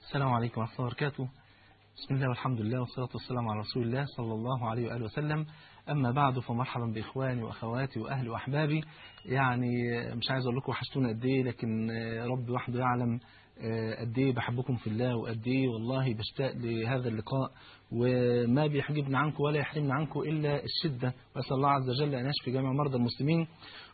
السلام عليكم ورحمة الله وبركاته بسم الله والحمد لله والصلاة والسلام على رسول الله صلى الله عليه وآله وسلم أما بعد فمرحبا بإخواني وأخواتي وأهلي وأحبابي يعني مش عايز أقول لكم وحشتونا قد إيه لكن ربي وحده يعلم قد إيه بحبكم في الله وقد إيه والله بشتاق لهذا اللقاء وما بيحجبنا عنكم ولا يحرمنا عنكم إلا الشدة وأسأل الله عز وجل أن يشفي جميع مرضى المسلمين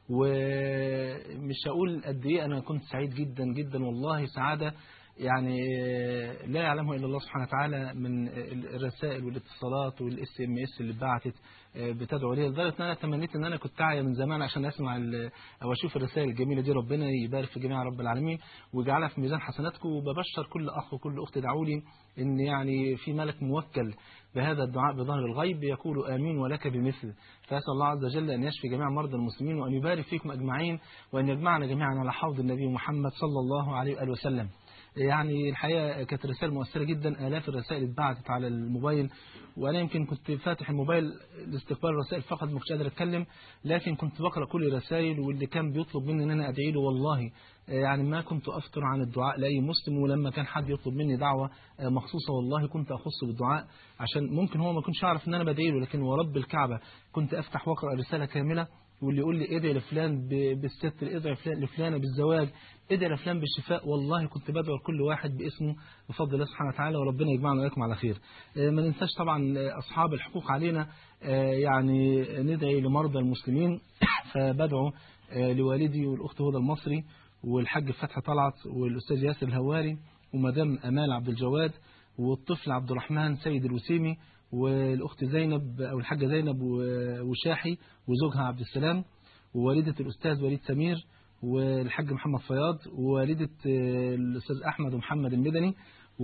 ومش هقول قد إيه أنا كنت سعيد جدا جدا والله سعادة يعني لا يعلمه إلا الله سبحانه وتعالى من الرسائل والاتصالات والاس ام اس اللي اتبعتت بتدعو لي لدرجه ان انا تمنيت ان انا كنت اعيا من زمان عشان اسمع او اشوف الرسائل الجميله دي ربنا يبارك في جميع رب العالمين ويجعلها في ميزان حسناتكم وببشر كل اخ وكل اخت دعوا لي ان يعني في ملك موكل بهذا الدعاء بظهر الغيب يقول امين ولك بمثل فاسال الله عز وجل ان يشفي جميع مرضى المسلمين وان يبارك فيكم اجمعين وان يجمعنا جميعا على حوض النبي محمد صلى الله عليه واله وسلم يعني الحقيقة كانت رسالة مؤثرة جدا آلاف الرسائل اتبعتت على الموبايل وأنا يمكن كنت فاتح الموبايل لاستقبال الرسائل فقط ما كنتش قادر أتكلم لكن كنت بقرأ كل الرسائل واللي كان بيطلب مني أن أنا أدعي له والله يعني ما كنت أفطر عن الدعاء لأي مسلم ولما كان حد يطلب مني دعوة مخصوصة والله كنت أخص بالدعاء عشان ممكن هو ما كنش يعرف أن أنا بدعي له لكن ورب الكعبة كنت أفتح وأقرأ رسالة كاملة واللي يقول لي ادعي لفلان بالستر ادعي لفلانة بالزواج ادعي لفلان بالشفاء والله كنت بدعو لكل واحد باسمه بفضل الله سبحانه وتعالى وربنا يجمعنا وإياكم على خير ما ننساش طبعا أصحاب الحقوق علينا يعني ندعي لمرضى المسلمين فبدعو لوالدي والأخت هدى المصري والحاج فتحي طلعت والأستاذ ياسر الهواري ومدام أمال عبد الجواد والطفل عبد الرحمن سيد الوسيمي والأخت زينب أو الحاجة زينب وشاحي وزوجها عبد السلام ووالدة الأستاذ وليد سمير والحاج محمد فياض ووالدة الأستاذ أحمد ومحمد المدني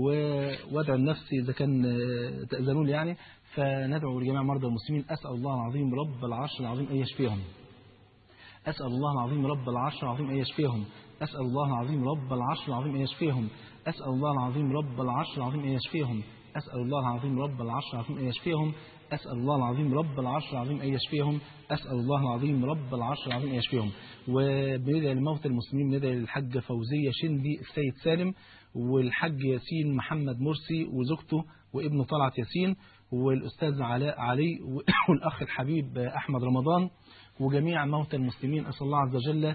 ووضع النفسي إذا كان تأذنون لي يعني فندعو لجميع مرضى المسلمين أسأل الله العظيم رب العرش العظيم أن يشفيهم أسأل الله العظيم رب العرش العظيم أن يشفيهم أسأل الله العظيم رب العرش العظيم أن يشفيهم أسأل الله العظيم رب العرش العظيم أن يشفيهم أسأل الله العظيم رب العرش العظيم أن يشفيهم أسأل الله العظيم رب العرش العظيم أن يشفيهم أسأل الله العظيم رب العرش العظيم أن يشفيهم وبندعي لموتى المسلمين ندعي للحاجة فوزية شندي السيد سالم والحاج ياسين محمد مرسي وزوجته وابنه طلعت ياسين والأستاذ علاء علي والأخ الحبيب أحمد رمضان وجميع موتى المسلمين أسأل الله عز وجل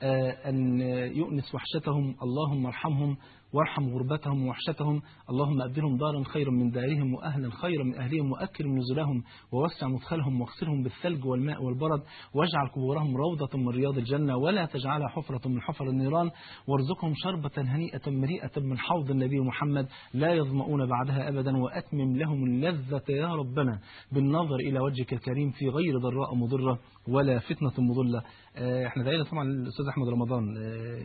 أن يؤنس وحشتهم اللهم ارحمهم وارحم غربتهم ووحشتهم اللهم أبدلهم دارا خيرا من دارهم وأهلا خيرا من أهلهم وأكرم نزلهم ووسع مدخلهم واغسلهم بالثلج والماء والبرد واجعل قبورهم روضة من رياض الجنة ولا تجعلها حفرة من حفر النيران وارزقهم شربة هنيئة مريئة من حوض النبي محمد لا يظمؤون بعدها أبدا وأتمم لهم اللذة يا ربنا بالنظر إلى وجهك الكريم في غير ضراء مضرة ولا فتنة مضلة احنا دعينا طبعا الأستاذ أحمد رمضان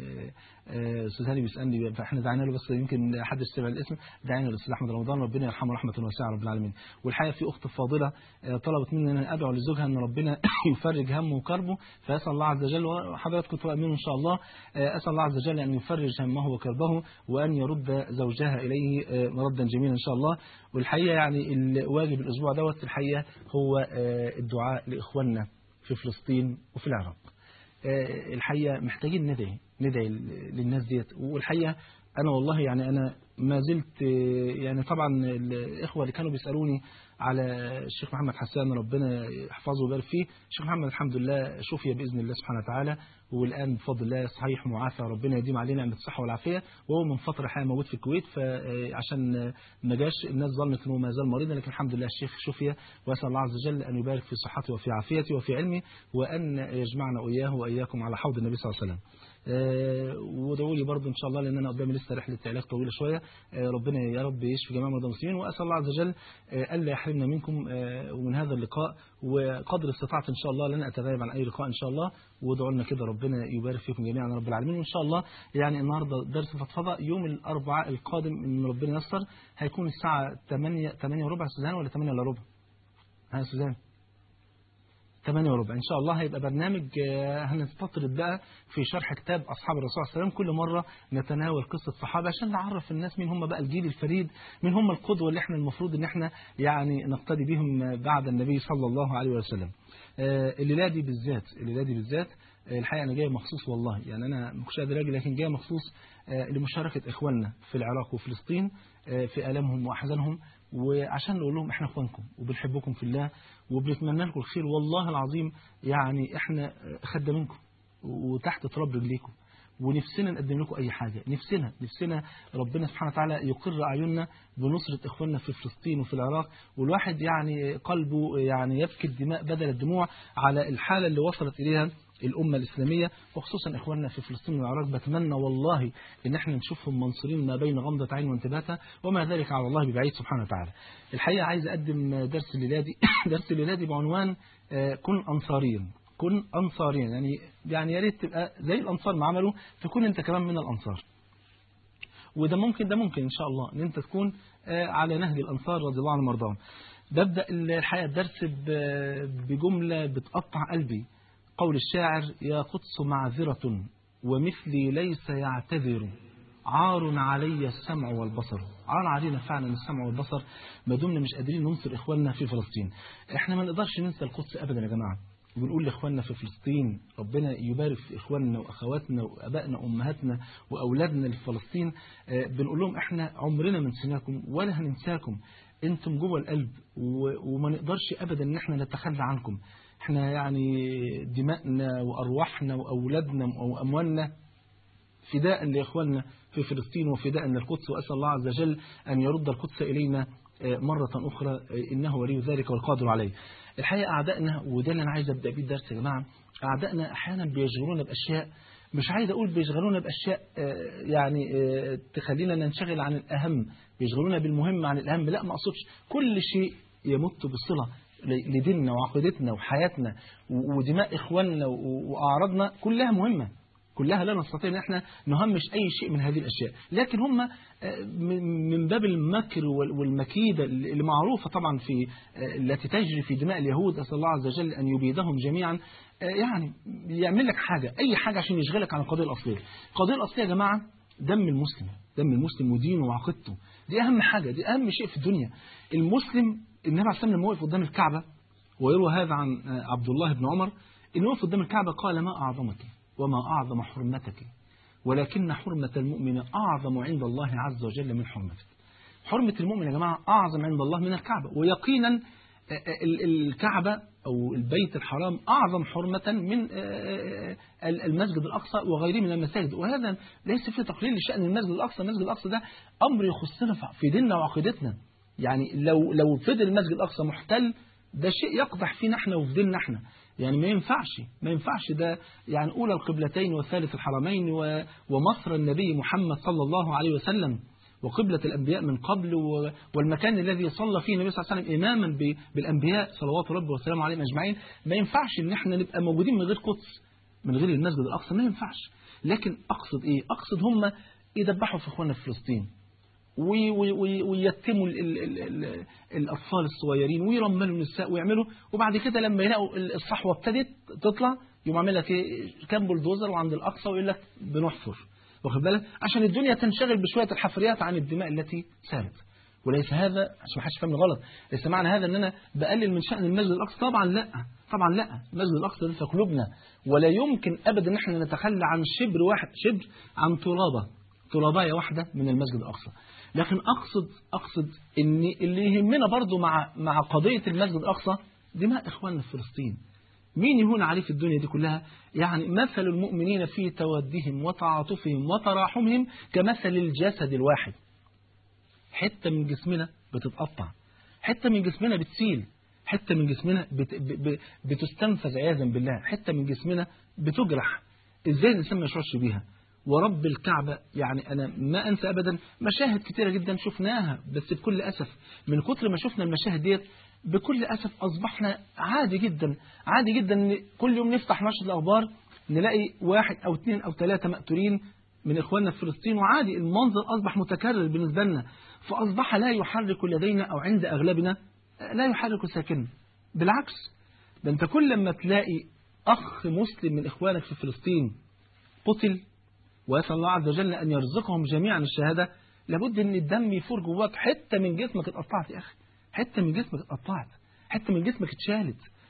أستاذ هاني بيسألني فاحنا دعينا له بس يمكن حد سمع الاسم دعينا للأستاذ أحمد رمضان ربنا يرحمه رحمة واسعة رب العالمين والحقيقة في أخت فاضلة طلبت مني أن أنا أدعو لزوجها أن ربنا يفرج همه وكربه فأسأل الله عز وجل وحضراتكم تؤمنون إن شاء الله أسأل الله عز وجل أن يفرج همه وكربه وأن يرد زوجها إليه ردا جميلا إن شاء الله والحقيقة يعني الواجب الأسبوع دوت الحقيقة هو الدعاء لإخواننا في فلسطين وفي العراق الحقيقة محتاجين ندعي ندعي للناس ديت والحقيقة أنا والله يعني أنا ما زلت يعني طبعا الإخوة اللي كانوا بيسألوني على الشيخ محمد حسان ربنا يحفظه ويبارك فيه الشيخ محمد الحمد لله شفي بإذن الله سبحانه وتعالى والآن بفضل الله صحيح معافى ربنا يديم علينا نعمة الصحة والعافية وهو من فترة حقيقة موجود في الكويت فعشان ما جاش الناس ظنت انه ما زال مريضا لكن الحمد لله الشيخ شفي وأسأل الله عز وجل أن يبارك في صحته وفي عافيته وفي علمه وأن يجمعنا وإياه وإياكم على حوض النبي صلى الله عليه وسلم وادعوا لي برضه ان شاء الله لان انا قدامي لسه رحله علاج طويله شويه ربنا يا رب يشفي جميع مرضى المسلمين واسال الله عز وجل الا يحرمنا منكم ومن هذا اللقاء وقدر استطاعت ان شاء الله لن اتغيب عن اي لقاء ان شاء الله وادعوا لنا كده ربنا يبارك فيكم جميعا رب العالمين وان شاء الله يعني النهارده درس فضفضه يوم الاربعاء القادم ان ربنا ييسر هيكون الساعه 8 8 وربع سوزان ولا 8 الا ربع ها سوزان 8 وربع إن شاء الله هيبقى برنامج هنستطرد بقى في شرح كتاب أصحاب الرسول صلى الله عليه وسلم كل مرة نتناول قصة صحابة عشان نعرف الناس مين هم بقى الجيل الفريد مين هم القدوة اللي احنا المفروض ان احنا يعني نقتدي بهم بعد النبي صلى الله عليه وسلم الليلة دي بالذات الليلة دي بالذات الحقيقة أنا جاي مخصوص والله يعني أنا مش قادر أجي لكن جاي مخصوص لمشاركة إخواننا في العراق وفلسطين في ألمهم وأحزانهم وعشان نقول لهم إحنا إخوانكم وبنحبكم في الله وبنتمنى لكم الخير والله العظيم يعني إحنا خدامينكم وتحت تراب رجليكم ونفسنا نقدم لكم أي حاجة نفسنا نفسنا ربنا سبحانه وتعالى يقر أعيننا بنصرة إخواننا في فلسطين وفي العراق والواحد يعني قلبه يعني يبكي الدماء بدل الدموع على الحالة اللي وصلت إليها الأمة الإسلامية وخصوصا إخواننا في فلسطين والعراق بتمنى والله إن احنا نشوفهم منصورين ما بين غمضة عين وانتباهها وما ذلك على الله ببعيد سبحانه وتعالى الحقيقة عايز أقدم درس الليلادي درس الليلادي بعنوان كن أنصاريا كن أنصاريا يعني يعني يا ريت تبقى زي الأنصار ما عملوا تكون أنت كمان من الأنصار وده ممكن ده ممكن إن شاء الله أن أنت تكون على نهج الأنصار رضي الله عنهم وارضاهم ببدأ الحقيقة الدرس بجملة بتقطع قلبي قول الشاعر يا قدس معذرة ومثلي ليس يعتذر عار علي السمع والبصر عار علينا فعلا السمع والبصر ما دمنا مش قادرين ننصر إخواننا في فلسطين احنا ما نقدرش ننسى القدس أبدا يا جماعة وبنقول لإخواننا في فلسطين ربنا يبارك في إخواننا وأخواتنا وأبائنا وأمهاتنا وأولادنا اللي في فلسطين بنقول لهم إحنا عمرنا ما نسيناكم ولا هننساكم أنتم جوه القلب وما نقدرش أبدا إن إحنا نتخلى عنكم إحنا يعني دماءنا وأرواحنا وأولادنا وأموالنا فداء لإخواننا في فلسطين وفداء للقدس وأسأل الله عز وجل أن يرد القدس إلينا مرة أخرى إنه ولي ذلك والقادر عليه الحقيقة أعدائنا وده اللي أنا عايز أبدأ بيه الدرس يا جماعة أعدائنا أحيانا بيشغلونا بأشياء مش عايز أقول بيشغلونا بأشياء يعني تخلينا ننشغل عن الأهم بيشغلونا بالمهم عن الأهم لا ما أقصدش كل شيء يمت بالصلة لديننا وعقيدتنا وحياتنا ودماء إخواننا وأعراضنا كلها مهمة كلها لا نستطيع ان احنا نهمش اي شيء من هذه الاشياء لكن هم من باب المكر والمكيدة اللي معروفة طبعا في التي تجري في دماء اليهود أسأل الله عز وجل أن يبيدهم جميعا يعني يعمل لك حاجة أي حاجة عشان يشغلك عن القضية الأصلية القضية الأصلية يا جماعة دم المسلم دم المسلم ودينه وعقيدته دي أهم حاجة دي أهم شيء في الدنيا المسلم النبي عليه الصلاة والسلام لما وقف قدام الكعبة ويروى هذا عن عبد الله بن عمر إنه وقف قدام الكعبة قال ما أعظمك وما أعظم حرمتك ولكن حرمة المؤمن أعظم عند الله عز وجل من حرمتك حرمة المؤمن يا جماعة أعظم عند الله من الكعبة ويقينا الكعبة أو البيت الحرام أعظم حرمة من المسجد الأقصى وغيره من المساجد وهذا ليس فيه تقليل لشأن المسجد الأقصى المسجد الأقصى ده أمر يخصنا في ديننا وعقيدتنا يعني لو لو فضل المسجد الأقصى محتل ده شيء يقدح فينا احنا وفي ديننا احنا يعني ما ينفعش ما ينفعش ده يعني أولى القبلتين وثالث الحرمين ومصر النبي محمد صلى الله عليه وسلم وقبلة الأنبياء من قبل والمكان الذي صلى فيه النبي صلى الله عليه وسلم إماما بالأنبياء صلوات ربي وسلامه عليهم أجمعين ما ينفعش إن احنا نبقى موجودين من غير قدس من غير المسجد الأقصى ما ينفعش لكن أقصد إيه أقصد هم يدبحوا في إخواننا في فلسطين ويتموا الأطفال الصغيرين ويرملوا النساء ويعملوا وبعد كده لما يلاقوا الصحوة ابتدت تطلع يقوم عامل لك ايه كام بلدوزر وعند الأقصى ويقول لك بنحفر واخد بالك عشان الدنيا تنشغل بشوية الحفريات عن الدماء التي سالت وليس هذا عشان ما حدش فهمني غلط ليس معنى هذا ان انا بقلل من شأن المسجد الأقصى طبعا لا طبعا لا المسجد الأقصى ده في قلوبنا ولا يمكن أبدا ان احنا نتخلى عن شبر واحد شبر عن ترابة تراباية واحدة من المسجد الأقصى لكن أقصد أقصد إن اللي يهمنا برضو مع مع قضية المسجد الأقصى دماء إخواننا في فلسطين مين يهون عليه في الدنيا دي كلها يعني مثل المؤمنين في تودهم وتعاطفهم وتراحمهم كمثل الجسد الواحد حتة من جسمنا بتتقطع حتة من جسمنا بتسيل حتة من جسمنا بت بتستنفذ عياذا بالله حتة من جسمنا بتجرح ازاي الإنسان ما يشعرش بيها ورب الكعبة يعني أنا ما أنسى أبدا مشاهد كتيرة جدا شفناها بس بكل أسف من كتر ما شفنا المشاهد ديت بكل أسف أصبحنا عادي جدا عادي جدا إن كل يوم نفتح نشر الأخبار نلاقي واحد أو اثنين أو ثلاثة مقتولين من إخواننا في فلسطين وعادي المنظر أصبح متكرر بالنسبة لنا فأصبح لا يحرك لدينا أو عند أغلبنا لا يحرك ساكن بالعكس ده أنت كل لما تلاقي أخ مسلم من إخوانك في فلسطين قتل ويسأل الله عز وجل أن يرزقهم جميعا الشهادة لابد أن الدم يفور جواك حتة من جسمك اتقطعت يا أخي حتة من جسمك اتقطعت حتة من جسمك اتشالت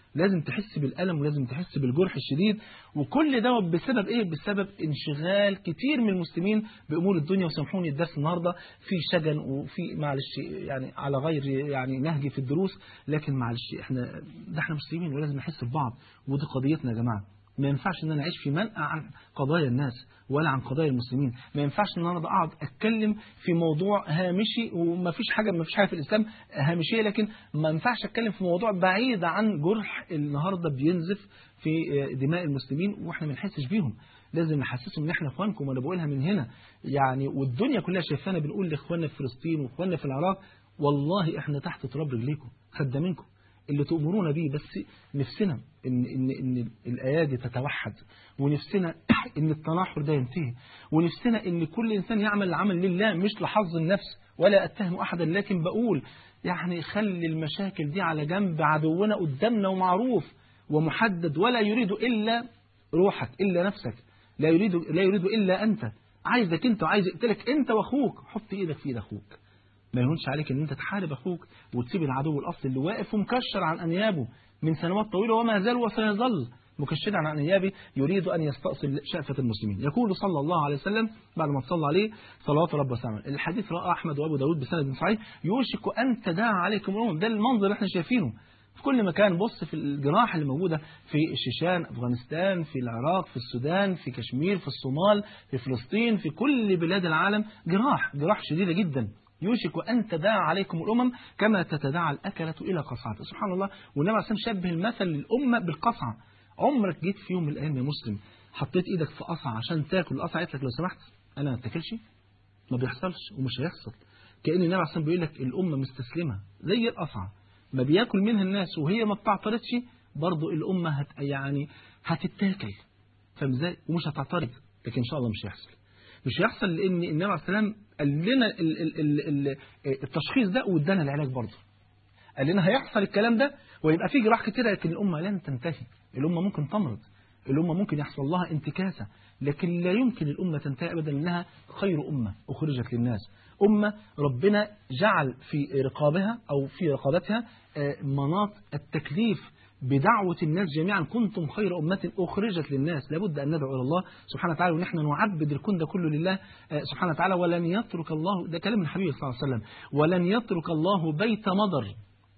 لازم تحس بالألم ولازم تحس بالجرح الشديد وكل ده بسبب إيه؟ بسبب انشغال كتير من المسلمين بأمور الدنيا وسامحوني الدرس النهاردة في شجن وفي معلش يعني على غير يعني نهج في الدروس لكن معلش احنا ده احنا مسلمين ولازم نحس ببعض ودي قضيتنا يا جماعة ما ينفعش ان انا اعيش في منأى عن قضايا الناس ولا عن قضايا المسلمين ما ينفعش ان انا اقعد اتكلم في موضوع هامشي وما فيش حاجه ما فيش حاجه في الاسلام هامشيه لكن ما ينفعش اتكلم في موضوع بعيد عن جرح النهارده بينزف في دماء المسلمين واحنا ما نحسش بيهم لازم نحسسهم ان احنا اخوانكم وانا بقولها من هنا يعني والدنيا كلها شايفانا بنقول لاخواننا في فلسطين واخواننا في العراق والله احنا تحت تراب رجليكم خدامينكم اللي تؤمرون به بس نفسنا إن, إن, إن الأيادي تتوحد ونفسنا إن التناحر ده ينتهي ونفسنا إن كل إنسان يعمل العمل لله مش لحظ النفس ولا أتهم أحدا لكن بقول يعني خلي المشاكل دي على جنب عدونا قدامنا ومعروف ومحدد ولا يريد إلا روحك إلا نفسك لا يريد لا يريد إلا أنت عايزك أنت وعايز يقتلك أنت وأخوك حط إيدك في إيد أخوك ما يهونش عليك ان انت تحارب اخوك وتسيب العدو الاصلي اللي واقف ومكشر عن انيابه من سنوات طويله وما زال وسيظل مكشرا عن انيابه يريد ان يستأصل شأفة المسلمين يقول صلى الله عليه وسلم بعد ما صلى عليه صلوات رب وسلم الحديث رأى احمد وابو داود بسند صحيح يوشك ان تداعى عليكم الامم ده المنظر اللي احنا شايفينه في كل مكان بص في الجراح اللي موجودة في الشيشان أفغانستان في العراق في السودان في كشمير في الصومال في فلسطين في كل بلاد العالم جراح جراح شديدة جدا يوشك أن تداعى عليكم الأمم كما تتداعى الأكلة إلى قصعة سبحان الله والنبي عليه الصلاة شبه المثل للأمة بالقصعة عمرك جيت في يوم من الأيام يا مسلم حطيت إيدك في قصعة عشان تاكل القصعة قالت لك لو سمحت أنا ما اتاكلش ما بيحصلش ومش هيحصل كأن النبي عليه الصلاة بيقول لك الأمة مستسلمة زي القصعة ما بياكل منها الناس وهي ما بتعترضش برضه الأمة هت يعني هتتاكل فاهم ازاي ومش هتعترض لكن إن شاء الله مش هيحصل مش هيحصل لأن النبي عليه السلام قال لنا ال ال ال ال التشخيص ده وادانا العلاج برضه قال لنا هيحصل الكلام ده ويبقى في جراح كتير لكن الأمة لن تنتهي الأمة ممكن تمرض الأمة ممكن يحصل لها انتكاسة لكن لا يمكن الأمة تنتهي أبدا إنها خير أمة أخرجت للناس أمة ربنا جعل في رقابها أو في رقابتها مناط التكليف بدعوة الناس جميعا كنتم خير أمة أخرجت للناس لابد أن ندعو إلى الله سبحانه وتعالى ونحن نعبد الكون ده كله لله سبحانه وتعالى ولن يترك الله ده كلام الحبيب صلى الله عليه وسلم ولن يترك الله بيت مضر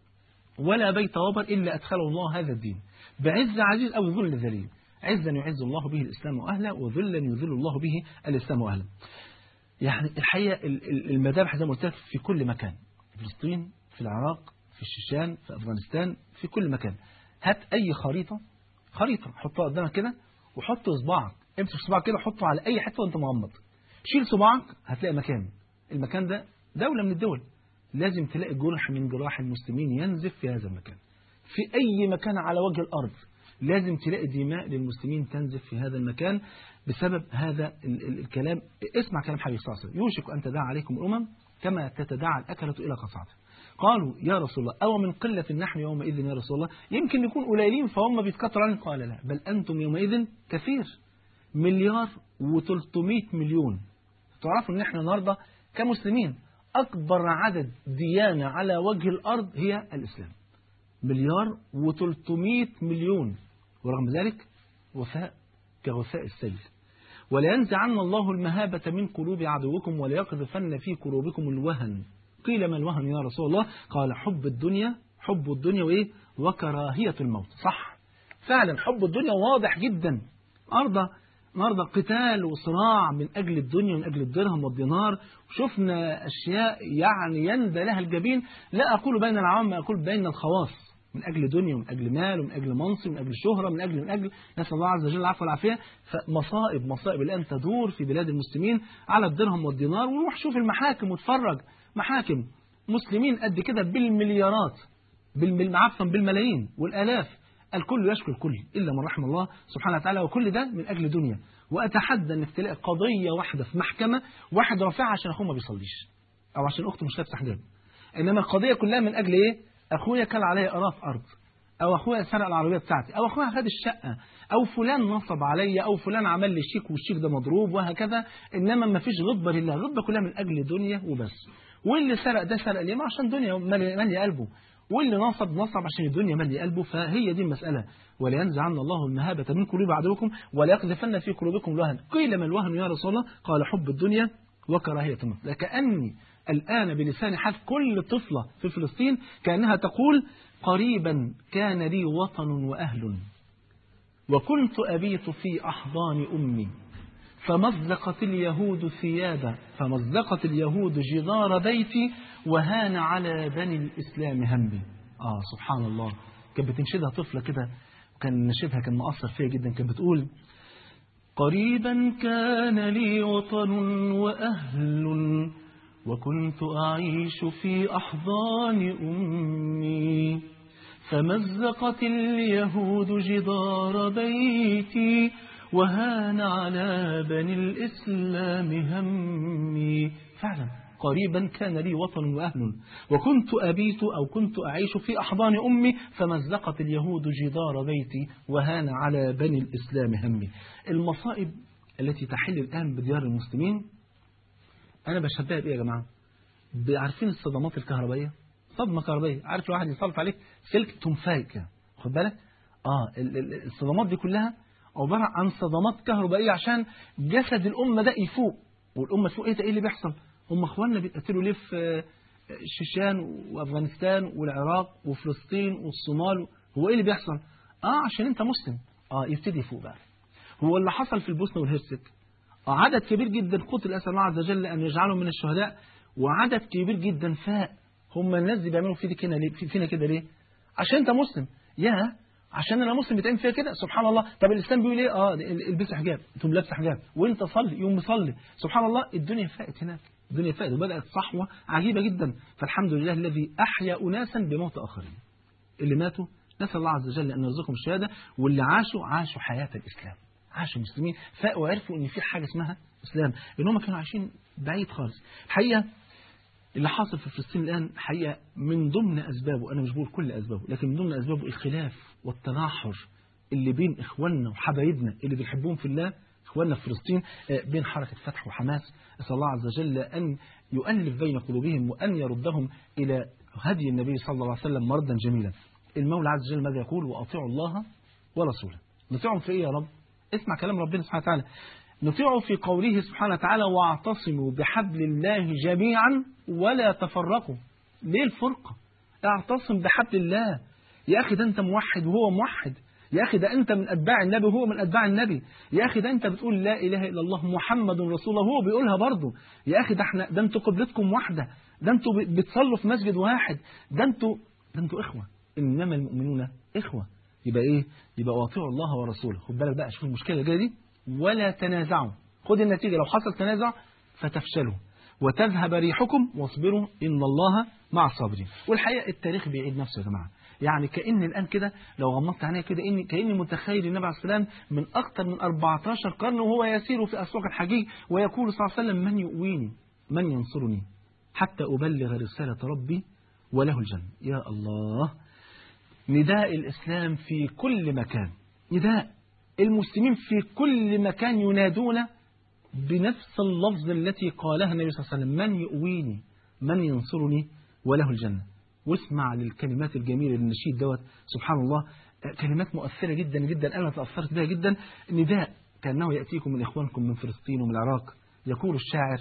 ولا بيت وبر إلا أدخله الله هذا الدين بعز عزيز أو ذل ذليل عزا يعز الله به الإسلام وأهله وذلا يذل الله به الإسلام وأهله يعني الحقيقة المذابح زي ما قلت لك في كل مكان في فلسطين في العراق في الشيشان في أفغانستان في كل مكان هات أي خريطة خريطة حطها قدامك كده وحط صباعك امسك صباعك كده حطه على أي حتة وأنت مغمض شيل صباعك هتلاقي مكان المكان ده دولة من الدول لازم تلاقي جرح من جراح المسلمين ينزف في هذا المكان في أي مكان على وجه الأرض لازم تلاقي دماء للمسلمين تنزف في هذا المكان بسبب هذا ال ال الكلام اسمع كلام حبيب صلى الله عليه وسلم يوشك أن تداعى عليكم الأمم كما تتداعى الأكلة إلى قصعته قالوا يا رسول الله أو من قلة نحن يومئذ يا رسول الله يمكن نكون قليلين فهم بيتكتروا عنه قال لا بل أنتم يومئذ كثير مليار و300 مليون تعرفوا ان احنا النهارده كمسلمين أكبر عدد ديانة على وجه الأرض هي الإسلام مليار و300 مليون ورغم ذلك وفاء كغثاء السيل ولينزعن الله المهابة من قلوب عدوكم وليقذفن في قلوبكم الوهن قيل ما الوهن يا رسول الله قال حب الدنيا حب الدنيا وإيه وكراهية الموت صح فعلا حب الدنيا واضح جدا أرضى النهارده قتال وصراع من أجل الدنيا ومن أجل الدرهم والدينار وشفنا أشياء يعني يندى لها الجبين لا أقول بين العوام أقول بين الخواص من أجل دنيا ومن أجل مال ومن أجل منصب ومن أجل شهرة من أجل من أجل نسأل الله عز وجل العفو والعافية فمصائب مصائب الآن تدور في بلاد المسلمين على الدرهم والدينار وروح شوف المحاكم واتفرج محاكم مسلمين قد كده بالمليارات بالمل... عفوا بالملايين والآلاف الكل يشكو الكل إلا من رحم الله سبحانه وتعالى وكل ده من أجل دنيا وأتحدى أنك تلاقي قضية واحدة في محكمة واحد رافعها عشان أخوه ما بيصليش أو عشان أخته مش لابسه حجاب إنما القضية كلها من أجل إيه أخويا كان عليا أراف أرض أو أخويا سرق العربية بتاعتي أو أخويا خد الشقة أو فلان نصب عليا أو فلان عمل لي شيك والشيك ده مضروب وهكذا إنما ما فيش غضبة لله غضبة كلها من أجل دنيا وبس واللي سرق ده سرق ليه ما عشان دنيا مالي قلبه واللي نصب نصب عشان الدنيا ملي قلبه فهي دي المسألة ولينزعن الله المهابة من قلوب عدوكم وليقذفن في قلوبكم الوهن قيل ما الوهن يا رسول الله قال حب الدنيا وكراهية الموت لكأني الآن بلسان حال كل طفلة في فلسطين كأنها تقول قريبا كان لي وطن وأهل وكنت أبيت في أحضان أمي فمزقت اليهود ثيابا فمزقت اليهود جدار بيتي وهان على بني الإسلام همي آه سبحان الله كانت بتنشدها طفلة كده وكان نشدها كان مؤثر فيها جدا كانت بتقول قريبا كان لي وطن وأهل وكنت أعيش في أحضان أمي فمزقت اليهود جدار بيتي وهان على بني الإسلام همي فعلا قريبا كان لي وطن وأهل وكنت أبيت أو كنت أعيش في أحضان أمي فمزقت اليهود جدار بيتي وهان على بني الإسلام همي المصائب التي تحل الآن بديار المسلمين أنا بشبهها بإيه يا جماعة عارفين الصدمات الكهربائية صدمة كهربائية عارف الواحد يسلط عليك سلك تنفاي كده خد بالك اه الصدمات دي كلها عبارة عن صدمات كهربائية عشان جسد الأمة ده يفوق والأمة تفوق إيه ده إيه اللي بيحصل هم أخواننا بيتقتلوا ليه في الشيشان وأفغانستان والعراق وفلسطين والصومال هو إيه اللي بيحصل آه عشان أنت مسلم آه يبتدي يفوق بقى هو اللي حصل في البوسنة والهرسك آه عدد كبير جدا قتل أسأل الله عز وجل أن يجعلهم من الشهداء وعدد كبير جدا فاق هم الناس دي بيعملوا فيك هنا ليه فينا كده ليه عشان أنت مسلم يا عشان انا مسلم بتعمل فيها كده سبحان الله طب الاسلام بيقول ايه اه البس حجاب تقوم لابس حجاب وانت صلي يوم مصلي سبحان الله الدنيا فاقت هناك الدنيا فاقت وبدات صحوه عجيبه جدا فالحمد لله الذي احيا اناسا بموت اخرين اللي ماتوا نسال الله عز وجل ان يرزقهم الشهاده واللي عاشوا عاشوا حياه الاسلام عاشوا مسلمين فاقوا وعرفوا ان في حاجه اسمها اسلام ان هم كانوا عايشين بعيد خالص الحقيقه اللي حاصل في فلسطين الآن حقيقة من ضمن أسبابه أنا مش بقول كل أسبابه لكن من ضمن أسبابه الخلاف والتناحر اللي بين إخواننا وحبايبنا اللي بنحبهم في الله إخواننا في فلسطين بين حركة فتح وحماس أسأل الله عز وجل أن يؤلف بين قلوبهم وأن يردهم إلى هدي النبي صلى الله عليه وسلم مردا جميلا المولى عز وجل ماذا يقول وأطيعوا الله ورسوله نطيعهم في إيه يا رب اسمع كلام ربنا سبحانه وتعالى نطيعه في قوله سبحانه وتعالى واعتصموا بحبل الله جميعا ولا تفرقوا ليه الفرقة اعتصم بحبل الله يا أخي ده أنت موحد وهو موحد يا أخي ده أنت من أتباع النبي وهو من أتباع النبي يا أخي ده أنت بتقول لا إله إلا الله محمد رسول الله هو بيقولها برضه يا أخي ده احنا ده أنتوا قبلتكم واحدة ده أنتوا بتصلوا في مسجد واحد ده أنتوا ده أنتوا إخوة إنما المؤمنون إخوة يبقى إيه يبقى واطيعوا الله ورسوله خد بالك بقى شوف المشكلة اللي جايه دي ولا تنازعوا خد النتيجة لو حصل تنازع فتفشلوا وتذهب ريحكم واصبروا إن الله مع الصابرين والحقيقة التاريخ بيعيد نفسه يا جماعة يعني كأن الآن كده لو غمضت عينيا كده إني كأني متخيل النبي عليه السلام من أكثر من 14 قرن وهو يسير في أسواق الحجيج ويقول صلى الله عليه وسلم من يؤويني من ينصرني حتى أبلغ رسالة ربي وله الجنة يا الله نداء الإسلام في كل مكان نداء المسلمين في كل مكان ينادون بنفس اللفظ التي قالها النبي صلى الله عليه وسلم من يؤويني من ينصرني وله الجنة واسمع للكلمات الجميلة للنشيد دوت سبحان الله كلمات مؤثرة جدا جدا أنا تأثرت بها جدا نداء كأنه يأتيكم من إخوانكم من فلسطين ومن العراق يقول الشاعر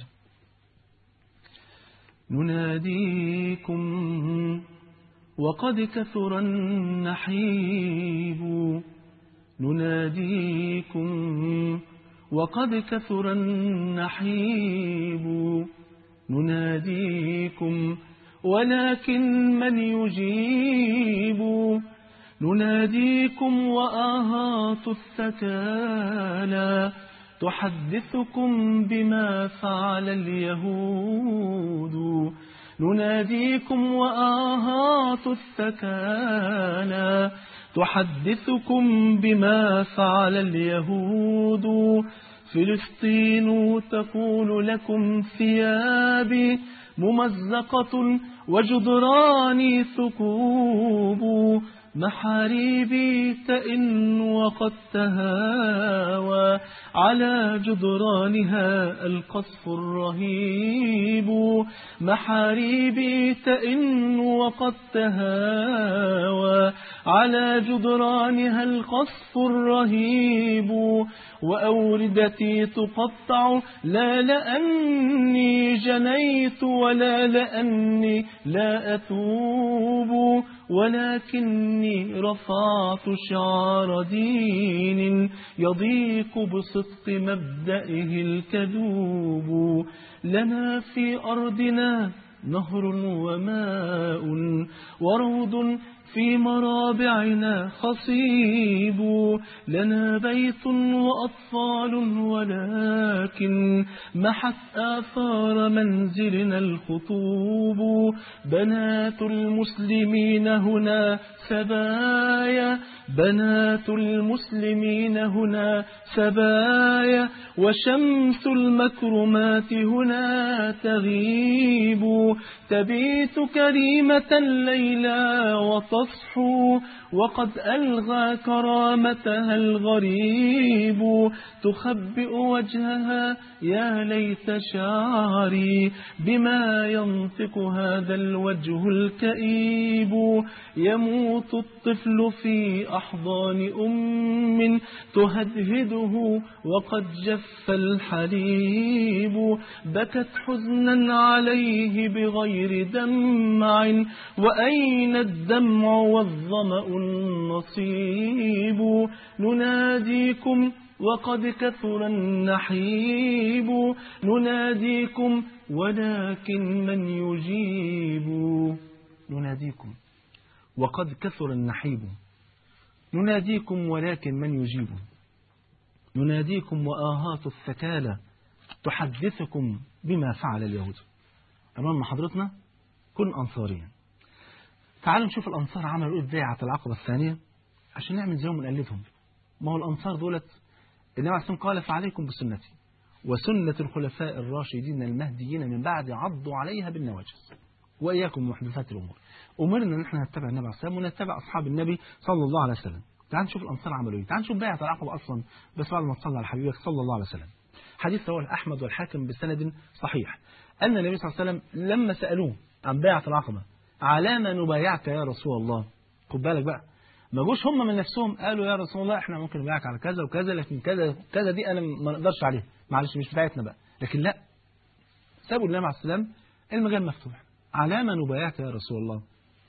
نناديكم وقد كثر النحيب نناديكم وقد كثر النحيب نناديكم ولكن من يجيب نناديكم وآهات الثكالى تحدثكم بما فعل اليهود نناديكم وآهات الثكالى تحدثكم بما فعل اليهود فلسطين تقول لكم ثيابي ممزقة وجدراني ثكوب محاريبي تئن وقد تهاوى على جدرانها القصف الرهيب محاريبي تئن وقد تهاوى على جدرانها القصف الرهيب وأوردتي تقطع لا لأني جنيت ولا لأني لا أتوب ولكني رفعت شعار دين يضيق بصدق مبدئه الكذوب لنا في أرضنا نهر وماء وروض في مرابعنا خصيب لنا بيت وأطفال ولكن محت آثار منزلنا الخطوب بنات المسلمين هنا سبايا بنات المسلمين هنا سبايا وشمس المكرمات هنا تغيب تبيت كريمة ليلى وتصحو وقد ألغى كرامتها الغريب تخبئ وجهها يا ليت شعري بما ينطق هذا الوجه الكئيب يموت الطفل في أحضان أم تهدهده وقد جف الحليب بكت حزنا عليه بغير دمع وأين الدمع والظمأ النصيب نناديكم وقد كثر النحيب نناديكم ولكن من يجيب نناديكم وقد كثر النحيب نناديكم ولكن من يجيب نناديكم وآهات الثكالى تحدثكم بما فعل اليهود أمام حضرتنا كن أنصاريا تعالوا نشوف الأنصار عملوا إيه بيعة العقبة الثانية عشان نعمل زيهم ونقلدهم ما هو الأنصار دولت النبي عليه قال فعليكم بسنتي وسنة الخلفاء الراشدين المهديين من بعد عضوا عليها بالنواجس وإياكم محدثات الأمور أمرنا أن احنا نتبع النبي عليه الصلاة والسلام ونتبع أصحاب النبي صلى الله عليه وسلم تعال نشوف الأنصار عملوا إيه تعال نشوف بيعة العقبة أصلا بس بعد ما تصلى على حبيبك صلى الله عليه وسلم حديث رواه أحمد والحاكم بسند صحيح أن النبي صلى الله عليه وسلم لما سألوه عن بيعة العقبة على ما نبايعك يا رسول الله خد بالك بقى ما جوش هم من نفسهم قالوا يا رسول الله احنا ممكن نبايعك على كذا وكذا لكن كذا كذا دي انا ما نقدرش عليها معلش مش بتاعتنا بقى لكن لا سابوا النبي عليه السلام المجال مفتوح على ما نبايعك يا رسول الله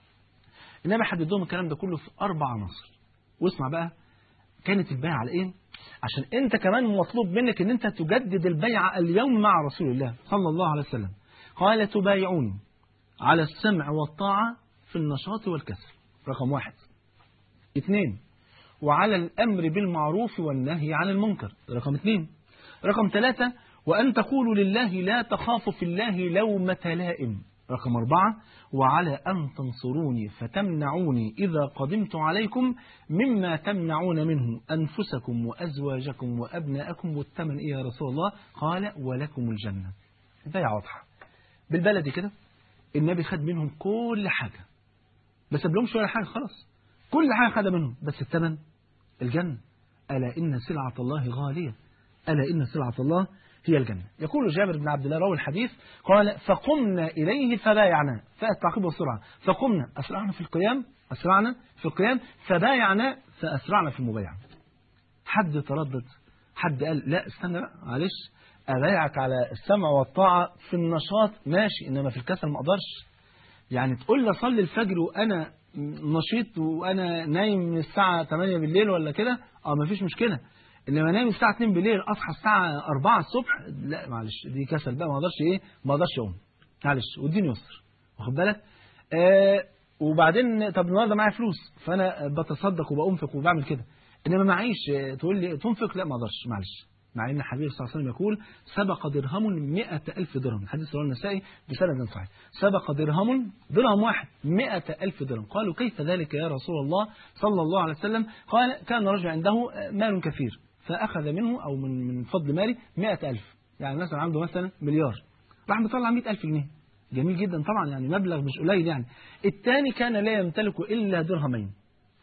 النبي حدد لهم الكلام ده كله في اربع عناصر واسمع بقى كانت البيعه على ايه عشان انت كمان مطلوب منك ان انت تجدد البيعه اليوم مع رسول الله صلى الله عليه وسلم قال تبايعوني على السمع والطاعة في النشاط والكسل رقم واحد اثنين وعلى الأمر بالمعروف والنهي عن المنكر رقم اثنين رقم ثلاثة وأن تقولوا لله لا تخاف في الله لومة لائم رقم أربعة وعلى أن تنصروني فتمنعوني إذا قدمت عليكم مما تمنعون منه أنفسكم وأزواجكم وأبناءكم والثمن إيه يا رسول الله قال ولكم الجنة البيعة واضحة بالبلدي كده النبي خد منهم كل حاجة ما سابلهمش ولا حاجة خلاص كل حاجة خدها منهم بس الثمن الجنة ألا إن سلعة الله غالية ألا إن سلعة الله هي الجنة يقول جابر بن عبد الله راوي الحديث قال فقمنا إليه فبايعنا فالتعقيب والسرعة فقمنا أسرعنا في القيام أسرعنا في القيام فبايعنا فأسرعنا في المبايعة حد تردد حد قال لا استنى بقى معلش أبايعك على السمع والطاعة في النشاط ماشي إنما في الكسل ما أقدرش يعني تقول لي صلي الفجر وأنا نشيط وأنا نايم من الساعة 8 بالليل ولا كده أه مفيش مشكلة إنما نايم الساعة 2 بالليل أصحى الساعة 4 الصبح لا معلش دي كسل بقى ما أقدرش إيه ما أقدرش أقوم معلش والدين يسر واخد بالك آه وبعدين طب النهارده معايا فلوس فأنا بتصدق وبأنفق وبعمل كده إنما معيش تقول لي تنفق لا ما أقدرش معلش مع ان الحبيب صلى الله عليه وسلم يقول سبق درهم مئة ألف درهم الحديث رواه النسائي بسند صحيح سبق درهم درهم واحد مئة ألف درهم قالوا كيف ذلك يا رسول الله صلى الله عليه وسلم قال كان رجل عنده مال كثير فأخذ منه أو من من فضل مالي مئة ألف يعني مثلا عنده مثلا مليار راح مطلع مئة ألف جنيه جميل جدا طبعا يعني مبلغ مش قليل يعني الثاني كان لا يمتلك إلا درهمين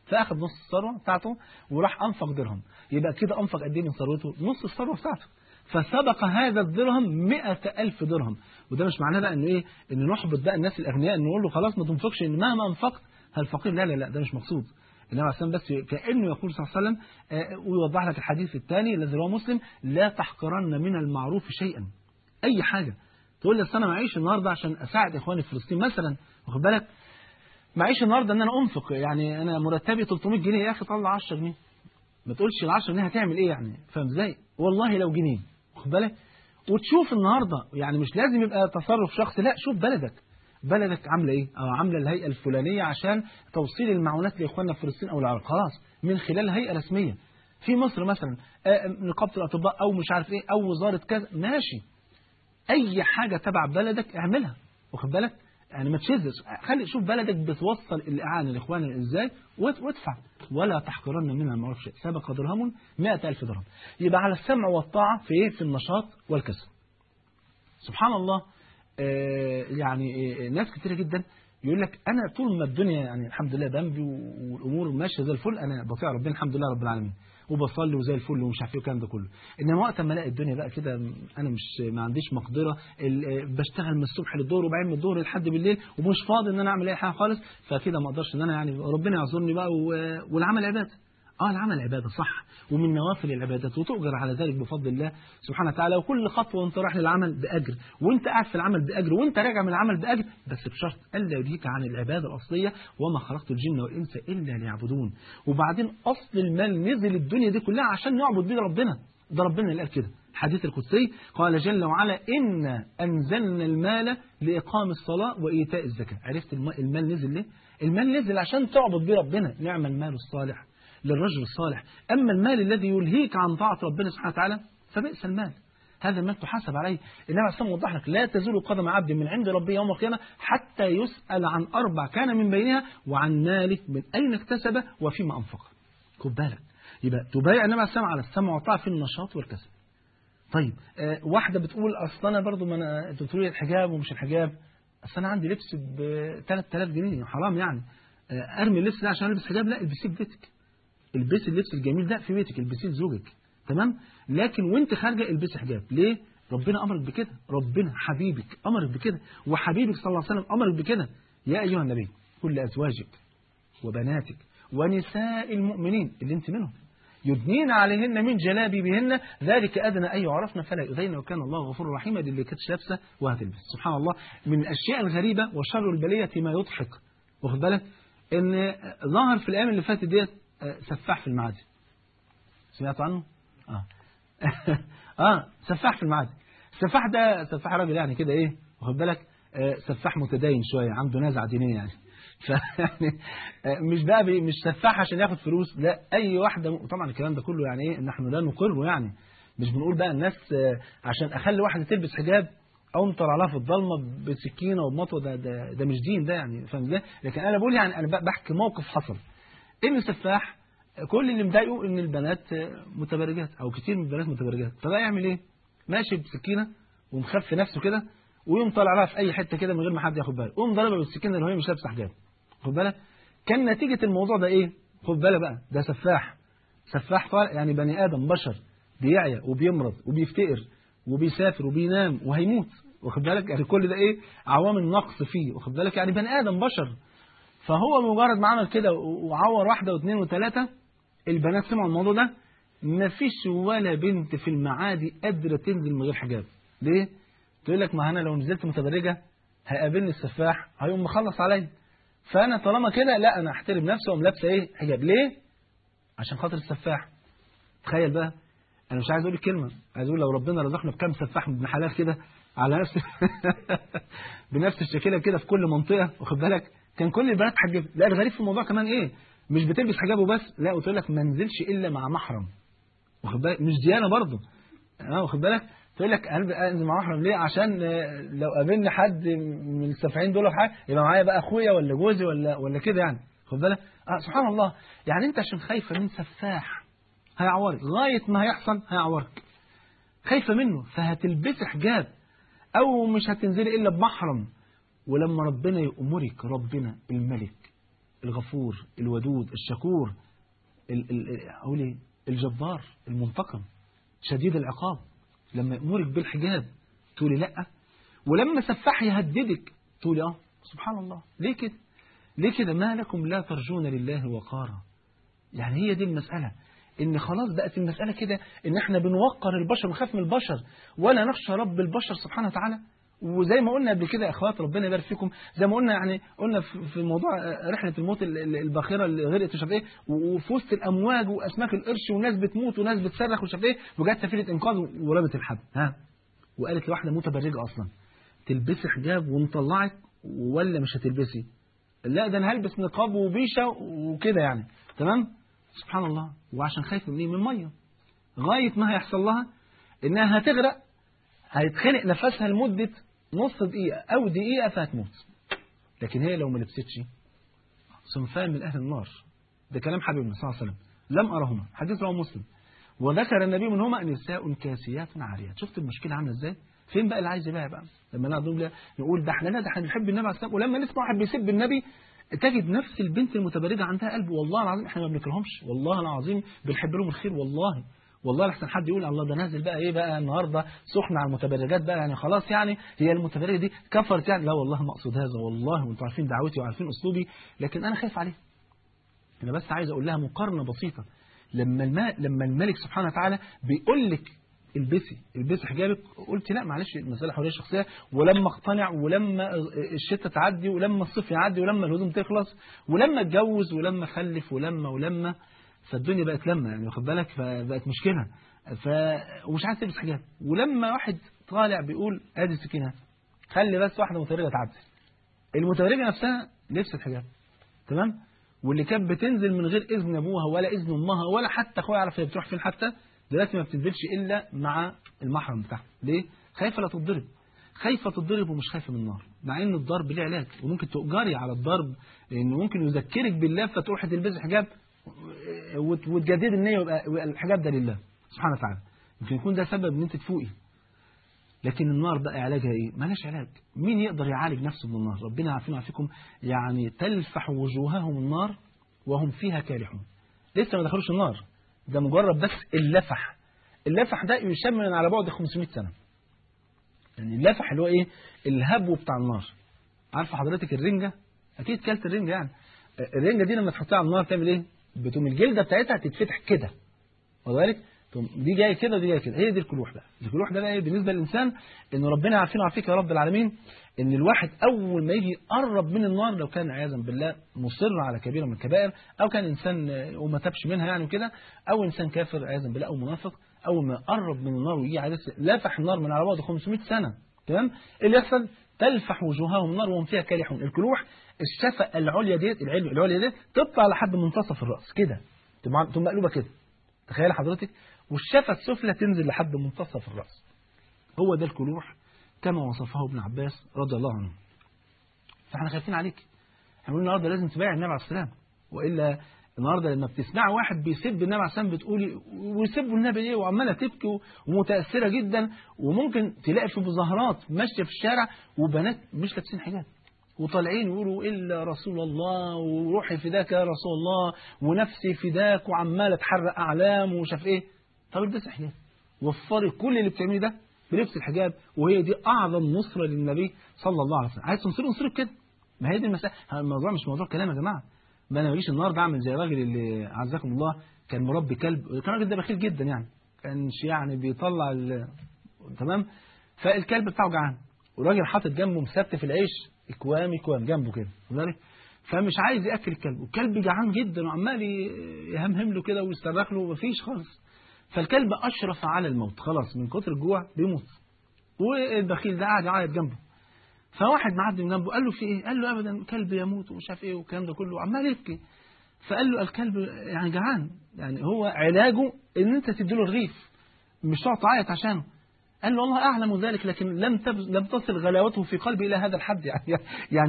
فاخذ نص الثروه بتاعته وراح انفق درهم يبقى كده انفق قد ايه من ثروته نص الثروه بتاعته فسبق هذا الدرهم مئة ألف درهم وده مش معناه بقى إنه إيه إن نحبط بقى الناس الأغنياء إن نقول له خلاص ما تنفقش إن مهما أنفقت الفقير لا لا لا ده مش مقصود النبي عليه بس كأنه يقول صلى الله عليه وسلم ويوضح لك الحديث الثاني الذي رواه مسلم لا تحقرن من المعروف شيئا أي حاجة تقول لي أصل أنا معيش النهارده عشان أساعد إخواني في فلسطين مثلا واخد بالك معيش النهارده إن أنا أنفق يعني أنا مرتبي 300 جنيه يا أخي طلع 10 جنيه ما تقولش ال 10 جنيه هتعمل إيه يعني فاهم إزاي؟ والله لو جنيه واخد بالك وتشوف النهارده يعني مش لازم يبقى تصرف شخصي لا شوف بلدك بلدك عامله ايه او عامله الهيئه الفلانيه عشان توصيل المعونات لاخواننا في فلسطين او العراق خلاص من خلال هيئه رسميه في مصر مثلا نقابه الاطباء او مش عارف ايه او وزاره كذا ماشي اي حاجه تبع بلدك اعملها واخد بالك يعني ما تشذش خلي شوف بلدك بتوصل الاعانه لاخواننا ازاي وادفع ولا تحقرن منها المعروف شيء سبق درهم 100000 درهم يبقى على السمع والطاعه في ايه في النشاط والكسب سبحان الله يعني ناس كتيرة جدا يقول لك أنا طول ما الدنيا يعني الحمد لله بنبي والأمور ماشية زي الفل أنا بطيع ربنا الحمد لله رب العالمين وبصلي وزي الفل ومش عارف ايه والكلام ده كله انما وقت ما الاقي الدنيا بقى كده انا مش ما عنديش مقدره بشتغل من الصبح للظهر وبعين من الظهر لحد بالليل ومش فاضي ان انا اعمل اي حاجه خالص فكده ما اقدرش ان انا يعني ربنا يعذرني بقى والعمل عباده اه العمل عبادة صح ومن نوافل العبادات وتؤجر على ذلك بفضل الله سبحانه وتعالى وكل خطوة وانت رايح للعمل بأجر وانت قاعد في العمل بأجر وانت راجع من العمل بأجر بس بشرط ألا يلهيك عن العبادة الأصلية وما خلقت الجن والإنس إلا ليعبدون وبعدين أصل المال نزل الدنيا دي كلها عشان نعبد بيه ربنا ده ربنا اللي قال كده الحديث القدسي قال جل وعلا إن أنزلنا المال لإقام الصلاة وإيتاء الزكاة عرفت المال نزل ليه؟ المال نزل عشان تعبد بيه ربنا نعم المال الصالح للرجل الصالح أما المال الذي يلهيك عن طاعة ربنا سبحانه وتعالى فبئس المال هذا المال تحاسب عليه النبي عليه الصلاة وضح لك لا تزول قدم عبد من عند ربه يوم القيامة حتى يسأل عن أربع كان من بينها وعن ماله من أين اكتسبه وفيما أنفقه خد بالك يبقى تبايع النبي عليه السلام على السمع والطاعة في النشاط والكسب طيب آه واحدة بتقول أصل أنا برضو ما أنا أنت بتقولي الحجاب ومش الحجاب أصل أنا عندي لبس ب 3000 جنيه حرام يعني آه أرمي اللبس ده عشان ألبس حجاب لا البسيه في بيتك البسي اللبس الجميل ده في بيتك البسيه لزوجك تمام لكن وانت خارجه البسي حجاب ليه ربنا امرك بكده ربنا حبيبك امرك بكده وحبيبك صلى الله عليه وسلم امرك بكده يا ايها النبي كل ازواجك وبناتك ونساء المؤمنين اللي انت منهم يدنين عليهن من جلابيبهن ذلك ادنى ان يعرفن فلا يؤذين وكان الله غفورا رحيما اللي كانتش لابسه وهتلبس سبحان الله من الاشياء الغريبه وشر البليه ما يضحك واخد بالك ان ظهر في الايام اللي فاتت ديت سفاح في المعادي سمعتوا عنه؟ اه اه سفاح في المعادي السفاح ده سفاح راجل يعني كده ايه واخد بالك آه سفاح متدين شويه عنده نزعه دينيه يعني فيعني آه مش بقى بي مش سفاح عشان ياخد فلوس لا اي واحده طبعا الكلام ده كله يعني ايه نحن لا نقره يعني مش بنقول بقى الناس آه عشان اخلي واحده تلبس حجاب او امطر عليها في الضلمه بسكينه وبمطوه ده, ده ده مش دين ده يعني فاهم ازاي؟ لكن انا بقول يعني انا بحكي موقف حصل ابن سفاح كل اللي مضايقه ان البنات متبرجات او كتير من البنات متبرجات فبقى يعمل ايه ماشي بسكينه ومخفي نفسه كده ويقوم طالع لها في اي حته كده من غير ما حد ياخد باله قوم ضربها بالسكينه اللي هي مش لابسه حجاب خد بالك كان نتيجه الموضوع ده ايه خد بالك بقى ده سفاح سفاح طالع يعني بني ادم بشر بيعيا وبيمرض وبيفتقر وبيسافر وبينام وهيموت واخد بالك يعني كل ده ايه عوامل نقص فيه واخد بالك يعني بني ادم بشر فهو مجرد ما عمل كده وعور واحده واثنين وثلاثه البنات سمعوا الموضوع ده مفيش ولا بنت في المعادي قادره تنزل من غير حجاب ليه تقول لك ما انا لو نزلت متبرجه هيقابلني السفاح هيقوم مخلص عليا فانا طالما كده لا انا احترم نفسي واقوم لابسه ايه حجاب ليه عشان خاطر السفاح تخيل بقى انا مش عايز اقول الكلمه عايز اقول لو ربنا رزقنا بكام سفاح ابن حلال كده على نفس بنفس الشكل كده في كل منطقه واخد بالك كان كل البنات حجاب لا الغريب في الموضوع كمان ايه مش بتلبس حجاب وبس لا وتقول لك ما انزلش الا مع محرم واخد بالك مش ديانه برضه اه واخد بالك تقول لك انزل مع محرم ليه عشان لو قابلني حد من السفاحين دول حاجه يبقى معايا بقى اخويا ولا جوزي ولا ولا كده يعني خد بالك آه سبحان الله يعني انت عشان خايفه من سفاح هيعورك لغايه ما هيحصل هيعورك خايفه منه فهتلبسي حجاب او مش هتنزلي الا بمحرم ولما ربنا يأمرك ربنا الملك الغفور الودود الشكور ال ال أقول إيه الجبار المنتقم شديد العقاب لما يأمرك بالحجاب تقولي لأ ولما سفاح يهددك تقولي اه سبحان الله ليه كده ليه كده ما لكم لا ترجون لله وقارا يعني هي دي المسألة ان خلاص بقت المسألة كده ان احنا بنوقر البشر ونخاف من البشر ولا نخشى رب البشر سبحانه وتعالى وزي ما قلنا قبل كده يا اخوات ربنا يبارك فيكم زي ما قلنا يعني قلنا في موضوع رحله الموت الباخره اللي غرقت ومش عارف ايه وفي وسط الامواج واسماك القرش وناس بتموت وناس بتصرخ ومش عارف ايه وجت سفينه انقاذ ورمت الحبل ها وقالت لواحده متبرجه اصلا تلبسي حجاب ونطلعك ولا مش هتلبسي لا ده انا هلبس نقاب وبيشه وكده يعني تمام سبحان الله وعشان خايفه من ايه من ميه غايه ما هيحصل لها انها هتغرق هيتخنق نفسها لمده نص دقيقه او دقيقه فهتموت لكن هي لو ما لبستش صنفان من اهل النار ده كلام حبيبنا صلى الله عليه وسلم لم ارهما حديث رواه مسلم وذكر النبي منهما نساء كاسيات عاريات شفت المشكله عامله ازاي فين بقى اللي عايز يبيع بقى لما نقعد نقول ده احنا لا ده احنا بنحب النبي عليه الصلاه ولما نسمع واحد بيسب النبي تجد نفس البنت المتبرجه عندها قلب والله العظيم احنا ما بنكرهمش والله العظيم بنحب لهم الخير والله والله لحسن حد يقول الله ده نازل بقى ايه بقى النهارده سخن على المتبرجات بقى يعني خلاص يعني هي المتبرجه دي كفرت يعني لا والله ما اقصد هذا والله وانتم عارفين دعوتي وعارفين اسلوبي لكن انا خايف عليها انا بس عايز اقول لها مقارنه بسيطه لما الم... لما الملك سبحانه وتعالى بيقول لك البسي البسي حجابك قلت لا معلش المسألة حرية شخصية ولما اقتنع ولما الشتاء تعدي ولما الصيف يعدي ولما الهدوم تخلص ولما اتجوز ولما اخلف ولما ولما فالدنيا بقت لما يعني واخد بالك فبقت مشكلة ف ومش عايز تلبس حجاب ولما واحد طالع بيقول ادي السكينة خلي بس واحدة متبرجة تعدي المتبرجة نفسها لبست حجاب تمام واللي كانت بتنزل من غير اذن ابوها ولا اذن امها ولا حتى اخويا يعرف هي بتروح فين حتى دلوقتي ما بتنزلش الا مع المحرم بتاعها ليه خايفه لا تتضرب خايفه تتضرب ومش خايفه من النار مع ان الضرب ليه علاج وممكن تؤجري على الضرب لانه ممكن يذكرك بالله فتروحي تلبسي حجاب وتجدد النيه ويبقى الحجاب ده لله سبحانه وتعالى يمكن يكون ده سبب ان انت تفوقي لكن النار بقى علاجها ايه مالهاش علاج مين يقدر يعالج نفسه من النار ربنا عارفين عارفيكم يعني تلفح وجوههم النار وهم فيها كالحون لسه ما دخلوش النار ده مجرد بس اللفح اللفح ده يشمل على بعد 500 سنة يعني اللفح اللي هو ايه الهبو بتاع النار عارفه حضرتك الرنجة اكيد كلت الرنجة يعني الرنجة دي لما تحطها على النار تعمل ايه بتقوم الجلدة بتاعتها تتفتح كده واخد بالك دي جايه كده ودي جايه كده هي دي الكلوح بقى الكلوح ده بقى ايه بالنسبه للانسان ان ربنا عارفين وعارفيك يا رب العالمين ان الواحد اول ما يجي يقرب من النار لو كان عياذا بالله مصر على كبيره من الكبائر او كان انسان وما تابش منها يعني وكده او انسان كافر عياذا بالله او منافق اول ما يقرب من النار ويجي عايز لافح النار من على بعد 500 سنه تمام اللي يحصل تلفح وجوههم النار وهم فيها كالحون الكلوح الشفه العليا ديت العلم العليا ديت تطلع لحد منتصف الراس كده تبقى مقلوبه كده تخيل حضرتك والشفة السفلى تنزل لحد منتصف الرأس هو ده الكلوح كما وصفه ابن عباس رضي الله عنه فاحنا خايفين عليك احنا بنقول النهارده لازم تبايع النبي عليه السلام والا النهارده لما بتسمع واحد بيسب النبي عليه السلام بتقولي ويسبوا النبي ليه وعماله تبكي ومتاثره جدا وممكن تلاقي في مظاهرات ماشيه في الشارع وبنات مش لابسين حجاب وطالعين يقولوا إلا رسول الله وروحي فداك يا رسول الله ونفسي فداك وعمالة تحرق أعلام ومش عارف إيه طب البس حجاب وفري كل اللي بتعمليه ده بلبس الحجاب وهي دي أعظم نصرة للنبي صلى الله عليه وسلم عايز تنصره انصره كده ما هي دي المسألة الموضوع مش موضوع كلام يا جماعة ما أنا ماليش النهارده أعمل زي الراجل اللي عزكم الله كان مربي كلب كان الراجل ده بخيل جدا يعني كانش يعني بيطلع تمام فالكلب بتاعه جعان والراجل حاطط جنبه مستف العيش اكوام اكوام جنبه كده فمش عايز ياكل الكلب والكلب جعان جدا وعمال يهمهم له كده ويصرخ له ومفيش خالص فالكلب اشرف على الموت خلاص من كتر الجوع بيموت والبخيل ده قاعد يعيط جنبه فواحد معدي من جنبه قال له في ايه قال له ابدا كلب يموت ومش عارف ايه والكلام ده كله عمال يبكي فقال له الكلب يعني جعان يعني هو علاجه ان انت تديله رغيف مش تقعد تعيط عشانه قال له والله أعلم ذلك لكن لم لم تصل غلاوته في قلبي إلى هذا الحد يعني يعني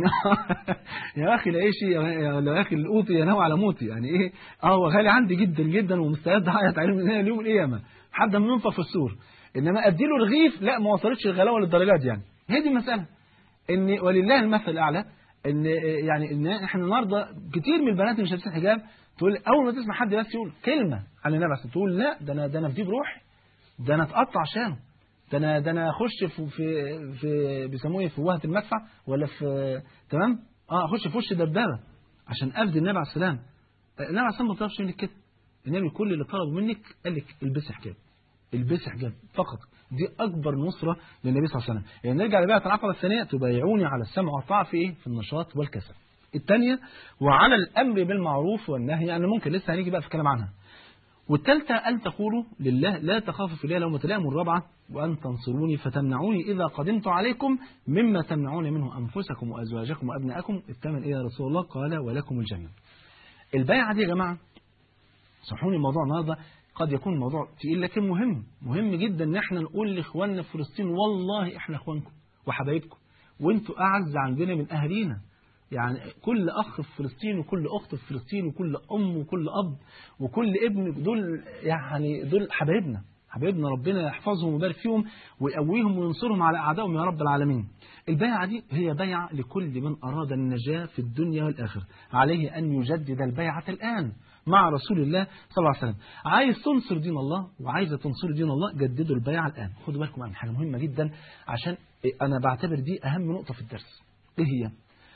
يا أخي العيش يا أخي القوطي ينوى على موتي يعني إيه اه هو غالي عندي جدا جدا ومستعد أعيط عليه من هنا ليوم القيامة حد ما ينفخ في السور إنما أديله رغيف لا ما وصلتش الغلاوة للدرجات يعني هي دي المسألة إن ولله المثل الأعلى ان يعني ان احنا النهارده كتير من البنات اللي مش لابسين حجاب تقول اول ما تسمع حد بس يقول كلمه عن النبي عليه تقول لا ده انا ده انا في دي بروحي ده انا اتقطع عشانه ده انا ده انا اخش في في في بيسموه ايه في وهه المدفع ولا في تمام اه اخش في وش دبابه عشان افدي النبي عليه السلام النبي عليه السلام ما طلبش منك كده النبي كل اللي طلبه منك قال لك البسي حجاب البسي حجاب فقط دي اكبر نصره للنبي صلى الله عليه وسلم يعني نرجع لبيعه العقبه الثانيه تبايعوني على السمع والطاعه في ايه في النشاط والكسل الثانيه وعلى الامر بالمعروف والنهي يعني ممكن لسه هنيجي بقى في الكلام عنها والثالثة أن تقولوا لله لا تخافوا في الله لومة لائم الرابعة وأن تنصروني فتمنعوني إذا قدمت عليكم مما تمنعون منه أنفسكم وأزواجكم وأبناءكم الثمن إيه يا رسول الله قال ولكم الجنة البيعة دي يا جماعة صحوني الموضوع النهارده قد يكون الموضوع تقيل لكن مهم مهم جدا ان احنا نقول لاخواننا في فلسطين والله احنا اخوانكم وحبايبكم وانتوا اعز عندنا من اهالينا يعني كل اخ في فلسطين وكل اخت في فلسطين وكل ام وكل اب وكل ابن دول يعني دول حبايبنا حبايبنا ربنا يحفظهم ويبارك فيهم ويقويهم وينصرهم على اعدائهم يا رب العالمين. البيعه دي هي بيعه لكل من اراد النجاه في الدنيا والاخره، عليه ان يجدد البيعه الان مع رسول الله صلى الله عليه وسلم. عايز تنصر دين الله وعايزه تنصر دين الله جددوا البيعه الان. خدوا بالكم من حاجه مهمه جدا عشان انا بعتبر دي اهم نقطه في الدرس. ايه هي؟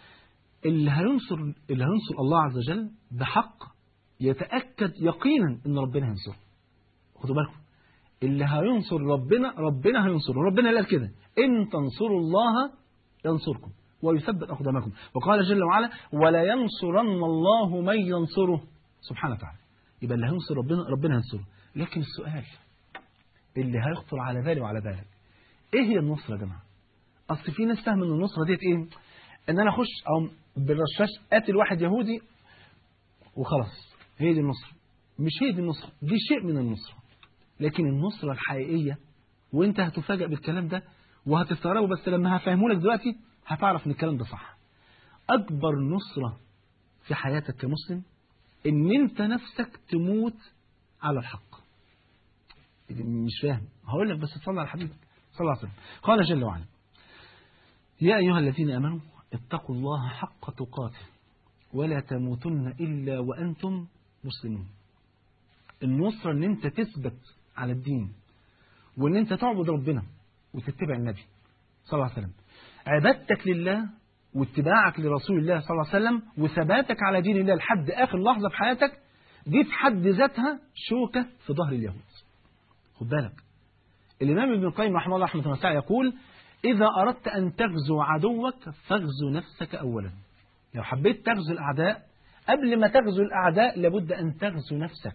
اللي هينصر اللي هينصر الله عز وجل بحق يتاكد يقينا ان ربنا هينصره. خدوا بالكم اللي هينصر ربنا ربنا هينصره ربنا قال كده إن تنصروا الله ينصركم ويثبت أقدامكم وقال جل وعلا ولا ينصرن الله من ينصره سبحانه وتعالى يبقى اللي هينصر ربنا ربنا هينصره لكن السؤال اللي هيخطر على بالي وعلى بالك ايه هي النصرة يا جماعة اصل في ناس فاهمه ان النصرة ديت ايه ان انا اخش او بالرشاش قاتل واحد يهودي وخلاص هي دي النصرة مش هي دي النصرة دي شيء من النصرة لكن النصرة الحقيقية وانت هتفاجئ بالكلام ده وهتستغربه بس لما هفهمه لك دلوقتي هتعرف ان الكلام ده صح اكبر نصرة في حياتك كمسلم ان انت نفسك تموت على الحق مش فاهم هقول لك بس صلى على حبيبك صلى الله عليه وسلم قال جل وعلا يا ايها الذين امنوا اتقوا الله حق تقاته ولا تموتن الا وانتم مسلمون النصرة ان انت تثبت على الدين وان انت تعبد ربنا وتتبع النبي صلى الله عليه وسلم عبادتك لله واتباعك لرسول الله صلى الله عليه وسلم وثباتك على دين الله لحد اخر لحظه في حياتك دي في حد ذاتها شوكه في ظهر اليهود خد بالك الامام ابن القيم رحمه الله رحمه واسعه يقول اذا اردت ان تغزو عدوك فاغزو نفسك اولا لو حبيت تغزو الاعداء قبل ما تغزو الاعداء لابد ان تغزو نفسك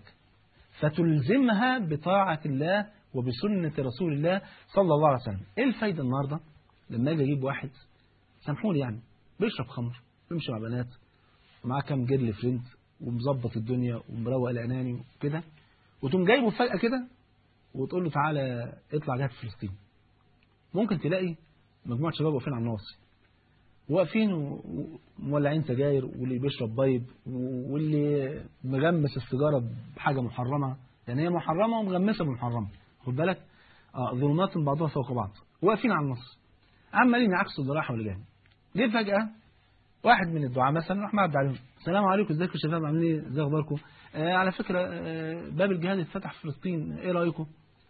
فتلزمها بطاعة الله وبسنة رسول الله صلى الله عليه وسلم ايه الفايدة النهاردة لما اجي اجيب واحد سامحوني يعني بيشرب خمر بيمشي مع بنات ومعاه كام جيرل فريند ومظبط الدنيا ومروق الاناني وكده وتقوم جايبه فجأة كده وتقول له تعالى اطلع جهة في فلسطين ممكن تلاقي مجموعة شباب واقفين على الناصي واقفين ومولعين سجاير واللي بيشرب بيض واللي مغمس السيجاره بحاجه محرمه يعني هي محرمه ومغمسه بمحرمه خد بالك اه ظلمات بعضها فوق بعض واقفين على النص عمالين يعكسوا الراحه والجاي جه فجاه واحد من الدعاء مثلا راح معدي عليهم السلام عليكم ازيكم يا شباب عاملين ايه ازي اخباركم آه على فكره آه باب الجهاد اتفتح في فلسطين ايه رايكم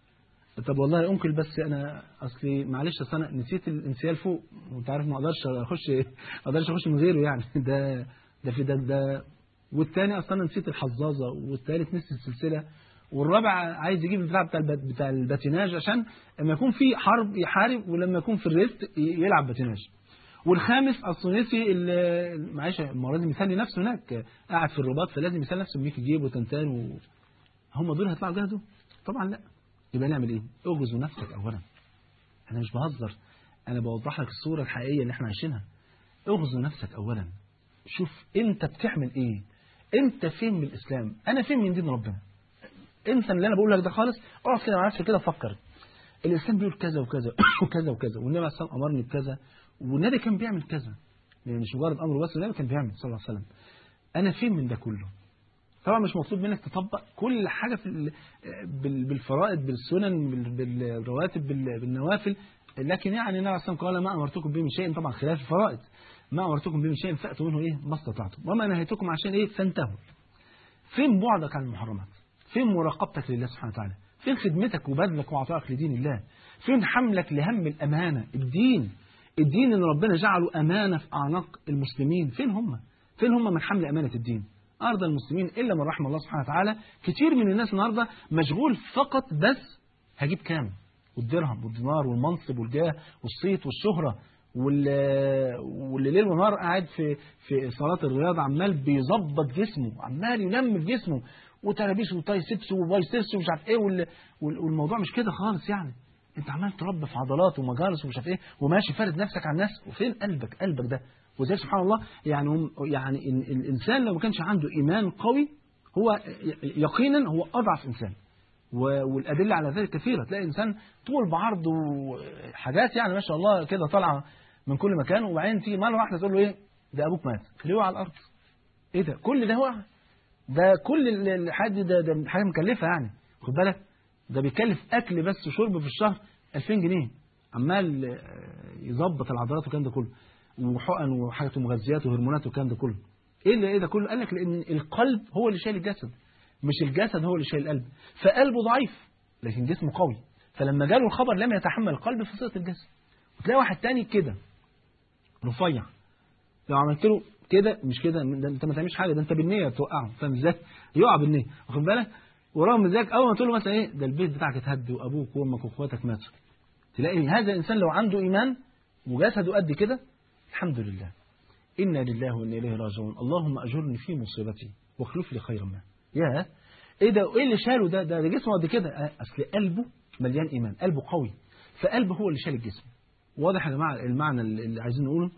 طب والله يا انكل بس انا اصلي معلش اصل انا نسيت الانسيال فوق وانت عارف ما اقدرش اخش ما اقدرش اخش من غيره يعني ده ده في ده ده والثاني اصلا نسيت الحظاظه والثالث نسي السلسله والرابع عايز يجيب البتاع بتاع البت بتاع الباتيناج عشان لما يكون في حرب يحارب ولما يكون في الريست يلعب باتيناج والخامس اصل نسي معلش ما لازم يسلي نفسه هناك قاعد في الرباط فلازم يسلي نفسه بيك جيب وتنتان و... هم دول هيطلعوا جاهزوا طبعا لا يبقى نعمل ايه اغزو نفسك اولا انا مش بهزر انا بوضح لك الصوره الحقيقيه اللي احنا عايشينها اغزو نفسك اولا شوف انت بتعمل ايه انت فين من الاسلام انا فين من دين ربنا انسى اللي انا بقول لك ده خالص اقعد كده مع نفسك كده فكر الاسلام بيقول كذا وكذا وكذا وكذا والنبي عليه الصلاه امرني بكذا والنبي كان بيعمل كذا يعني مش مجرد امر بس النبي كان بيعمل صلى الله عليه وسلم انا فين من ده كله طبعا مش مطلوب منك تطبق كل حاجة في بالفرائض بالسنن بالرواتب بالنوافل لكن يعني النبي عليه الصلاه قال ما امرتكم به من شيء طبعا خلاف الفرائض ما أمرتكم به من شيء فأتوا منه إيه ما استطعتم وما نهيتكم عشان إيه فانتهوا فين بعدك عن المحرمات فين مراقبتك لله سبحانه وتعالى فين خدمتك وبذلك وعطائك لدين الله فين حملك لهم الأمانة الدين الدين اللي ربنا جعله أمانة في أعناق المسلمين فين هم فين هم من حمل أمانة الدين أرض المسلمين إلا من رحم الله سبحانه وتعالى كتير من الناس النهاردة مشغول فقط بس هجيب كام والدرهم والدينار والمنصب والجاه والصيت والشهرة واللي ليل ونهار قاعد في في صالات الرياضة عمال بيظبط جسمه عمال ينمي في جسمه وترابيس وتايسبس وبايسبس ومش عارف ايه والموضوع مش كده خالص يعني انت عمال تربي في عضلات ومجالس ومش عارف ايه وماشي فارد نفسك على الناس وفين قلبك قلبك ده وزي سبحان الله يعني يعني الانسان لو ما كانش عنده ايمان قوي هو يقينا هو اضعف انسان والادله على ذلك كثيره تلاقي انسان طول بعرض وحاجات يعني ما شاء الله كده طالعه من كل مكان وبعدين تيجي مره واحده تقول له ايه ده ابوك مات خليه على الارض ايه ده كل ده وقع ده كل الحاجات دي ده, ده حاجه مكلفه يعني خد بالك ده بيكلف اكل بس وشرب في الشهر 2000 جنيه عمال يظبط العضلات والكلام ده كله وحقن وحاجات ومغذيات وهرمونات والكلام ده كله ايه اللي ايه ده كله قال لك لان القلب هو اللي شايل الجسد مش الجسد هو اللي شايل القلب فقلبه ضعيف لكن جسمه قوي فلما جاله الخبر لم يتحمل القلب في صيغه الجسد وتلاقي واحد تاني كده رفيع لو عملت له كده مش كده ده انت ما تعملش حاجه ده انت بالنيه توقعه فاهم ازاي يقع بالنيه واخد بالك ورغم ذلك اول ما تقول له مثلا ايه ده البيت بتاعك اتهد وابوك وامك واخواتك ماتوا تلاقي هذا الانسان لو عنده ايمان وجسده قد كده الحمد لله انا لله وانا اليه راجعون اللهم اجرني في مصيبتي واخلف لي خيرا منها يا ايه ده ايه اللي شاله ده ده جسمه قد كده اصل قلبه مليان ايمان قلبه قوي فقلبه هو اللي شال الجسم واضح يا جماعه المعنى اللي عايزين نقوله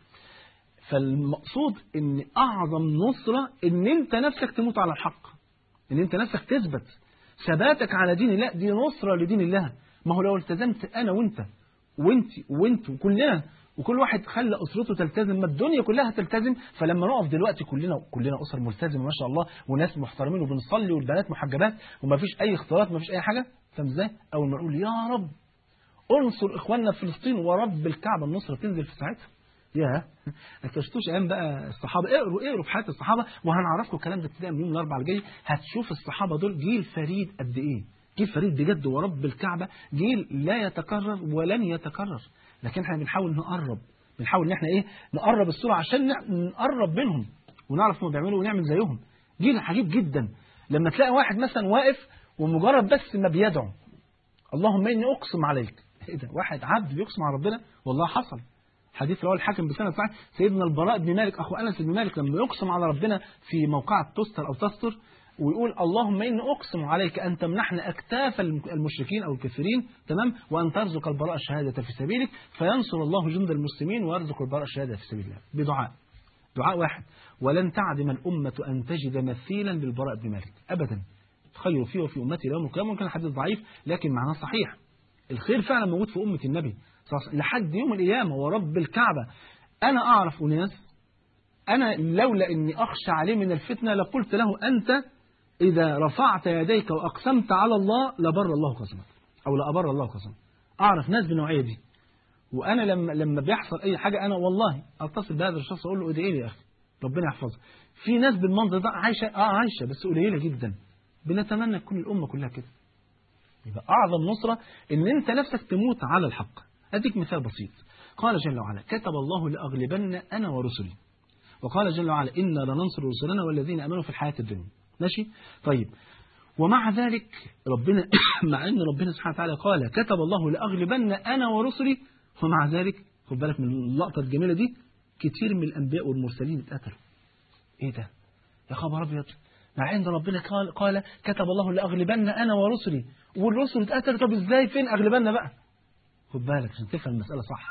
فالمقصود ان اعظم نصرة ان انت نفسك تموت على الحق ان انت نفسك تثبت ثباتك على دين الله دي نصرة لدين الله ما هو لو التزمت انا وانت وانت وانت وكلنا وكل واحد خلى اسرته تلتزم ما الدنيا كلها تلتزم فلما نقف دلوقتي كلنا كلنا اسر ملتزمه ما شاء الله وناس محترمين وبنصلي والبنات محجبات وما فيش اي اختلاط ما فيش اي حاجه فاهم ازاي اول ما نقول يا رب انصر اخواننا في فلسطين ورب الكعبه النصره تنزل في ساعتها يا ما كشتوش ايام بقى الصحابه اقروا اقروا في حياه الصحابه وهنعرفكم الكلام ده ابتداء من يوم الاربعاء الجاي هتشوف الصحابه دول جيل فريد قد ايه جيل فريد بجد ورب الكعبه جيل لا يتكرر ولن يتكرر لكن احنا بنحاول نقرب بنحاول ان احنا ايه نقرب الصوره عشان نقرب منهم ونعرف هم بيعملوا ونعمل زيهم جيل عجيب جدا لما تلاقي واحد مثلا واقف ومجرد بس ما بيدعو اللهم اني اقسم عليك ايه ده واحد عبد بيقسم على ربنا والله حصل حديث رواه الحاكم بسنة صحيح سيدنا البراء بن مالك أخو أنس بن مالك لما يقسم على ربنا في موقعة تستر أو تستر ويقول اللهم إني أقسم عليك أن تمنحنا أكتاف المشركين أو الكافرين تمام وأن ترزق البراء الشهادة في سبيلك فينصر الله جند المسلمين ويرزق البراء الشهادة في سبيل الله بدعاء دعاء واحد ولن تعدم الأمة أن تجد مثيلا للبراء بن مالك أبدا خير فيه وفي أمتي يوم القيامة كان حديث ضعيف لكن معناه صحيح الخير فعلا موجود في أمة النبي لحد يوم القيامة ورب الكعبة أنا أعرف أناس أنا لولا أني أخشى عليه من الفتنة لقلت له أنت إذا رفعت يديك وأقسمت على الله لبر الله قسمك أو لأبر الله قسمك أعرف ناس بالنوعية دي وأنا لما لما بيحصل أي حاجة أنا والله أتصل بهذا الشخص أقول له ادعي لي يا أخي ربنا يحفظك في ناس بالمنظر ده عايشة آه عايشة بس قليلة جدا بنتمنى تكون الأمة كلها كده يبقى أعظم نصرة إن أنت نفسك تموت على الحق أديك مثال بسيط قال جل وعلا كتب الله لأغلبن أنا ورسلي وقال جل وعلا إنا لننصر رسلنا والذين أمنوا في الحياة الدنيا ماشي طيب ومع ذلك ربنا مع أن ربنا سبحانه وتعالى قال كتب الله لأغلبن أنا ورسلي ومع ذلك خد بالك من اللقطة الجميلة دي كتير من الأنبياء والمرسلين اتقتلوا إيه ده يا خبر أبيض مع أن ربنا قال, قال كتب الله لأغلبن أنا ورسلي والرسل اتقتلوا طب إزاي فين أغلبنا بقى خد بالك عشان تفهم المسألة صح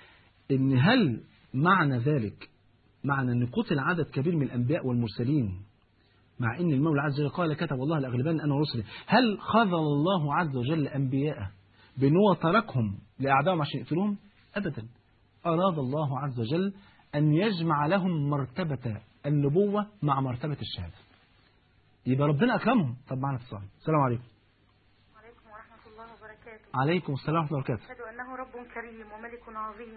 إن هل معنى ذلك معنى أن قتل عدد كبير من الأنبياء والمرسلين مع أن المولى عز وجل قال كتب الله لأغلبن أنا ورسلي هل خذل الله عز وجل أنبياءه بأن هو تركهم لأعدائهم عشان يقتلوهم أبدا أراد الله عز وجل أن يجمع لهم مرتبة النبوة مع مرتبة الشهادة يبقى ربنا أكرمهم طب معنا اتصال السلام عليكم وعليكم ورحمة الله وبركاته عليكم السلام ورحمة الله وبركاته أشهد أنه رب كريم وملك عظيم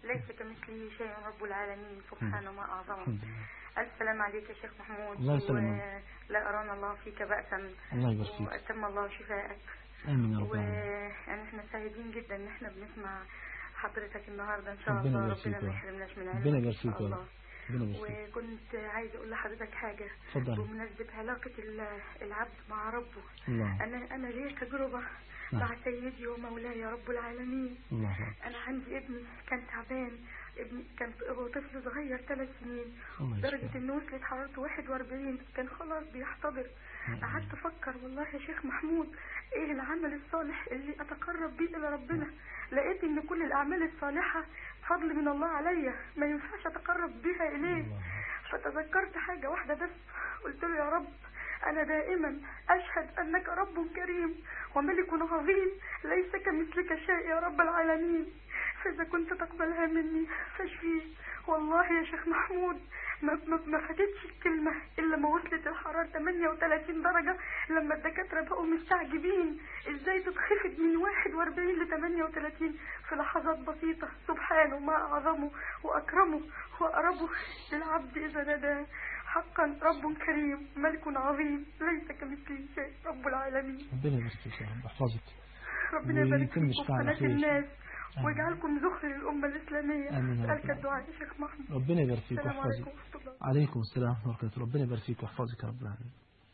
ليس كمثله شيء رب العالمين سبحانه ما أعظمه الحمد لله ألف سلام عليك يا شيخ محمود الله يسلمك. ولا أرانا الله فيك بأسا الله يبارك فيك وأتم الله شفاءك امين يا رب العالمين ويعني احنا سعيدين جدا ان احنا بنسمع حضرتك النهارده ان شاء ربنا الله يبارك ربنا فيك ما يا رب. يحرمناش من ربنا علمك يبارك ان فيك شاء يا الله رب ربنا يبارك فيك وكنت عايزه اقول لحضرتك حاجه اتفضل بمناسبه علاقه ال- العبد مع ربه الله انا انا ليا تجربه نعم. مع سيدي ومولاي رب العالمين الله أكبر. انا عندي ابني كان تعبان ابني كان هو طفل صغير ثلاث سنين الله لدرجة يشفيه انه وصلت حرارته 41 كان خلاص بيحتضر قعدت افكر والله يا شيخ محمود ايه العمل الصالح اللي اتقرب بيه الى ربنا لقيت ان كل الاعمال الصالحة فضل من الله عليا ما ينفعش اتقرب بها اليه الله فتذكرت حاجة واحدة بس قلت له يا رب أنا دائما أشهد أنك رب كريم وملك عظيم ليس كمثلك شيء يا رب العالمين فإذا كنت تقبلها مني فاشفيه والله يا شيخ محمود ما, ما, ما فاتتش الكلمة إلا ما وصلت الحرارة 38 درجة لما الدكاترة بقوا مستعجبين إزاي تتخفض من 41 ل 38 في لحظات بسيطة سبحانه ما أعظمه وأكرمه وأقربه للعبد إذا ناداه حقا رب كريم ملك عظيم ليس كمثله شيء رب العالمين ربنا يبارك فيك يا رب احفظك ربنا يبارك ويتم فيكم شفاعة على قناة خير. الناس آمين. واجعلكم ذخر للأمة الإسلامية آمين يا رب أسألك الدعاء يا شيخ محمد ربنا يبارك فيك السلام ويحفظك عليكم ورحمة الله عليكم السلام ورحمة الله وبركاته ربنا يبارك فيك ويحفظك يا رب العالمين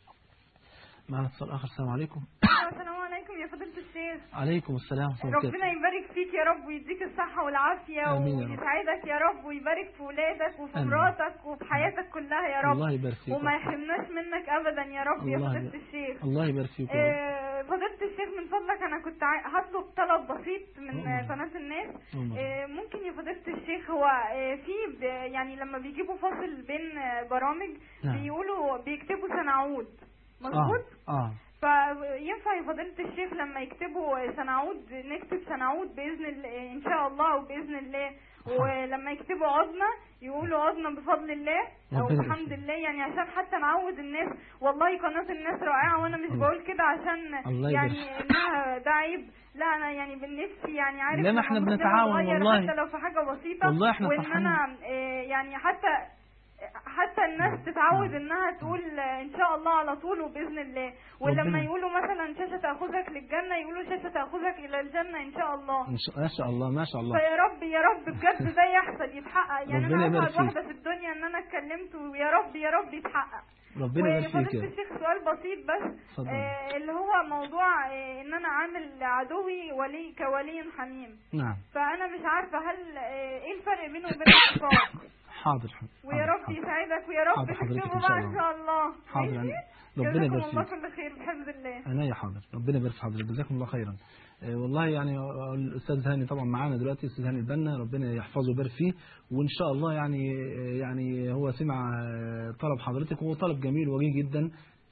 معنا اتصال آخر السلام عليكم السلام عليكم يا فضيلة الشيخ عليكم السلام ورحمة الله ربنا وبركاته يبارك فيك يا رب ويديك الصحة والعافية آمين يا رب. ويسعدك يا رب ويبارك في ولادك وفي آمين. مراتك وفي حياتك كلها يا رب الله يبارك فيك وما يحرمناش منك أبدا يا رب يا الله فضيلة يبارك- الشيخ الله يبارك فيك يا رب آه، فضيلة الشيخ من فضلك أنا كنت عاي- هطلب طلب بسيط من أمم. آه، قناة الناس أمم. آه، ممكن يا فضيلة الشيخ هو آه، في ب- يعني لما بيجيبوا فاصل بين آه، برامج نعم. بيقولوا بيكتبوا سنعود مظبوط؟ اه اه فينفع يا فضيلة الشيخ لما يكتبوا سنعود نكتب سنعود بإذن الله إن شاء الله وبإذن الله ولما يكتبوا عظمة يقولوا عظمة بفضل الله أو ربنا بحمد يبارك. الله يعني عشان حتى نعود الناس والله قناة الناس رائعة وأنا مش الله. بقول كده عشان الله يعني يبارك. إنها ده عيب لا أنا يعني بالنفسي يعني عارف لا، ما إن إحنا المفروض بنتعاون نغير والله. حتى لو في حاجة بسيطة والله إحنا وإن فرحانين. أنا آه، يعني حتى حتى الناس تتعود انها تقول ان شاء الله على طول وباذن الله ولما ربنا- يقولوا مثلا شاشه تاخذك للجنه يقولوا شاشه تاخذك الى الجنه ان شاء الله إن شاء ما شاء الله ما شاء الله فيا رب يا رب بجد ده يحصل يتحقق يعني ربنا انا يبارك اسعد فيك. واحده في الدنيا ان انا اتكلمت ويا رب يا رب يتحقق ربنا يبارك وفضيلة فيك يا رب. الشيخ سؤال بسيط بس اتفضل. آه اللي هو موضوع آه ان انا عامل عدوي ولي كولي حميم نعم فانا مش عارفه هل آه ايه الفرق بينه وبين الاتفاق حاضر حاضر ويا حاضر، رب حاضر. يسعدك ويا رب حاضر حضرتك تكتبوا إن شاء بقى الله. ان شاء الله حاضر ماشي؟ يعني ربنا جزاكم يبارك الله فيك. كل خير بحمد الله عينيا حاضر ربنا يبارك في حضرتك جزاكم الله خيرا آه، والله يعني آه، الاستاذ هاني طبعا معانا دلوقتي الاستاذ هاني البنا ربنا يحفظه ويبارك فيه وان شاء الله يعني آه، يعني هو سمع آه، طلب حضرتك وهو طلب جميل وجيه جدا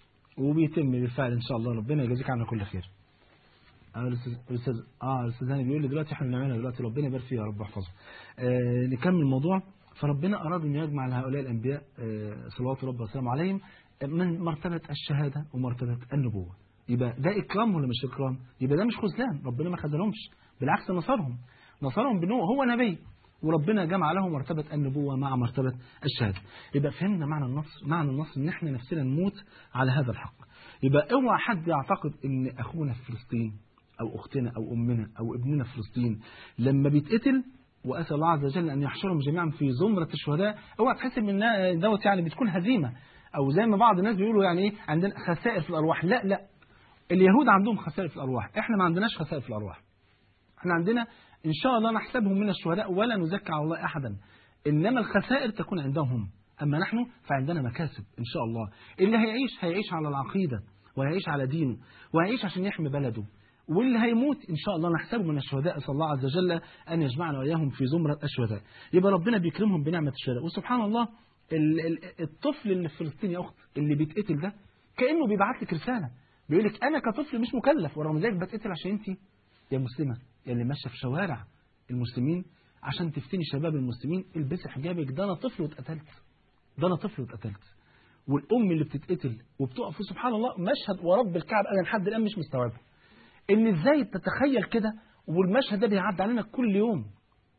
وبيتم بالفعل ان شاء الله ربنا يجازيك عنا كل خير اه الاستاذ الاستاذ اه الاستاذ هاني بيقول لي دلوقتي احنا بنعملها دلوقتي ربنا يبارك فيه يا رب يحفظه آه نكمل الموضوع فربنا اراد ان يجمع هؤلاء الانبياء آه صلوات ربه وسلامه عليهم من مرتبه الشهاده ومرتبه النبوه يبقى ده اكرام ولا مش اكرام يبقى ده مش خذلان ربنا ما خذلهمش بالعكس نصرهم نصرهم بانه هو نبي وربنا جمع له مرتبة النبوة مع مرتبة الشهادة يبقى فهمنا معنى النصر معنى النصر ان احنا نفسنا نموت على هذا الحق يبقى اوعى حد يعتقد ان اخونا في فلسطين او اختنا او امنا او ابننا في فلسطين لما بيتقتل واسال الله عز وجل ان يحشرهم جميعا في زمره الشهداء اوعى تحسب ان دوت يعني بتكون هزيمه او زي ما بعض الناس بيقولوا يعني ايه عندنا خسائر في الارواح لا لا اليهود عندهم خسائر في الارواح احنا ما عندناش خسائر في الارواح احنا عندنا ان شاء الله نحسبهم من الشهداء ولا نزكي على الله احدا انما الخسائر تكون عندهم هم اما نحن فعندنا مكاسب ان شاء الله اللي هيعيش هيعيش على العقيده وهيعيش على دينه وهيعيش عشان يحمي بلده واللي هيموت ان شاء الله نحسبه من الشهداء اسال الله عز وجل ان يجمعنا واياهم في زمره الشهداء يبقى ربنا بيكرمهم بنعمه الشهداء وسبحان الله ال- ال- الطفل اللي في فلسطين يا اخت اللي بيتقتل ده كانه بيبعت لك رساله بيقول لك انا كطفل مش مكلف ورغم ذلك بتقتل عشان انت يا مسلمه يا اللي ماشيه في شوارع المسلمين عشان تفتني شباب المسلمين البسي حجابك ده انا طفل واتقتلت ده انا طفل واتقتلت والام اللي بتتقتل وبتقف سبحان الله مشهد ورب الكعب انا لحد الان مش مستوعبه ان ازاي تتخيل كده والمشهد ده بيعدي علينا كل يوم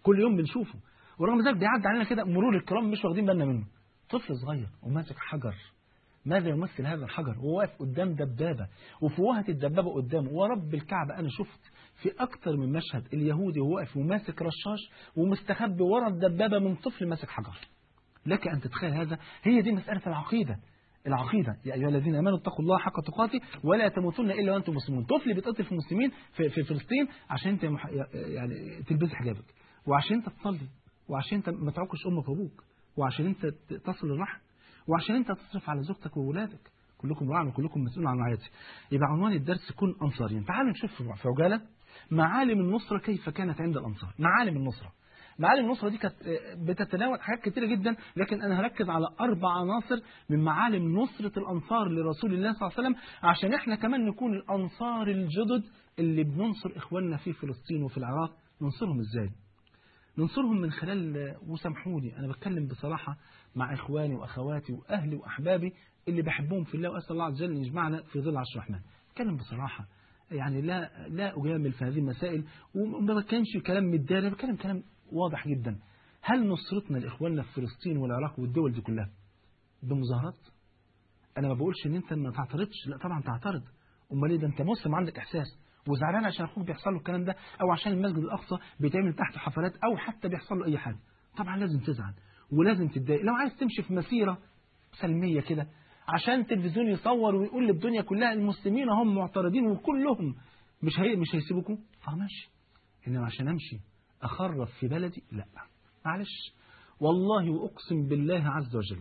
كل يوم بنشوفه ورغم ذلك بيعدي علينا كده مرور الكرام مش واخدين بالنا منه طفل صغير وماسك حجر ماذا يمثل هذا الحجر هو واقف قدام دبابة وفوهة الدبابة قدامه ورب الكعبة أنا شفت في أكتر من مشهد اليهودي وهو واقف وماسك رشاش ومستخبي ورا الدبابة من طفل ماسك حجر لك أن تتخيل هذا هي دي مسألة العقيدة العقيدة يا أيها الذين آمنوا اتقوا الله حق تقاته ولا تموتن إلا وأنتم مسلمون طفل بيتقتل في المسلمين في, في فلسطين عشان أنت مح... يعني تلبس حجابك وعشان أنت تصلي وعشان أنت ما تعقش أمك وأبوك وعشان أنت تصل الرحم وعشان أنت تصرف على زوجتك وولادك كلكم راع وكلكم مسؤول عن رعايته يبقى عنوان الدرس كن أنصاريا تعالوا نشوف في عجالة معالم النصرة كيف كانت عند الأنصار معالم النصرة معالم النصرة دي كانت بتتناول حاجات كتيرة جدا لكن أنا هركز على أربع عناصر من معالم نصرة الأنصار لرسول الله صلى الله عليه وسلم عشان إحنا كمان نكون الأنصار الجدد اللي بننصر إخواننا في فلسطين وفي العراق ننصرهم إزاي ننصرهم من خلال وسامحوني أنا بتكلم بصراحة مع إخواني وأخواتي وأهلي وأحبابي اللي بحبهم في الله وأسأل الله عز وجل أن يجمعنا في ظل عرش الرحمن بتكلم بصراحة يعني لا لا أجامل في هذه المسائل وما كانش كلام متداري بتكلم كلام واضح جدا هل نصرتنا لإخواننا في فلسطين والعراق والدول دي كلها بمظاهرات أنا ما بقولش إن أنت ما تعترضش لا طبعا تعترض أمال إيه ده أنت مسلم عندك إحساس وزعلان عشان أخوك بيحصل له الكلام ده أو عشان المسجد الأقصى بيتعمل تحت حفلات أو حتى بيحصل له أي حاجة طبعا لازم تزعل ولازم تتضايق لو عايز تمشي في مسيرة سلمية كده عشان التلفزيون يصور ويقول للدنيا كلها المسلمين هم معترضين وكلهم مش هي مش هيسيبوكم فماشي انما عشان امشي اخرب في بلدي لا معلش والله واقسم بالله عز وجل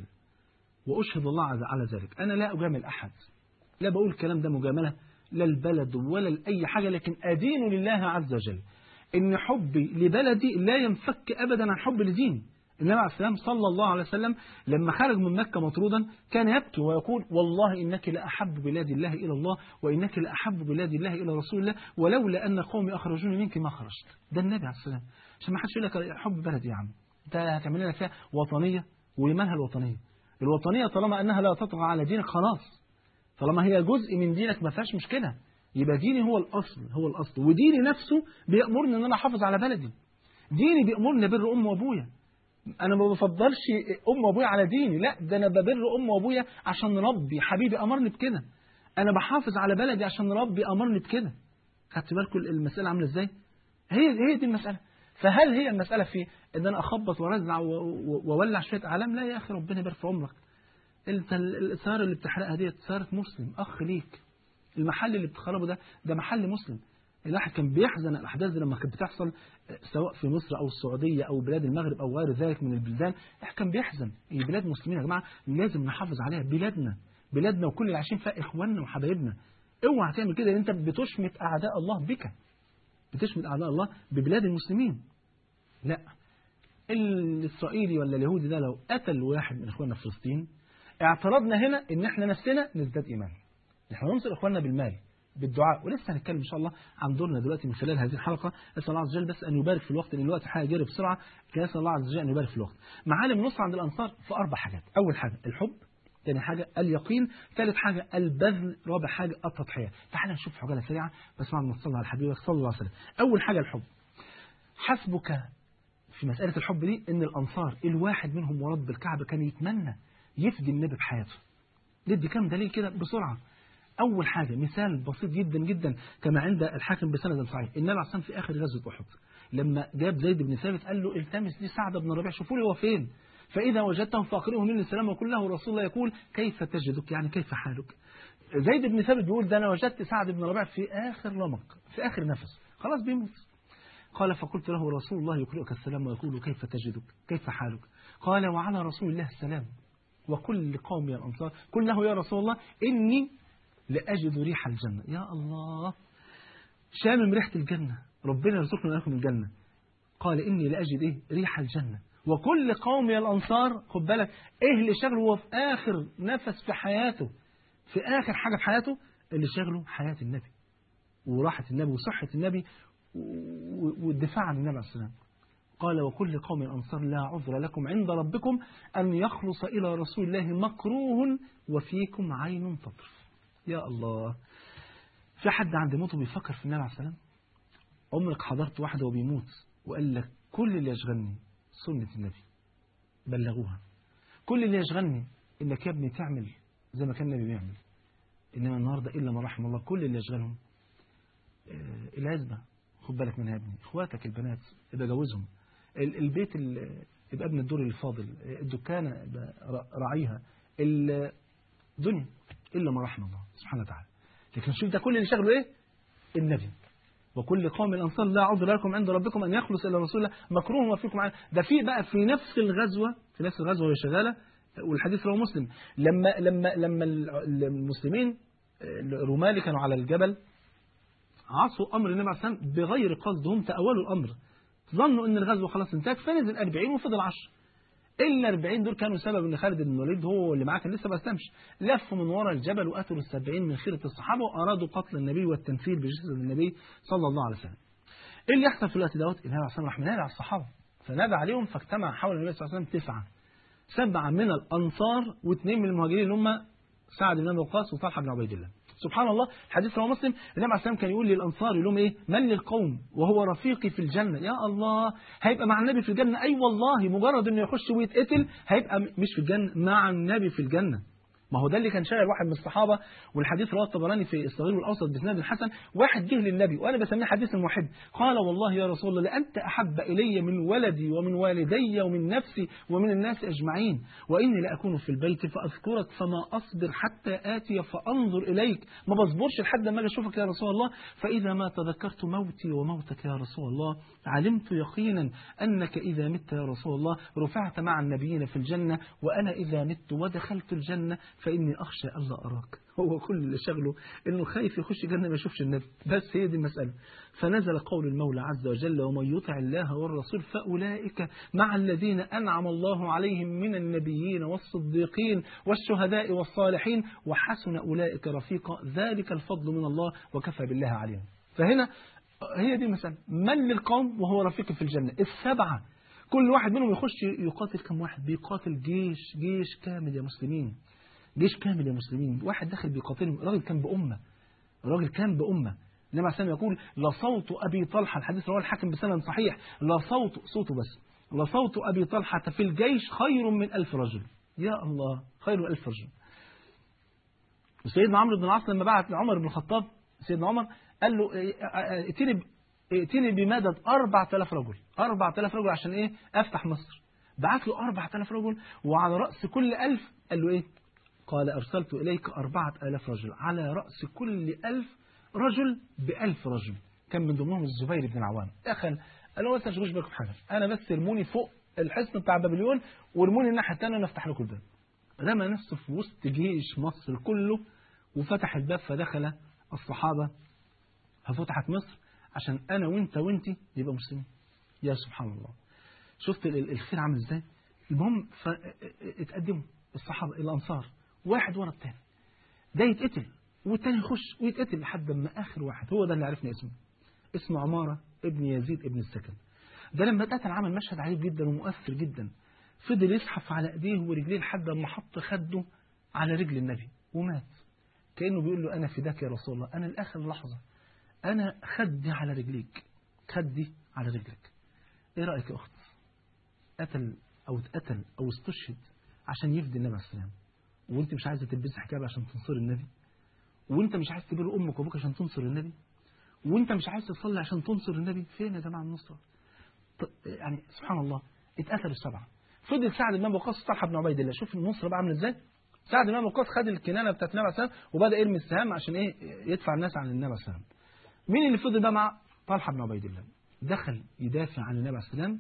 واشهد الله على ذلك انا لا اجامل احد لا بقول الكلام ده مجامله لا البلد ولا لاي حاجه لكن ادين لله عز وجل ان حبي لبلدي لا ينفك ابدا عن حبي لديني النبي عليه السلام صلى الله عليه وسلم لما خرج من مكة مطرودا كان يبكي ويقول والله إنك لأحب بلاد الله إلى الله وإنك لأحب بلاد الله إلى رسول الله ولولا أن قومي أخرجوني منك ما خرجت ده النبي عليه السلام عشان ما حدش يقول لك حب بلدي يا عم أنت هتعمل لنا فيها وطنية ولمالها الوطنية الوطنية طالما أنها لا تطغى على دينك خلاص طالما هي جزء من دينك ما فيهاش مشكلة يبقى ديني هو الأصل هو الأصل وديني نفسه بيأمرني أن أنا أحافظ على بلدي ديني بيأمرني بر أم وأبويا انا ما بفضلش ام وابويا على ديني لا ده انا ببر ام وابويا عشان نربي حبيبي امرني بكده انا بحافظ على بلدي عشان نربي امرني بكده خدت بالكم المساله عامله ازاي هي هي دي المساله فهل هي المساله في ان انا اخبط وارزع واولع شويه اعلام لا يا اخي ربنا يبارك في عمرك انت السياره اللي بتحرقها ديت سياره مسلم اخ ليك المحل اللي بتخربه ده ده محل مسلم الواحد كان بيحزن الأحداث دي لما كانت بتحصل سواء في مصر أو السعودية أو بلاد المغرب أو غير ذلك من البلدان الواحد كان بيحزن البلاد مسلمين يا جماعة لازم نحافظ عليها بلادنا بلادنا وكل اللي عايشين فيها إخواننا وحبايبنا اوعى تعمل كده انت بتشمت أعداء الله بك بتشمت أعداء الله ببلاد المسلمين لا الإسرائيلي ولا اليهودي ده لو قتل واحد من إخواننا في فلسطين اعترضنا هنا إن إحنا نفسنا نزداد إيمان إحنا ننصر إخواننا بالمال بالدعاء ولسه هنتكلم ان شاء الله عن دورنا دلوقتي من خلال هذه الحلقه اسال الله عز وجل بس ان يبارك في الوقت لان الوقت هيجري بسرعه اسال الله عز وجل ان يبارك في الوقت معالم النصر عند الانصار في اربع حاجات اول حاجه الحب ثاني حاجة اليقين ثالث حاجة البذل رابع حاجة التضحية تعال نشوف حاجة سريعة بس بعد ما تصلي على حبيبك صلى الله عليه وسلم أول حاجة الحب حسبك في مسألة الحب دي إن الأنصار الواحد منهم ورب الكعبة كان يتمنى يفدي النبي بحياته ندي كام دليل كده بسرعة أول حاجة مثال بسيط جدا جدا كما عند الحاكم بسند صحيح النبي عليه الصلاة في آخر غزوة أحد لما جاب زيد بن ثابت قال له التمس لي سعد بن ربيع شوفوا لي هو فين فإذا وجدته فأقرئه مني السلام وقل له رسول الله يقول كيف تجدك يعني كيف حالك زيد بن ثابت بيقول ده أنا وجدت سعد بن ربيع في آخر رمق في آخر نفس خلاص بيموت قال فقلت له رسول الله يقرئك السلام ويقول كيف تجدك كيف حالك قال وعلى رسول الله السلام وكل قوم يا الأنصار قل له يا رسول الله إني لأجد ريح الجنة يا الله شامم ريحة الجنة ربنا يرزقنا لكم الجنة قال إني لأجد إيه ريح الجنة وكل قوم يا الأنصار خد بالك إيه اللي شغله هو في آخر نفس في حياته في آخر حاجة في حياته اللي شغله حياة النبي وراحة النبي وصحة النبي والدفاع عن النبي عليه السلام قال وكل قوم الأنصار لا عذر لكم عند ربكم أن يخلص إلى رسول الله مكروه وفيكم عين تطرف يا الله في حد عند موته بيفكر في النبي عليه السلام عمرك حضرت واحد وهو بيموت وقال لك كل اللي يشغلني سنة النبي بلغوها كل اللي يشغلني انك يا ابني تعمل زي ما كان النبي بيعمل انما النهارده الا ما رحم الله كل اللي يشغلهم آه، العزبه خد بالك منها يا ابني اخواتك البنات ابقى جوزهم ال- البيت ال- يبقى ابن الدور الفاضل الدكانه يبقى را- راعيها الدنيا الا ما رحم الله سبحانه وتعالى لكن شوف ده كل اللي شغله ايه النبي وكل قوم الانصار لا عذر لكم عند ربكم ان يخلص الا رسول الله مكروه ما فيكم عنه ده في بقى في نفس الغزوه في نفس الغزوه وهي شغاله والحديث رواه مسلم لما لما لما المسلمين الرومان اللي كانوا على الجبل عصوا امر النبي عليه الصلاه والسلام بغير قصدهم تاولوا الامر ظنوا ان الغزوه خلاص انتهت فنزل 40 وفضل 10 ال 40 دول كانوا سبب ان خالد بن الوليد هو اللي معاه كان لسه ما اسلمش لفوا من ورا الجبل وقتلوا ال 70 من خيره الصحابه وارادوا قتل النبي والتنفيذ بجسد النبي صلى الله عليه وسلم. ايه اللي يحصل في الوقت دوت؟ النبي عليه الصلاه والسلام راح على الصحابه فنادى عليهم فاجتمع حول النبي صلى الله عليه وسلم تسعه سبعه من الانصار واثنين من المهاجرين اللي هم سعد بن ابي وقاص وطلحه بن عبيد الله. سبحان الله الحديث رواه مسلم النبي عليه السلام كان يقول للانصار يقول لهم ايه من للقوم وهو رفيقي في الجنه يا الله هيبقى مع النبي في الجنه اي والله مجرد انه يخش ويتقتل هيبقى مش في الجنه مع النبي في الجنه ما هو ده اللي كان شاغل واحد من الصحابه والحديث رواه الطبراني في الصغير والاوسط باسناد الحسن واحد جه للنبي وانا بسميه حديث المحب قال والله يا رسول الله لانت احب الي من ولدي ومن والدي ومن نفسي ومن الناس اجمعين واني لاكون في البيت فاذكرك فما اصبر حتى اتي فانظر اليك ما بصبرش لحد ما اجي اشوفك يا رسول الله فاذا ما تذكرت موتي وموتك يا رسول الله علمت يقينا انك اذا مت يا رسول الله رفعت مع النبيين في الجنه وانا اذا مت ودخلت الجنه فإني أخشى ألا أراك هو كل اللي شغله إنه خايف يخش جنة ما يشوفش النبي بس هي دي المسألة فنزل قول المولى عز وجل ومن يطع الله والرسول فأولئك مع الذين أنعم الله عليهم من النبيين والصديقين والشهداء والصالحين وحسن أولئك رفيقا ذلك الفضل من الله وكفى بالله عليهم فهنا هي دي المسألة من للقوم وهو رفيق في الجنة السبعة كل واحد منهم يخش يقاتل كم واحد بيقاتل جيش جيش كامل يا مسلمين جيش كامل يا مسلمين واحد داخل بيقاتلهم راجل كان بأمة راجل كان بأمة النبي عليه يقول لصوت أبي طلحة الحديث رواه الحاكم بسند صحيح لصوت صوته بس لصوت أبي طلحة في الجيش خير من ألف رجل يا الله خير من ألف رجل وسيدنا عمرو بن العاص لما بعت لعمر بن الخطاب سيدنا عمر قال له ائتني ائتني بمدد 4000 رجل 4000 رجل عشان ايه افتح مصر بعت له 4000 رجل وعلى رأس كل ألف قال له ايه قال أرسلت إليك أربعة آلاف رجل على رأس كل ألف رجل بألف رجل كان من ضمنهم الزبير بن العوام دخل قال له بس تشغلوش بالكم في حاجة أنا بس ارموني فوق الحصن بتاع بابليون وارموني الناحية الثانية أنا أفتح لكم الباب رمى نفسه في وسط جيش مصر كله وفتح الباب فدخل الصحابة ففتحت مصر عشان أنا وأنت وأنت يبقى مسلمين يا سبحان الله شفت الخير عامل ازاي المهم اتقدموا الصحابة الأنصار واحد ورا الثاني ده يتقتل والتاني يخش ويتقتل لحد ما آخر واحد هو ده اللي عرفنا اسمه اسمه عمارة ابن يزيد ابن السكن ده لما اتقتل عمل مشهد عجيب جدا ومؤثر جدا فضل يزحف على ايديه ورجليه لحد ما حط خده على رجل النبي ومات كأنه بيقول له أنا فداك يا رسول الله أنا لآخر لحظة أنا خدي على رجليك خدي على رجلك إيه رأيك يا أخت قتل أو اتقتل أو استشهد عشان يفدي النبي عليه السلام وانت مش عايزه تلبسي حجاب عشان تنصري النبي وانت مش عايز تبر امك وابوك عشان تنصر النبي وانت مش عايز تصلي عشان تنصر النبي فين يا جماعه النصره يعني سبحان الله اتقتلوا السبعه فضل سعد بن ابي وقاص طلحه بن عبيد الله شوف النصره بقى عامله ازاي سعد بن ابي وقاص خد الكنانه بتاعت النبي عليه السلام وبدا يرمي السهام عشان ايه يدفع الناس عن النبي عليه السلام مين اللي فضل بقى مع طلحه بن عبيد الله دخل يدافع عن النبي عليه السلام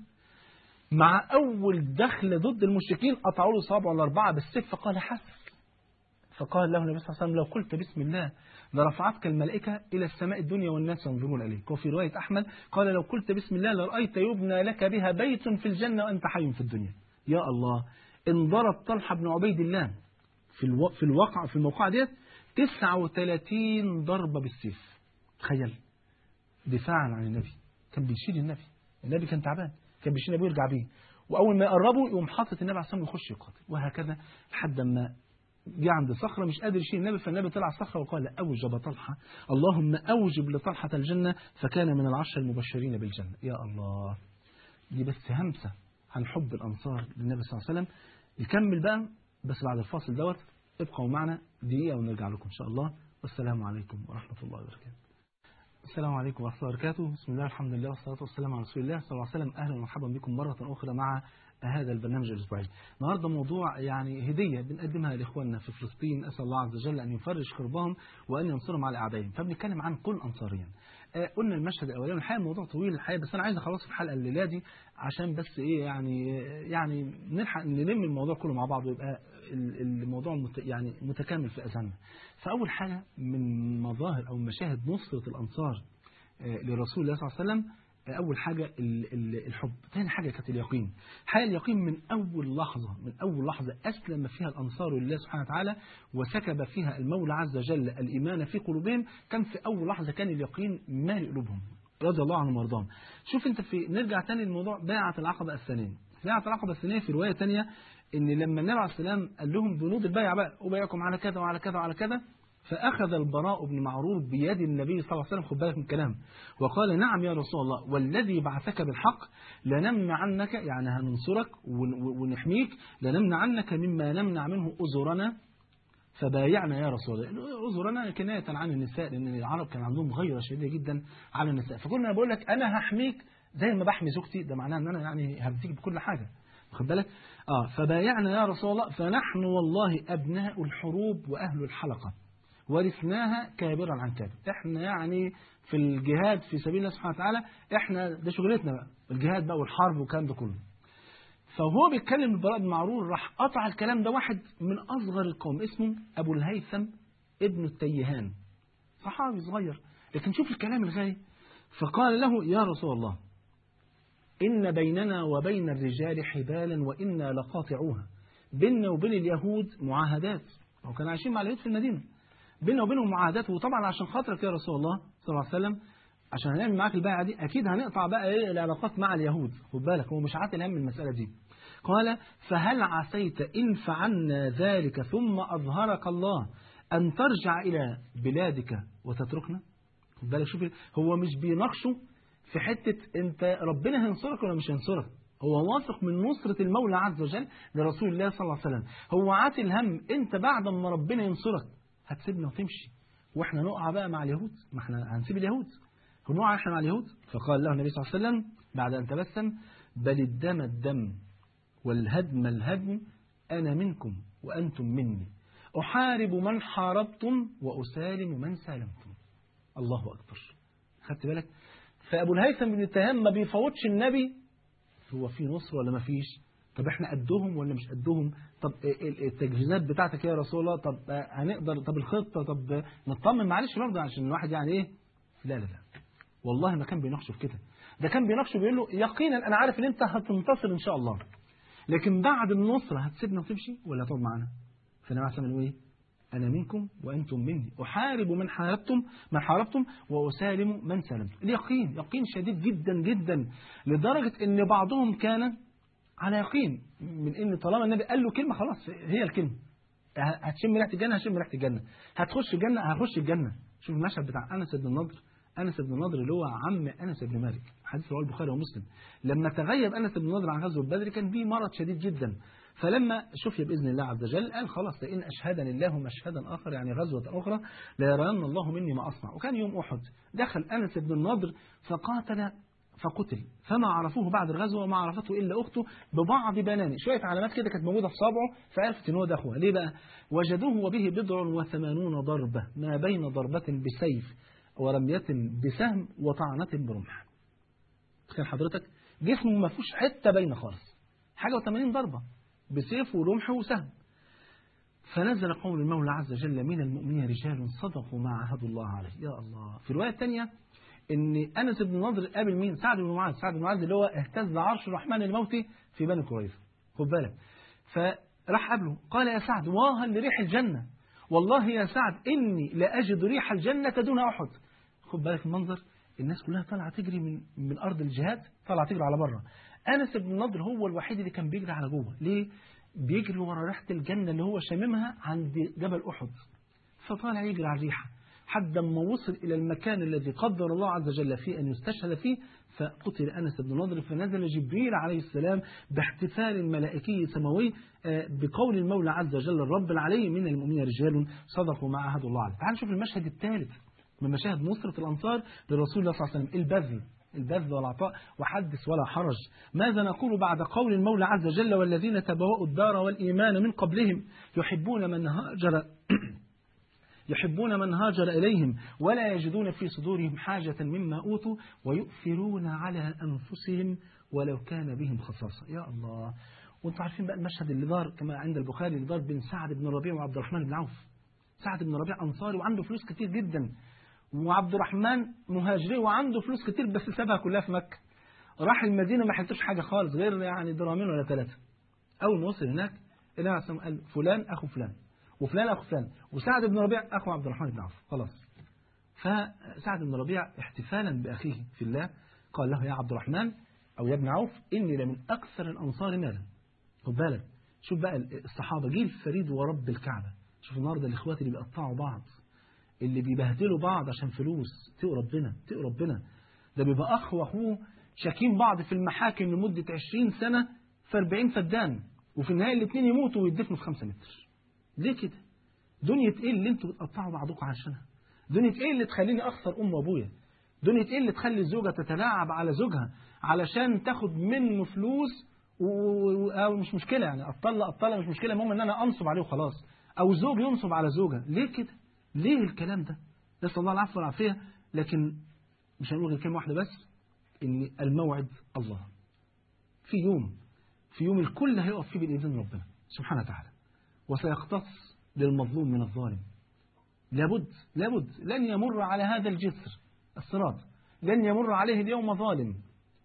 مع أول دخل ضد المشركين قطعوا له صابعه الأربعة بالسيف فقال حسب فقال له النبي صلى الله عليه وسلم لو قلت بسم الله لرفعتك الملائكة إلى السماء الدنيا والناس ينظرون إليك وفي رواية أحمد قال لو قلت بسم الله لرأيت يبنى لك بها بيت في الجنة وأنت حي في الدنيا يا الله انضرب طلحة بن عبيد الله في الو... في الواقع في الموقع ديت 39 ضربة بالسيف تخيل دفاعا عن النبي كان بيشيل النبي النبي كان تعبان كان بيشيل النبي ويرجع بيه واول ما يقربوا يقوم حاطط النبي عليه الصلاه والسلام يخش يقاتل وهكذا لحد ما جه عند صخرة مش قادر يشيل النبي فالنبي طلع الصخرة وقال أوجب طلحة اللهم أوجب لطلحة الجنة فكان من العشر المبشرين بالجنة يا الله دي بس همسة عن حب الأنصار للنبي صلى الله عليه وسلم نكمل بقى بس بعد الفاصل دوت ابقوا معنا دقيقة ونرجع لكم إن شاء الله والسلام عليكم ورحمة الله وبركاته السلام عليكم ورحمة الله وبركاته بسم الله الحمد لله والصلاة والسلام على رسول الله صلى الله عليه وسلم أهلا ومرحبا بكم مرة أخرى مع هذا البرنامج الأسبوعي النهاردة موضوع يعني هدية بنقدمها لإخواننا في فلسطين أسأل الله عز وجل أن يفرج كربهم وأن ينصرهم على أعدائهم فبنتكلم عن كل أنصاريا آه قلنا المشهد الأولاني الحقيقة الموضوع طويل الحقيقة بس أنا عايز أخلص الحلقة الليلة دي عشان بس إيه يعني يعني نلحق نلم الموضوع كله مع بعض ويبقى الموضوع مت يعني متكامل في أذهاننا فأول حاجة من مظاهر أو مشاهد نصرة الأنصار لرسول الله صلى الله عليه وسلم أول حاجة الحب ثاني حاجة كانت اليقين حاجة اليقين من أول لحظة من أول لحظة أسلم فيها الأنصار لله سبحانه وتعالى وسكب فيها المولى عز وجل الإيمان في قلوبهم كان في أول لحظة كان اليقين مالئ قلوبهم رضي الله عنهم وارضاهم شوف انت في نرجع تاني للموضوع بيعة العقبة الثانية بيعة العقبة الثانية في رواية تانية ان لما النبي عليه السلام قال لهم بنود البيع بقى أبايعكم على كذا وعلى كذا وعلى كذا فأخذ البراء بن معرور بيد النبي صلى الله عليه وسلم خد بالك من الكلام وقال نعم يا رسول الله والذي بعثك بالحق لنمنع عنك يعني هننصرك ونحميك لنمنع عنك مما نمنع منه أزرنا فبايعنا يا رسول الله أزرنا كناية عن النساء لأن العرب كان عندهم غيرة شديدة جدا على النساء فكنا بقول لك أنا هحميك زي ما بحمي زوجتي ده معناه أن أنا يعني هبتيك بكل حاجة واخد بالك اه فبايعنا يا رسول الله فنحن والله أبناء الحروب وأهل الحلقة ورثناها كابرا عن كابر احنا يعني في الجهاد في سبيل الله سبحانه وتعالى احنا ده شغلتنا بقى الجهاد بقى والحرب والكلام ده كله فهو بيتكلم البراء بن معرور راح قطع الكلام ده واحد من اصغر القوم اسمه ابو الهيثم ابن التيهان صحابي صغير لكن شوف الكلام الغالي فقال له يا رسول الله إن بيننا وبين الرجال حبالا وإنا لقاطعوها بيننا وبين اليهود معاهدات وكانوا عايشين مع اليهود في المدينة بيننا وبينهم معاهدات وطبعا عشان خاطرك يا رسول الله صلى الله عليه وسلم عشان هنعمل معاك البيعه دي اكيد هنقطع بقى ايه العلاقات مع اليهود خد بالك هو مش عاتل هم المساله دي قال فهل عسيت ان فعلنا ذلك ثم اظهرك الله ان ترجع الى بلادك وتتركنا خد بالك شوف هو مش بيناقشه في حته انت ربنا هينصرك ولا مش هينصرك هو واثق من نصرة المولى عز وجل لرسول الله صلى الله عليه وسلم هو عاتل هم انت بعد ما ربنا ينصرك هتسيبنا وتمشي واحنا نقع بقى مع اليهود ما احنا هنسيب اليهود هنقع احنا مع اليهود فقال له النبي صلى الله عليه وسلم بعد ان تبسم بل الدم الدم والهدم الهدم انا منكم وانتم مني احارب من حاربتم واسالم من سالمتم الله اكبر خدت بالك فابو الهيثم بن التهام ما بيفوتش النبي هو في نصر ولا ما فيش طب احنا قدهم ولا مش قدهم طب التجهيزات بتاعتك يا رسول الله طب هنقدر طب الخطه طب نطمن معلش برضه عشان الواحد يعني ايه لا لا لا والله ما كان بيناقشه في كده ده كان بيناقشه بيقول له يقينا انا عارف ان انت هتنتصر ان شاء الله لكن بعد النصره هتسيبنا وتمشي ولا هتقعد معانا فالنبي عليه الصلاه ايه انا منكم وانتم مني احارب من حاربتم من حاربتم واسالم من سالمتم اليقين يقين شديد جدا جدا لدرجه ان بعضهم كان على يقين من ان طالما النبي قال له كلمه خلاص هي الكلمه هتشم ريحه الجنه هشم ريحه الجنه هتخش الجنه هخش الجنه شوف المشهد بتاع انس بن النضر انس بن النضر اللي هو عم انس بن مالك حديث رواه البخاري ومسلم لما تغيب انس بن النضر عن غزوه بدر كان به مرض شديد جدا فلما شفي باذن الله عز وجل قال خلاص لئن اشهدني الله مشهدا اخر يعني غزوه اخرى ليرين الله مني ما اصنع وكان يوم احد دخل انس بن النضر فقاتل فقتل فما عرفوه بعد الغزوة وما عرفته إلا أخته ببعض بنانه شوية علامات كده كانت موجودة في صابعه فعرفت إن هو ده أخوها ليه بقى وجدوه وبه بضع وثمانون ضربة ما بين ضربة بسيف ورمية بسهم وطعنة برمح تخيل حضرتك جسمه ما فيهوش حتة باينة خالص حاجة وثمانين ضربة بسيف ورمح وسهم فنزل قول المولى عز وجل من المؤمنين رجال صدقوا ما عهدوا الله عليه يا الله في الرواية الثانية ان انس بن نضر قابل مين سعد بن معاذ سعد بن معاذ اللي هو اهتز عرش الرحمن الموت في بني قريظه خد بالك فراح قابله قال يا سعد واها لريح الجنه والله يا سعد اني لاجد ريح الجنه دون احد خد بالك المنظر الناس كلها طالعه تجري من من ارض الجهاد طالعه تجري على بره انس بن نضر هو الوحيد اللي كان بيجري على جوه ليه بيجري ورا ريحه الجنه اللي هو شاممها عند جبل احد فطالع يجري على الريحه حتى ما وصل إلى المكان الذي قدر الله عز وجل فيه أن يستشهد فيه فقتل أنس بن نضر فنزل جبريل عليه السلام باحتفال ملائكي سماوي آه، بقول المولى عز وجل الرب العلي من المؤمنين رجال صدقوا ما عهد الله عليه تعال نشوف المشهد الثالث من مشاهد نصرة الأنصار لرسول الله صلى الله عليه وسلم البذل البذل والعطاء وحدث ولا حرج ماذا نقول بعد قول المولى عز وجل والذين تبوأوا الدار والإيمان من قبلهم يحبون من هاجر يحبون من هاجر إليهم ولا يجدون في صدورهم حاجة مما أوتوا ويؤثرون على أنفسهم ولو كان بهم خصاصة يا الله وانتم عارفين بقى المشهد اللي دار كما عند البخاري اللي دار بين سعد بن ربيع وعبد الرحمن بن عوف سعد بن ربيع أنصاري وعنده فلوس كتير جدا وعبد الرحمن مهاجري وعنده فلوس كتير بس سابها كلها في مكة راح المدينة ما حلتوش حاجة خالص غير يعني درامين ولا ثلاثة أول ما وصل هناك النبي عليه الصلاة والسلام قال فلان أخو فلان وفلان أخو فلان وسعد بن ربيع أخو عبد الرحمن بن عوف خلاص فسعد بن ربيع احتفالا بأخيه في الله قال له يا عبد الرحمن أو يا ابن عوف إني لمن أكثر الأنصار مالا خد بالك شوف بقى الصحابة جيل فريد ورب الكعبة شوف النهارده الإخوات اللي بيقطعوا بعض اللي بيبهدلوا بعض عشان فلوس تقوا ربنا تقوا ربنا ده بيبقى أخ وأخوه شاكين بعض في المحاكم لمدة 20 سنة في 40 فدان وفي النهاية الاثنين يموتوا ويدفنوا في 5 متر ليه كده دنيا ايه اللي انتوا بتقطعوا بعضكم عشانها دنيا ايه اللي تخليني اخسر ام وابويا دنيا ايه اللي تخلي الزوجه تتلاعب على زوجها علشان تاخد منه فلوس و... و- او مش مشكله يعني اطلق اطلق مش مشكله المهم ان انا انصب عليه وخلاص او زوج ينصب على زوجه ليه كده ليه الكلام ده نسال الله العفو والعافيه لكن مش هنقول غير كلمه واحده بس ان الموعد الله في يوم في يوم الكل هيقف فيه بين ايدين ربنا سبحانه وتعالى وسيقتص للمظلوم من الظالم لابد لابد لن يمر على هذا الجسر الصراط لن يمر عليه اليوم ظالم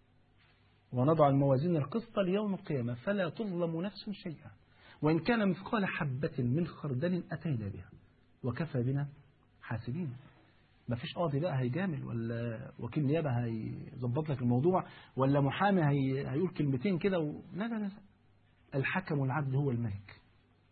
ونضع الموازين القسط ليوم القيامة فلا تظلم نفس شيئا وإن كان مثقال حبة من خردل أتينا بها وكفى بنا حاسبين ما فيش قاضي بقى هيجامل ولا وكيل نيابة هيظبط لك الموضوع ولا محامي هي... هيقول كلمتين كده و... لا لا لا الحكم العدل هو الملك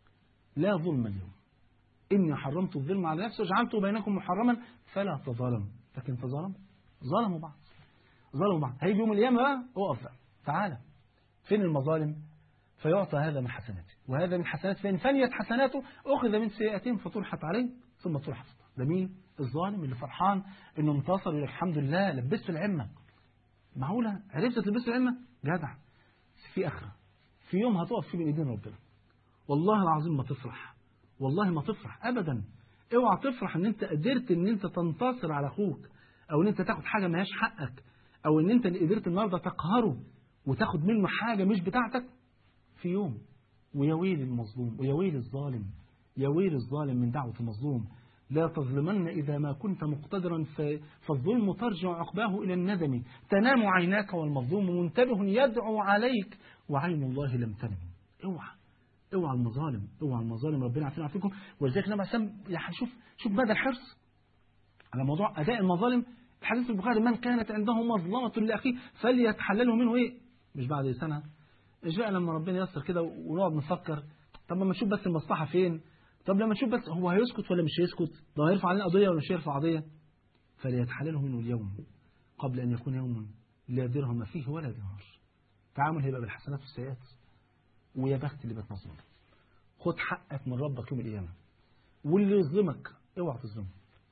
لا ظلم اليوم إني حرمت الظلم على نفسي وجعلته بينكم محرما فلا تظالموا لكن تظالموا ظلموا بعض ظلموا بعض هيجي يوم القيامة بقى اقف بقى تعالى فين المظالم فيعطى هذا من حسناته وهذا من حسناته فإن فنيت حسناته أخذ من سيئاتهم فطرحت عليه ثم طرحت ده مين الظالم اللي فرحان انه انتصر يقول الحمد لله لبسته العمة معقولة عرفت تلبسه العمة جدع في آخرة في يوم هتقف فيه بين ايدين ربنا والله العظيم ما تفرح والله ما تفرح ابدا اوعى تفرح ان انت قدرت ان انت تنتصر على اخوك او ان انت تاخد حاجه ما هياش حقك او ان انت اللي قدرت النهارده تقهره وتاخد منه حاجه مش بتاعتك في يوم ويا ويل المظلوم ويا ويل الظالم يا ويل الظالم من دعوه المظلوم لا تظلمن إذا ما كنت مقتدرا ف- فالظلم ترجع عقباه إلى الندم تنام عيناك والمظلوم منتبه يدعو عليك وعين الله لم تنم اوعى اوعى المظالم اوعى المظالم ربنا عافينا وعافيكم ولذلك النبي عليه الصلاة والسلام يعني شوف شوف مدى الحرص على موضوع أداء المظالم الحديث في البخاري من كانت عنده مظلمة لأخيه فليتحلله منه إيه مش بعد سنة مش بقى لما ربنا ييسر كده ونقعد نفكر طب لما نشوف بس المصلحة فين طب لما نشوف بس هو هيسكت ولا مش هيسكت ده هيرفع علينا قضية ولا مش هيرفع قضية فليتحلله منه اليوم قبل أن يكون يوم لا درهم فيه ولا دينار تعامل هيبقى بالحسنات والسيئات ويا بخت اللي بقت مظلوم خد حقك من ربك يوم القيامة واللي يظلمك اوعى تظلمه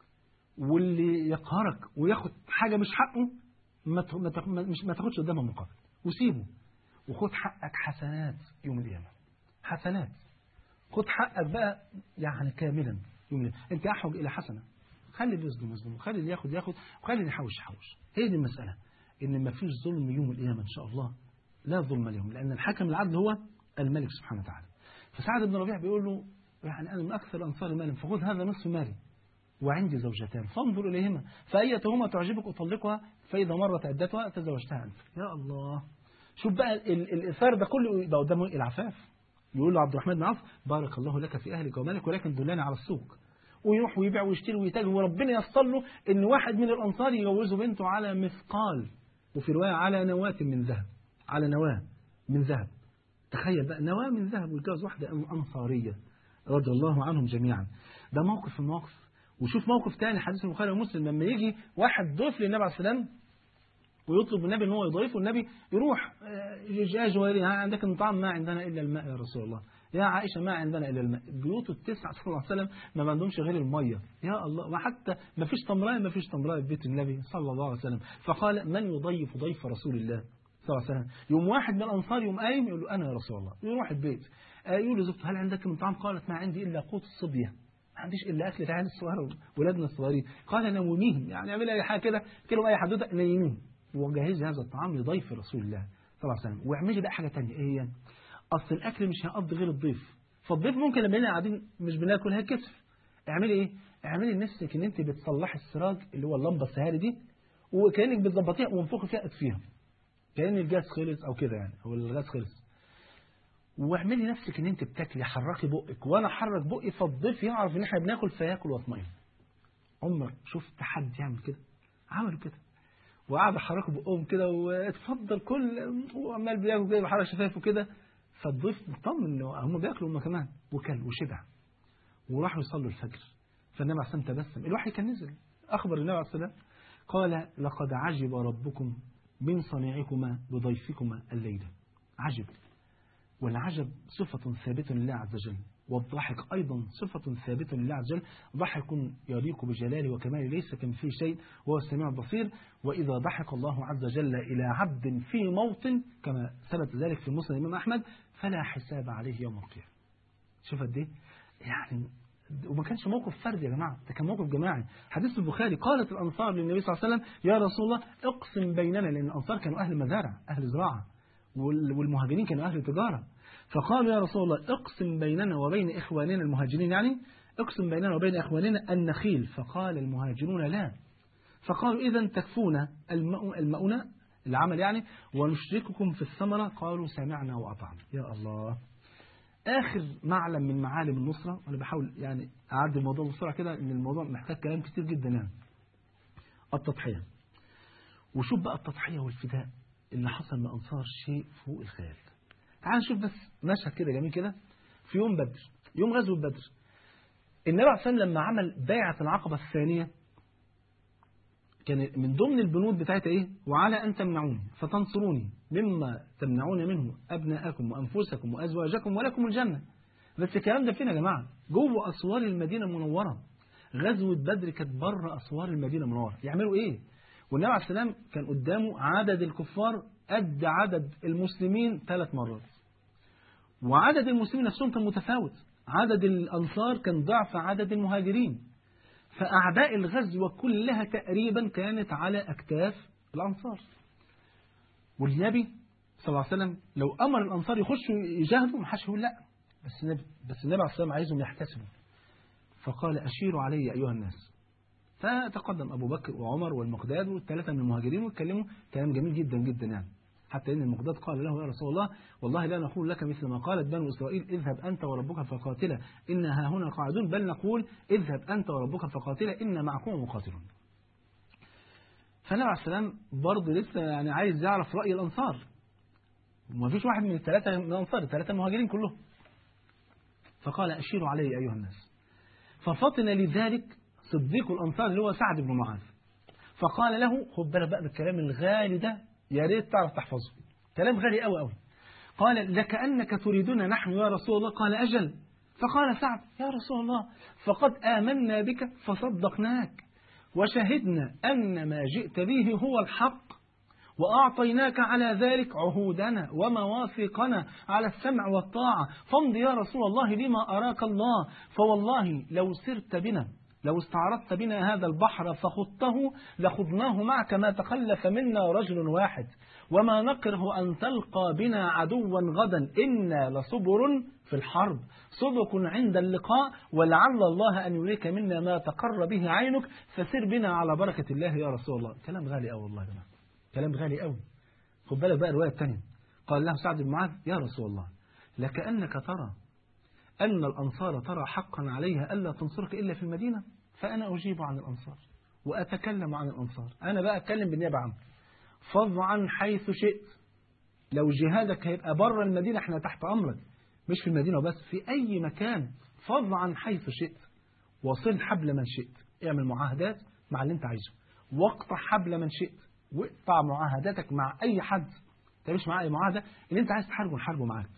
واللي يقهرك وياخد حاجة مش حقه ما ت- ما تاخ- ما- مش- ما تاخدش قدامها مقابل وسيبه وخد حقك حسنات يوم القيامة حسنات خد حقك بقى يعني كاملا يوم القيامة انت احوج الى حسنة خلي اللي يظلم يظلم وخلي اللي ياخد ياخد وخلي اللي يحوش يحوش هي دي المسألة ان ما فيش ظلم يوم القيامة ان شاء الله لا ظلم اليوم لان الحكم العدل هو الملك سبحانه وتعالى فسعد بن ربيع بيقول له يعني انا من اكثر الانصار مالا فخذ هذا نصف مالي وعندي زوجتان فانظر إليهما فأيتهما تعجبك أطلقها فإذا مرت عدتها تزوجتها أنت يا الله شوف بقى ال- الإثار ده كله يبقى قدامه العفاف يقول له عبد الرحمن بن عوف بارك الله لك في أهلك ومالك ولكن دلنا على السوق ويروح ويبيع ويشتري ويتاجر وربنا ييسر له إن واحد من الأنصار يجوزه بنته على مثقال وفي رواية على نواة من ذهب على نواة من ذهب تخيل بقى نواة من ذهب ويتجوز واحدة أنصارية رضي الله عنهم جميعا ده موقف من المواقف وشوف موقف تاني حديث البخاري ومسلم لما يجي واحد ضيف للنبي عليه السلام ويطلب النبي ان هو يضيفه النبي يروح يا جويري ها عندك طعام ما عندنا الا الماء يا رسول الله يا عائشه ما عندنا الا الماء بيوت التسعه صلى الله عليه وسلم ما عندهمش غير الميه يا الله وحتى ما فيش تمرايه ما فيش تمرايه في بيت النبي صلى الله عليه وسلم فقال من يضيف ضيف رسول الله صلى الله عليه وسلم يوم واحد من الانصار يوم قايم يقول له انا يا رسول الله يروح البيت يقول لزوجته هل عندك من طعام قالت ما عندي الا قوت الصبيه ما عنديش الا اكل العيال الصغار ولادنا الصغيرين قال نوميهم يعني اعمل اي حاجه كده كلوا اي حدوته نيميهم وجهز هذا الطعام لضيف رسول الله صلى الله عليه وسلم واعملي بقى حاجه ثانيه ايه هي اصل الاكل مش هيقضي غير الضيف فالضيف ممكن لما احنا قاعدين مش بناكل هيكسف اعملي ايه اعملي لنفسك ان انت بتصلحي السراج اللي هو اللمبه السهاري دي وكانك بتظبطيها وانفخي فيها اطفيها كان الجاز خلص او كده يعني او الغاز خلص واعملي نفسك ان انت بتاكلي حركي بقك وانا احرك بقي فالضيف يعرف ان احنا بناكل فياكل واطمئن عمرك شفت حد يعمل كده عملوا كده وقعد يحركوا بقهم كده واتفضل كل وعمال بياكل كده بحرك شفايفه كده فالضيف مطمن ان هم بياكلوا هم كمان وكل وشبع وراحوا يصلوا الفجر فالنبي عليه الصلاه تبسم الوحي كان نزل اخبر النبي عليه الصلاه قال لقد عجب ربكم من صنيعكما بضيفكما الليله عجب والعجب صفة ثابتة لله عز وجل والضحك أيضا صفة ثابتة لله عز وجل ضحك يليق بجلاله وكماله ليس كمثله شيء وهو السميع البصير وإذا ضحك الله عز وجل إلى عبد في موطن كما ثبت ذلك في مسلم الإمام أحمد فلا حساب عليه يوم القيامة شوف قد إيه يعني وما كانش موقف فردي يا جماعة ده كان موقف جماعي حديث البخاري قالت الأنصار للنبي صلى الله عليه وسلم يا رسول الله اقسم بيننا لأن الأنصار كانوا أهل مزارع أهل زراعة والمهاجرين كانوا أهل تجارة فقالوا يا رسول الله اقسم بيننا وبين إخواننا المهاجرين يعني اقسم بيننا وبين إخواننا النخيل فقال المهاجرون لا فقالوا إذا تكفونا المؤونة العمل يعني ونشرككم في الثمرة قالوا سمعنا وأطعنا يا الله آخر معلم من معالم النصرة وأنا بحاول يعني أعدي الموضوع بسرعة كده إن الموضوع محتاج كلام كتير جدا يعني التضحية وشوف بقى التضحية والفداء اللي حصل من أنصار شيء فوق الخيال تعال نشوف بس مشهد كده جميل كده في يوم بدر يوم غزوة بدر النبي عليه الصلاة لما عمل بيعة العقبة الثانية كان من ضمن البنود بتاعتها ايه وعلى ان تمنعوني فتنصروني مما تمنعون منه ابناءكم وانفسكم وازواجكم ولكم الجنه بس الكلام ده فين يا جماعه جوه اسوار المدينه المنوره غزوه بدر كانت بره اسوار المدينه المنوره يعملوا ايه والنبي عليه السلام كان قدامه عدد الكفار قد عدد المسلمين ثلاث مرات وعدد المسلمين نفسهم كان متفاوت عدد الأنصار كان ضعف عدد المهاجرين فأعداء الغزوة كلها تقريبا كانت على أكتاف الأنصار والنبي صلى الله عليه وسلم لو أمر الأنصار يخشوا يجاهدوا ما حدش يقول لا بس النبي بس النبي عليه السلام عايزهم يحتسبوا فقال أشيروا علي أيها الناس فتقدم أبو بكر وعمر والمقداد والثلاثة من المهاجرين واتكلموا كلام جميل جدا جدا يعني حتى إن المقداد قال له يا رسول الله والله لا نقول لك مثل ما قالت بنو إسرائيل اذهب أنت وربك فقاتلا إنها هنا قاعدون بل نقول اذهب أنت وربك فقاتلا إن معكم مقاتلون فالنبي عليه السلام برضه لسه يعني عايز يعرف رأي الأنصار وما فيش واحد من الثلاثة من الأنصار الثلاثة المهاجرين كلهم فقال أشيروا علي أيها الناس ففطن لذلك صديق الأنصار اللي هو سعد بن معاذ فقال له خد بالك بقى بالكلام الغالي ده يا ريت تعرف تحفظه كلام غالي قوي قوي قال لكأنك تريدنا نحن يا رسول الله قال أجل فقال سعد يا رسول الله فقد آمنا بك فصدقناك وشهدنا أن ما جئت به هو الحق وأعطيناك على ذلك عهودنا ومواثيقنا على السمع والطاعة فامض يا رسول الله لما أراك الله فوالله لو سرت بنا لو استعرضت بنا هذا البحر فخضته لخضناه معك ما تخلف منا رجل واحد وما نكره أن تلقى بنا عدوا غدا إنا لصبر في الحرب صدق عند اللقاء ولعل الله أن يريك منا ما تقر به عينك فسر بنا على بركة الله يا رسول الله كلام غالي أوي والله يا جماعة كلام غالي أوي خد بالك بقى الرواية الثانية قال له سعد بن معاذ يا رسول الله لكأنك ترى أن الأنصار ترى حقا عليها ألا تنصرك إلا في المدينة فأنا أجيب عن الأنصار وأتكلم عن الأنصار أنا بقى أتكلم بالنيابة عنه فض عن حيث شئت لو جهادك هيبقى بره المدينة احنا تحت أمرك مش في المدينة وبس في أي مكان فض عن حيث شئت وصل حبل من شئت اعمل معاهدات مع اللي انت عايزه واقطع حبل من شئت واقطع معاهداتك مع أي حد تعيش معاه أي معاهدة اللي أنت عايز تحاربه نحاربه معاك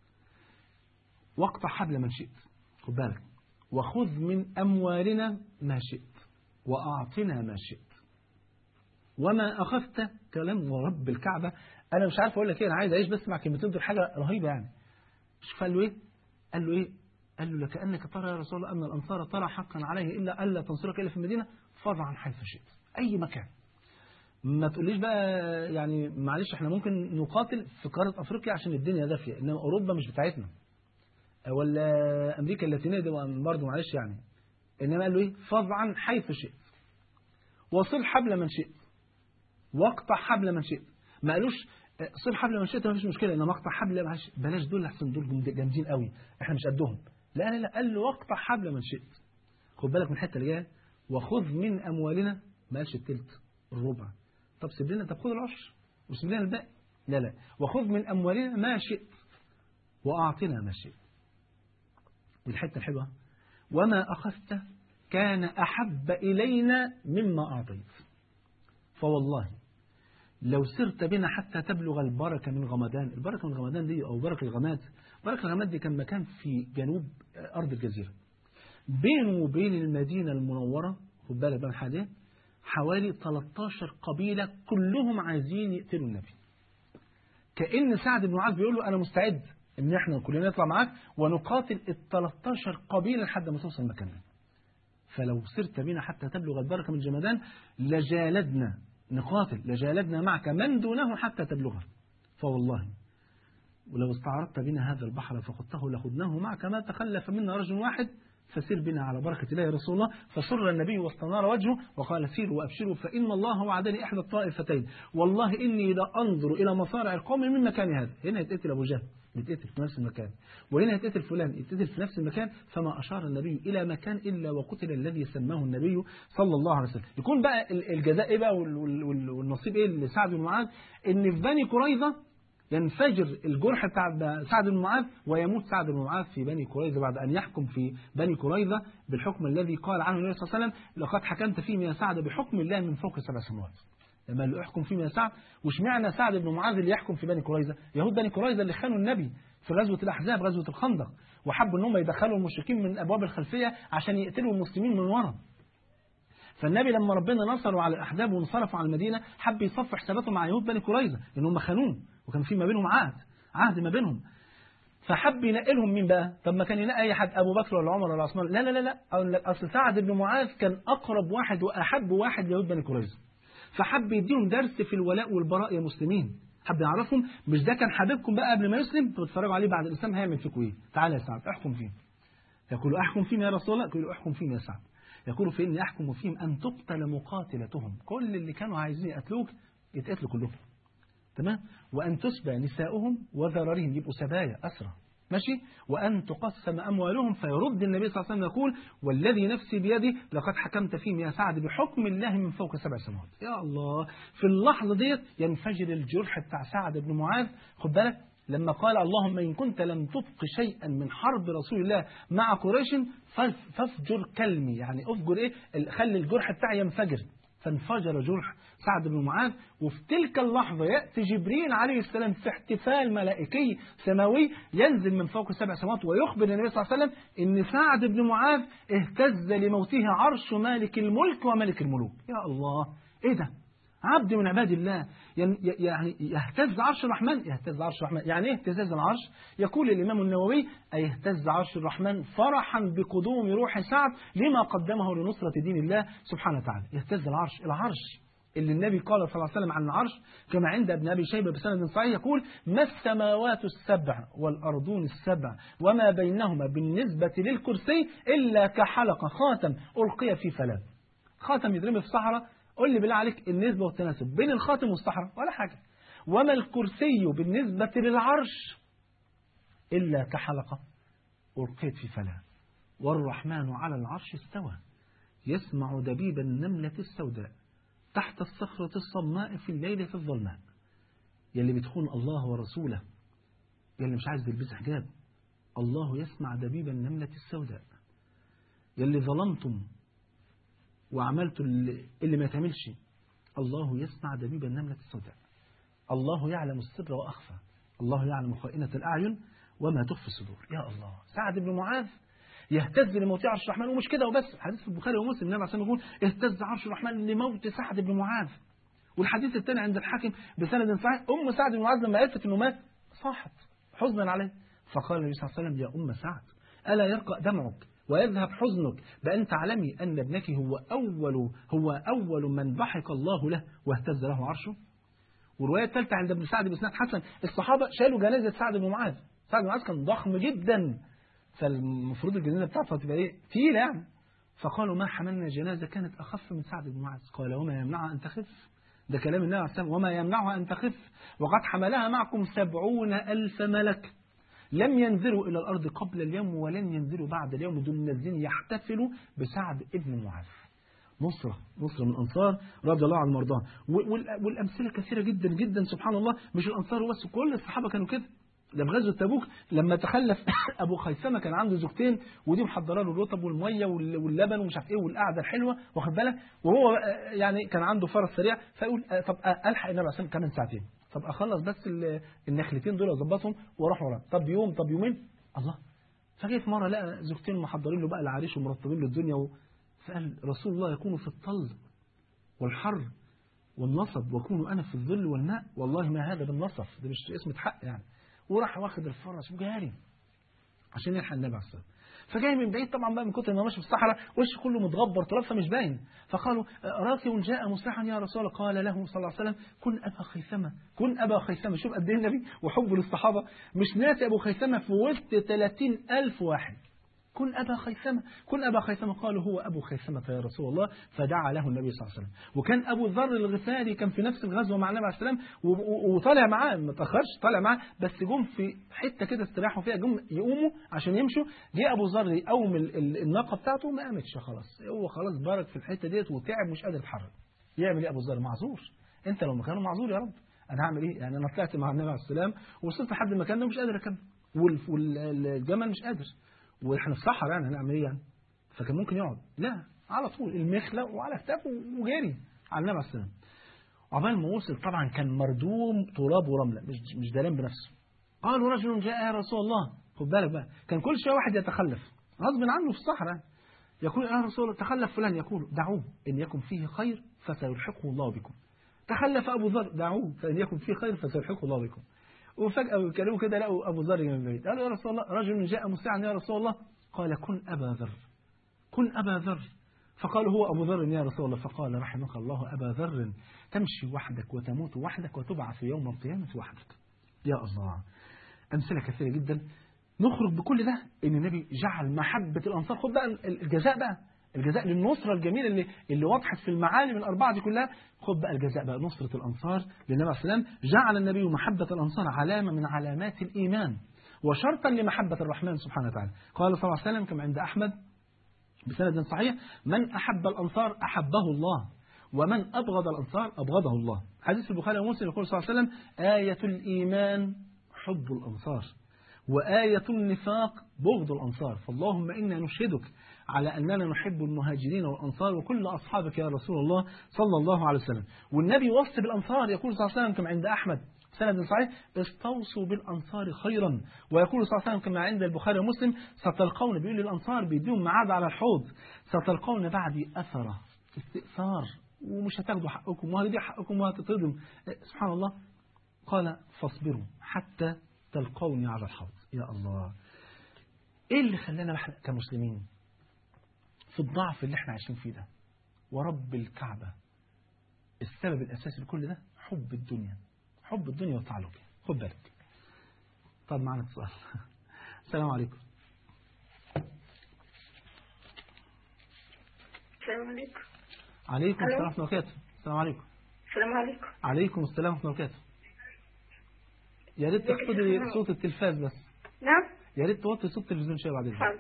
واقطع حبل من شئت خد بالك وخذ من أموالنا ما شئت وأعطنا ما شئت وما أخذت كلام ورب الكعبة أنا مش عارف أقول لك إيه أنا عايز أعيش بس مع كلمتين دول حاجة رهيبة يعني شوف قال له إيه قال له إيه قال له لكأنك ترى يا رسول الله أن الأنصار ترى حقا عليه إلا ألا تنصرك إلا في المدينة فضع عن حيث شئت أي مكان ما تقوليش بقى يعني معلش احنا ممكن نقاتل في قارة أفريقيا عشان الدنيا دافية إنما أوروبا مش بتاعتنا ولا أمريكا اللاتينية دي برضه معلش يعني إنما قال له إيه فض عن حيث شئت وصل حبل من شئت واقطع حبل من شئت ما قالوش صل حبل من شئت ما فيش مشكلة إنما اقطع حبل معلش بلاش دول أحسن دول جامدين قوي احنا مش قدهم لا لا لا قال له واقطع حبل من شئت خد بالك من الحتة اللي جايه وخذ من أموالنا ما قالش التلت الربع طب سيب لنا طب خذ العشر وسيب لنا الباقي لا لا وخذ من أموالنا ما شئت وأعطنا ما شئت والحتة الحلوة وما أخذت كان أحب إلينا مما أعطيت فوالله لو سرت بنا حتى تبلغ البركة من غمدان البركة من غمدان دي أو بركة الغماد بركة الغماد دي كان مكان في جنوب أرض الجزيرة بينه وبين المدينة المنورة خد بالك بقى الحاجة حوالي 13 قبيلة كلهم عايزين يقتلوا النبي كأن سعد بن معاذ بيقول له أنا مستعد إن إحنا كلنا نطلع معاك ونقاتل ال 13 قبيلة لحد ما توصل المكان ده فلو سرت بنا حتى تبلغ البركة من جمدان لجالدنا نقاتل لجالدنا معك من دونه حتى تبلغه فوالله ولو استعرضت بنا هذا البحر فخذته لخذناه معك ما تخلف منا رجل واحد فسر بنا على بركة الله يا رسول الله فسر النبي واستنار وجهه وقال سيروا وأبشروا فإن الله وعدني إحدى الطائفتين والله إني لأنظر إلى مصارع القوم من مكان هذا هنا يتقتل أبو جهل يتقتل في نفس المكان وهنا يتقتل فلان يتقتل في نفس المكان فما أشار النبي إلى مكان إلا وقتل الذي سماه النبي صلى الله عليه وسلم يكون بقى الجزاء إيه بقى والنصيب إيه لسعد بن معاذ إن في بني قريظة ينفجر الجرح بتاع سعد بن معاذ ويموت سعد بن معاذ في بني قريظة بعد أن يحكم في بني قريظة بالحكم الذي قال عنه النبي صلى الله عليه وسلم لقد حكمت فيهم يا سعد بحكم الله من فوق سبع سماوات لما قال له احكم فيهم يا سعد واشمعنى سعد بن معاذ اللي يحكم في بني قريظة يهود بني قريظة اللي خانوا النبي في غزوة الأحزاب غزوة الخندق وحبوا ان هم يدخلوا المشركين من أبواب الخلفية عشان يقتلوا المسلمين من ورا فالنبي لما ربنا نصروا على الأحزاب وانصرفوا على المدينة حب يصف حساباته مع يهود بني قريظة لأن هم خانوه وكان في ما بينهم عهد عهد ما بينهم فحب ينقلهم مين بقى طب ما كان ينقي اي حد ابو بكر ولا عمر ولا عثمان لا لا لا لا اصل سعد بن معاذ كان اقرب واحد واحب واحد ليهود بني قريظه فحب يديهم درس في الولاء والبراء يا مسلمين حب يعرفهم مش ده كان حبيبكم بقى قبل ما يسلم تتفرجوا عليه بعد الاسلام هيعمل فيكم ايه تعالى يا سعد احكم فيهم يقول احكم فيهم يا رسول الله يقول احكم فيهم يا سعد يقول فإني أحكم فيهم أن تقتل مقاتلتهم كل اللي كانوا عايزين يقتلوك يتقتلوا كلهم تمام وأن تسبى نساؤهم وذراريهم يبقوا سبايا أسرى ماشي وأن تقسم أموالهم فيرد النبي صلى الله عليه وسلم يقول والذي نفسي بيده لقد حكمت فيهم يا سعد بحكم الله من فوق سبع سماوات يا الله في اللحظة ديت ينفجر الجرح بتاع سعد بن معاذ خد بالك لما قال اللهم إن كنت لم تبق شيئا من حرب رسول الله مع قريش فافجر كلمي يعني افجر ايه خلي الجرح بتاعي ينفجر فانفجر جرح سعد بن معاذ وفي تلك اللحظة يأتي جبريل عليه السلام في احتفال ملائكي سماوي ينزل من فوق سبع سماوات ويخبر النبي صلى الله عليه وسلم ان سعد بن معاذ اهتز لموته عرش مالك الملك وملك الملوك يا الله ايه ده عبد من عباد الله يعني يهتز عرش الرحمن يهتز عرش الرحمن يعني ايه اهتزاز العرش يقول الإمام النووي أي يهتز عرش الرحمن فرحا بقدوم روح سعد لما قدمه لنصرة دين الله سبحانه وتعالى يهتز العرش العرش اللي النبي قال صلى الله عليه وسلم عن العرش كما عند ابن أبي شيبة بسند صحيح يقول ما السماوات السبع والأرضون السبع وما بينهما بالنسبة للكرسي إلا كحلقة خاتم ألقي في فلاة خاتم يضرب في صحراء قول لي بالله عليك النسبة والتناسب بين الخاتم والصحراء ولا حاجة وما الكرسي بالنسبة للعرش إلا كحلقة ألقيت في فلاة والرحمن على العرش استوى يسمع دبيب النملة السوداء تحت الصخرة الصماء في الليل في الظلماء يلي بتخون الله ورسوله يلي مش عايز تلبس حجاب الله يسمع دبيب النملة السوداء يلي ظلمتم وعملتوا اللي ما يتعملش الله يسمع دبيب النملة السوداء الله يعلم السر وأخفى الله يعلم خائنة الأعين وما تخفي الصدور يا الله سعد بن معاذ يهتز لموت عرش الرحمن ومش كده وبس حديث في البخاري ومسلم النبي عليه الصلاه والسلام يقول اهتز عرش الرحمن لموت سعد بن معاذ والحديث الثاني عند الحاكم بسند صحيح ام سعد بن معاذ لما عرفت انه مات صاحت حزنا عليه فقال النبي صلى الله عليه وسلم يا ام سعد الا يرقى دمعك ويذهب حزنك بأن تعلمي أن ابنك هو أول هو أول من ضحك الله له واهتز له عرشه والرواية الثالثة عند ابن سعد بن سعد حسن الصحابة شالوا جنازة سعد بن معاذ سعد بن معاذ كان ضخم جدا فالمفروض الجنازة بتاعته تبقى ايه تقيلة يعني فقالوا ما حملنا جنازة كانت أخف من سعد بن معاذ قال وما يمنعها أن تخف ده كلام النبي عليه الصلاة وما يمنعها أن تخف وقد حملها معكم سبعون ألف ملك لم ينزلوا إلى الأرض قبل اليوم ولن ينزلوا بعد اليوم دول نازلين يحتفلوا بسعد ابن معاذ نصرة نصرة من الأنصار رضي الله عنهم وارضاهم والأمثلة كثيرة جدا جدا سبحان الله مش الأنصار بس كل الصحابة كانوا كده ده في غزوة تبوك لما تخلف أبو خيثمة كان عنده زوجتين ودي محضره له الرطب والمية واللبن ومش عارف إيه والقعدة الحلوة واخد بالك وهو يعني كان عنده فرس سريع فيقول طب ألحق النبي عليه الصلاة كمان ساعتين طب أخلص بس النخلتين دول أظبطهم وأروح وراه طب يوم طب يومين الله فجأة في مرة لقى زوجتين محضرين له بقى العريش ومرتبين له الدنيا و... فقال رسول الله يكون في الطل والحر والنصب وكون أنا في الظل والماء والله ما هذا بالنصف ده مش اسم حق يعني وراح واخد الفرس وجاري عشان يلحق النبي عليه الصلاه فجاي من بعيد طبعا بقى من كتر ما ماشي في الصحراء وشه كله متغبر تراب فمش باين فقالوا راكب جاء مسرحا يا رسول الله قال له صلى الله عليه وسلم كن ابا خيثمه كن ابا خيثمه شوف قد ايه النبي وحبه للصحابه مش ناسي ابو خيثمه في وسط 30000 واحد كن أبا خيثمة كن أبا خيثمة قالوا هو أبو خيثمة يا رسول الله فدعا له النبي صلى الله عليه وسلم وكان أبو ذر الغفاري كان في نفس الغزوة مع النبي عليه السلام وطالع معاه ما تأخرش طالع معاه بس جم في حتة كده استراحوا فيها جم يقوموا عشان يمشوا جه أبو ذر يقوم الناقة بتاعته ما قامتش خلاص هو خلاص بارك في الحتة ديت وتعب مش قادر يتحرك يعمل إيه أبو ذر معذور أنت لو مكانه معذور يا رب أنا هعمل إيه يعني أنا طلعت مع النبي عليه السلام ووصلت لحد المكان ده مش قادر أكمل والجمل مش قادر واحنا في الصحراء يعني هنعمل ايه يعني فكان ممكن يقعد لا على طول المخلة وعلى كتافه وجري على النبي عليه السلام عقبال ما وصل طبعا كان مردوم تراب ورملة مش مش دلان بنفسه قالوا رجل جاء يا رسول الله خد بالك بقى كان كل شويه واحد يتخلف غصب عنه في الصحراء يقول يا رسول الله تخلف فلان يقول دعوه ان يكن فيه خير فسيلحقه الله بكم تخلف ابو ذر دعوه فان يكن فيه خير فسيلحقه الله بكم وفجأة بيتكلموا كده لقوا أبو ذر من بعيد قالوا يا رسول الله رجل جاء مسرعا يا رسول الله قال كن أبا ذر كن أبا ذر فقالوا هو أبو ذر يا رسول الله فقال رحمك الله أبا ذر تمشي وحدك وتموت وحدك وتبعث يوم القيامة وحدك يا الله أمثلة كثيرة جدا نخرج بكل ده ان النبي جعل محبة الأنصار خد بقى الجزاء بقى الجزاء للنصرة الجميلة اللي اللي وضحت في المعالم الأربعة دي كلها خد بقى الجزاء بقى نصرة الأنصار للنبي عليه السلام جعل النبي محبة الأنصار علامة من علامات الإيمان وشرطا لمحبة الرحمن سبحانه وتعالى قال صلى الله عليه وسلم كما عند أحمد بسند صحيح من أحب الأنصار أحبه الله ومن أبغض الأنصار أبغضه الله حديث البخاري ومسلم يقول صلى الله عليه وسلم آية الإيمان حب الأنصار وآية النفاق بغض الأنصار فاللهم إنا نشهدك على أننا نحب المهاجرين والأنصار وكل أصحابك يا رسول الله صلى الله عليه وسلم والنبي وصف بالأنصار يقول صلى الله عليه وسلم كما عند أحمد سند صحيح استوصوا بالأنصار خيرا ويقول صلى الله عليه وسلم كما عند البخاري ومسلم ستلقون بيقول للأنصار بيديهم معاد على الحوض ستلقون بعدي أثرة استئثار ومش هتاخدوا حقكم وهتضيع حقكم وهتطردوا سبحان الله قال فاصبروا حتى تلقوني على الحوض يا الله ايه اللي خلانا احنا كمسلمين في الضعف اللي احنا عايشين فيه ده ورب الكعبة السبب الأساسي لكل ده حب الدنيا حب الدنيا والتعلق بها خد بالك طب معنا اتصال السلام عليكم السلام عليكم عليكم ألو. السلام ورحمة الله وبركاته السلام عليكم السلام عليكم عليكم السلام ورحمة الله وبركاته يا ريت تخفضي صوت التلفاز بس نعم يا ريت توطي صوت التلفزيون شويه بعد اذنك حاضر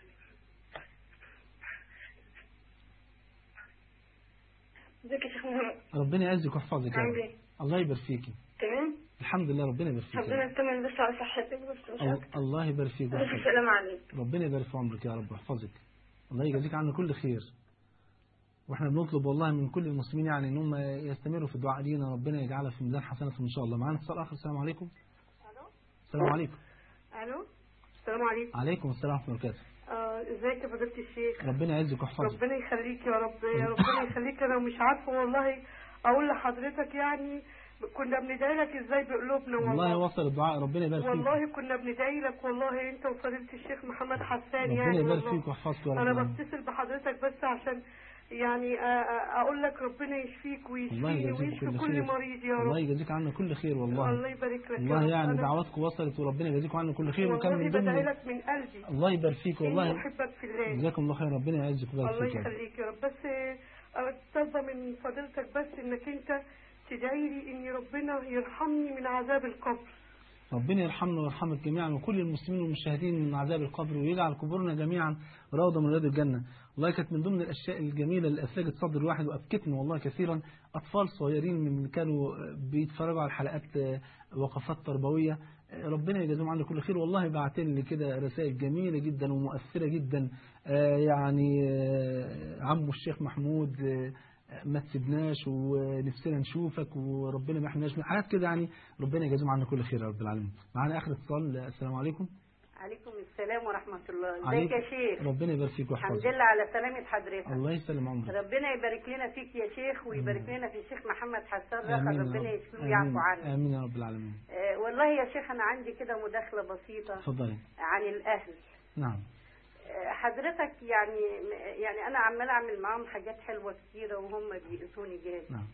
ازيك يا شيخ محمد ربنا يعزك ويحفظك يا عامل رب ايه الله يبارك فيكي تمام الحمد لله ربنا يبارك فيك ربنا يطمن بس على صحتك بس مش الله- اكتر الله يبارك فيك بس ويحفظك. السلام عليك ربنا يبارك في عمرك يا رب ويحفظك الله يجازيك عنا كل خير واحنا بنطلب والله من كل المسلمين يعني ان هم يستمروا في الدعاء لينا ربنا يجعلها في ميزان حسناتهم ان شاء الله معانا اتصال اخر السلام عليكم السلام عليكم الو السلام عليكم عليكم السلام ورحمه الله وبركاته آه، ازيك يا فضيله الشيخ ربنا يعزك ويحفظك ربنا يخليك يا رب يا ربنا يخليك انا مش عارفه والله اقول لحضرتك يعني كنا بندعي لك ازاي بقلوبنا والله والله وصل الدعاء ربنا يبارك فيك والله كنا بندعي لك والله انت وفضيله الشيخ محمد حسان ربنا يعني يبارك والله فيك ويحفظك يا رب انا العالمين. بتصل بحضرتك بس عشان يعني آه، آه، اقول لك ربنا يشفيك الله ويشفيني يجازيك ويشفي كل كل خير مريض يا الله رب يجازيك عنا كل خير والله الله يبارك لك يا والله رب. يعني أنا دعواتكم وصلت وربنا يجازيكم عنا كل خير وكان والله من بدعي ضمن لك من قلبي الله يبارك فيك إني والله احبك في الله جزاكم الله خير ربنا يعزك ويبارك الله فيك يا رب. يخليك يا رب بس آه، طالبه من فضيلتك بس انك انت تدعي لي ان ربنا يرحمني من عذاب القبر ربنا يرحمنا ويرحمك جميعا وكل المسلمين والمشاهدين من عذاب القبر ويجعل قبورنا جميعا روضة من رياض الجنة والله كانت من ضمن الأشياء الجميلة اللي أثلجت صدر الواحد وأبكتني والله كثيرا أطفال صغيرين من اللي كانوا بيتفرجوا على حلقات وقفات تربوية ربنا يجازيهم عنا كل خير والله بعتين لي كده رسائل جميلة جدا ومؤثرة جدا آه، يعني آه، عمو الشيخ محمود آه، ما تسيبناش ونفسنا نشوفك وربنا ما يحرمناش من حاجات كده يعني ربنا يجازيهم عنا كل خير يا رب العالمين معانا اخر اتصال السلام عليكم عليكم السلام ورحمة الله عليك- ازيك يا شيخ ربنا يبارك فيك الحمد ويحفظك لله على سلامة حضرتك الله يسلم عمرك ربنا يبارك لنا فيك يا شيخ ويبارك لنا في الشيخ محمد حسان آمين رخر يا ربنا رب. يشفيه آمين. ويعفو عنه امين يا رب العالمين آه والله يا شيخ أنا عندي كده مداخلة بسيطة اتفضلي عن الأهل نعم آه حضرتك يعني يعني أنا عمالة أعمل معاهم حاجات حلوة كتيرة وهم بيأذوني جامد نعم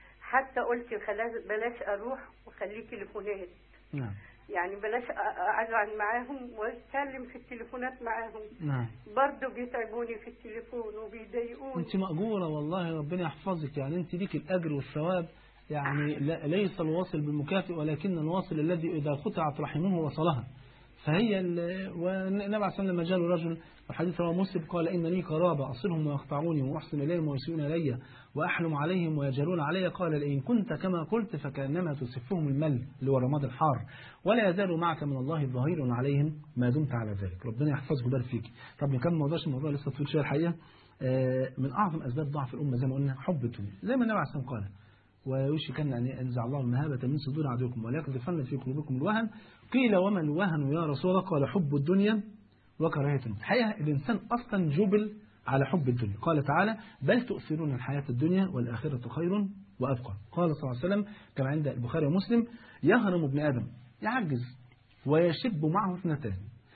حتى قلت خلاص بلاش أروح وخليه تليفونات نعم يعني بلاش أ- أقعد معاهم وأتكلم في التليفونات معاهم نعم برضه بيتعبوني في التليفون وبيضايقوني انت مأجورة والله ربنا يحفظك يعني انت ليك الاجر والثواب يعني لا- ليس الواصل بالمكافئ ولكن الواصل الذي اذا قطعت رحمه وصلها فهي ال- والنبي عليه الصلاه والسلام لما جاء له رجل والحديث رواه مسلم قال ان لي قرابه اصلهم ويقطعوني واحسن اليهم ويسيئون الي واحلم عليهم ويجرون علي قال لئن كنت كما قلت فكانما تسفهم المل اللي هو الرماد الحار ولا يزال معك من الله ظهير عليهم ما دمت على ذلك ربنا يحفظك ويبارك فيك طب نكمل موضوعش الموضوع لسه طويل شويه الحقيقه آه، من اعظم اسباب ضعف الامه زي ما قلنا حب الدنيا زي ما النبي عليه الصلاه والسلام قال ويوشكن أن ينزع الله المهابة من صدور عدوكم وليقذفن في قلوبكم الوهن قيل وما الوهن يا رسول الله قال حب الدنيا وكراهية الموت الحقيقة الإنسان أصلا جبل على حب الدنيا قال تعالى بل تؤثرون الحياة الدنيا والآخرة خير وأبقى قال صلى الله عليه وسلم كما عند البخاري ومسلم يهرم ابن آدم يعجز ويشب معه اثنتان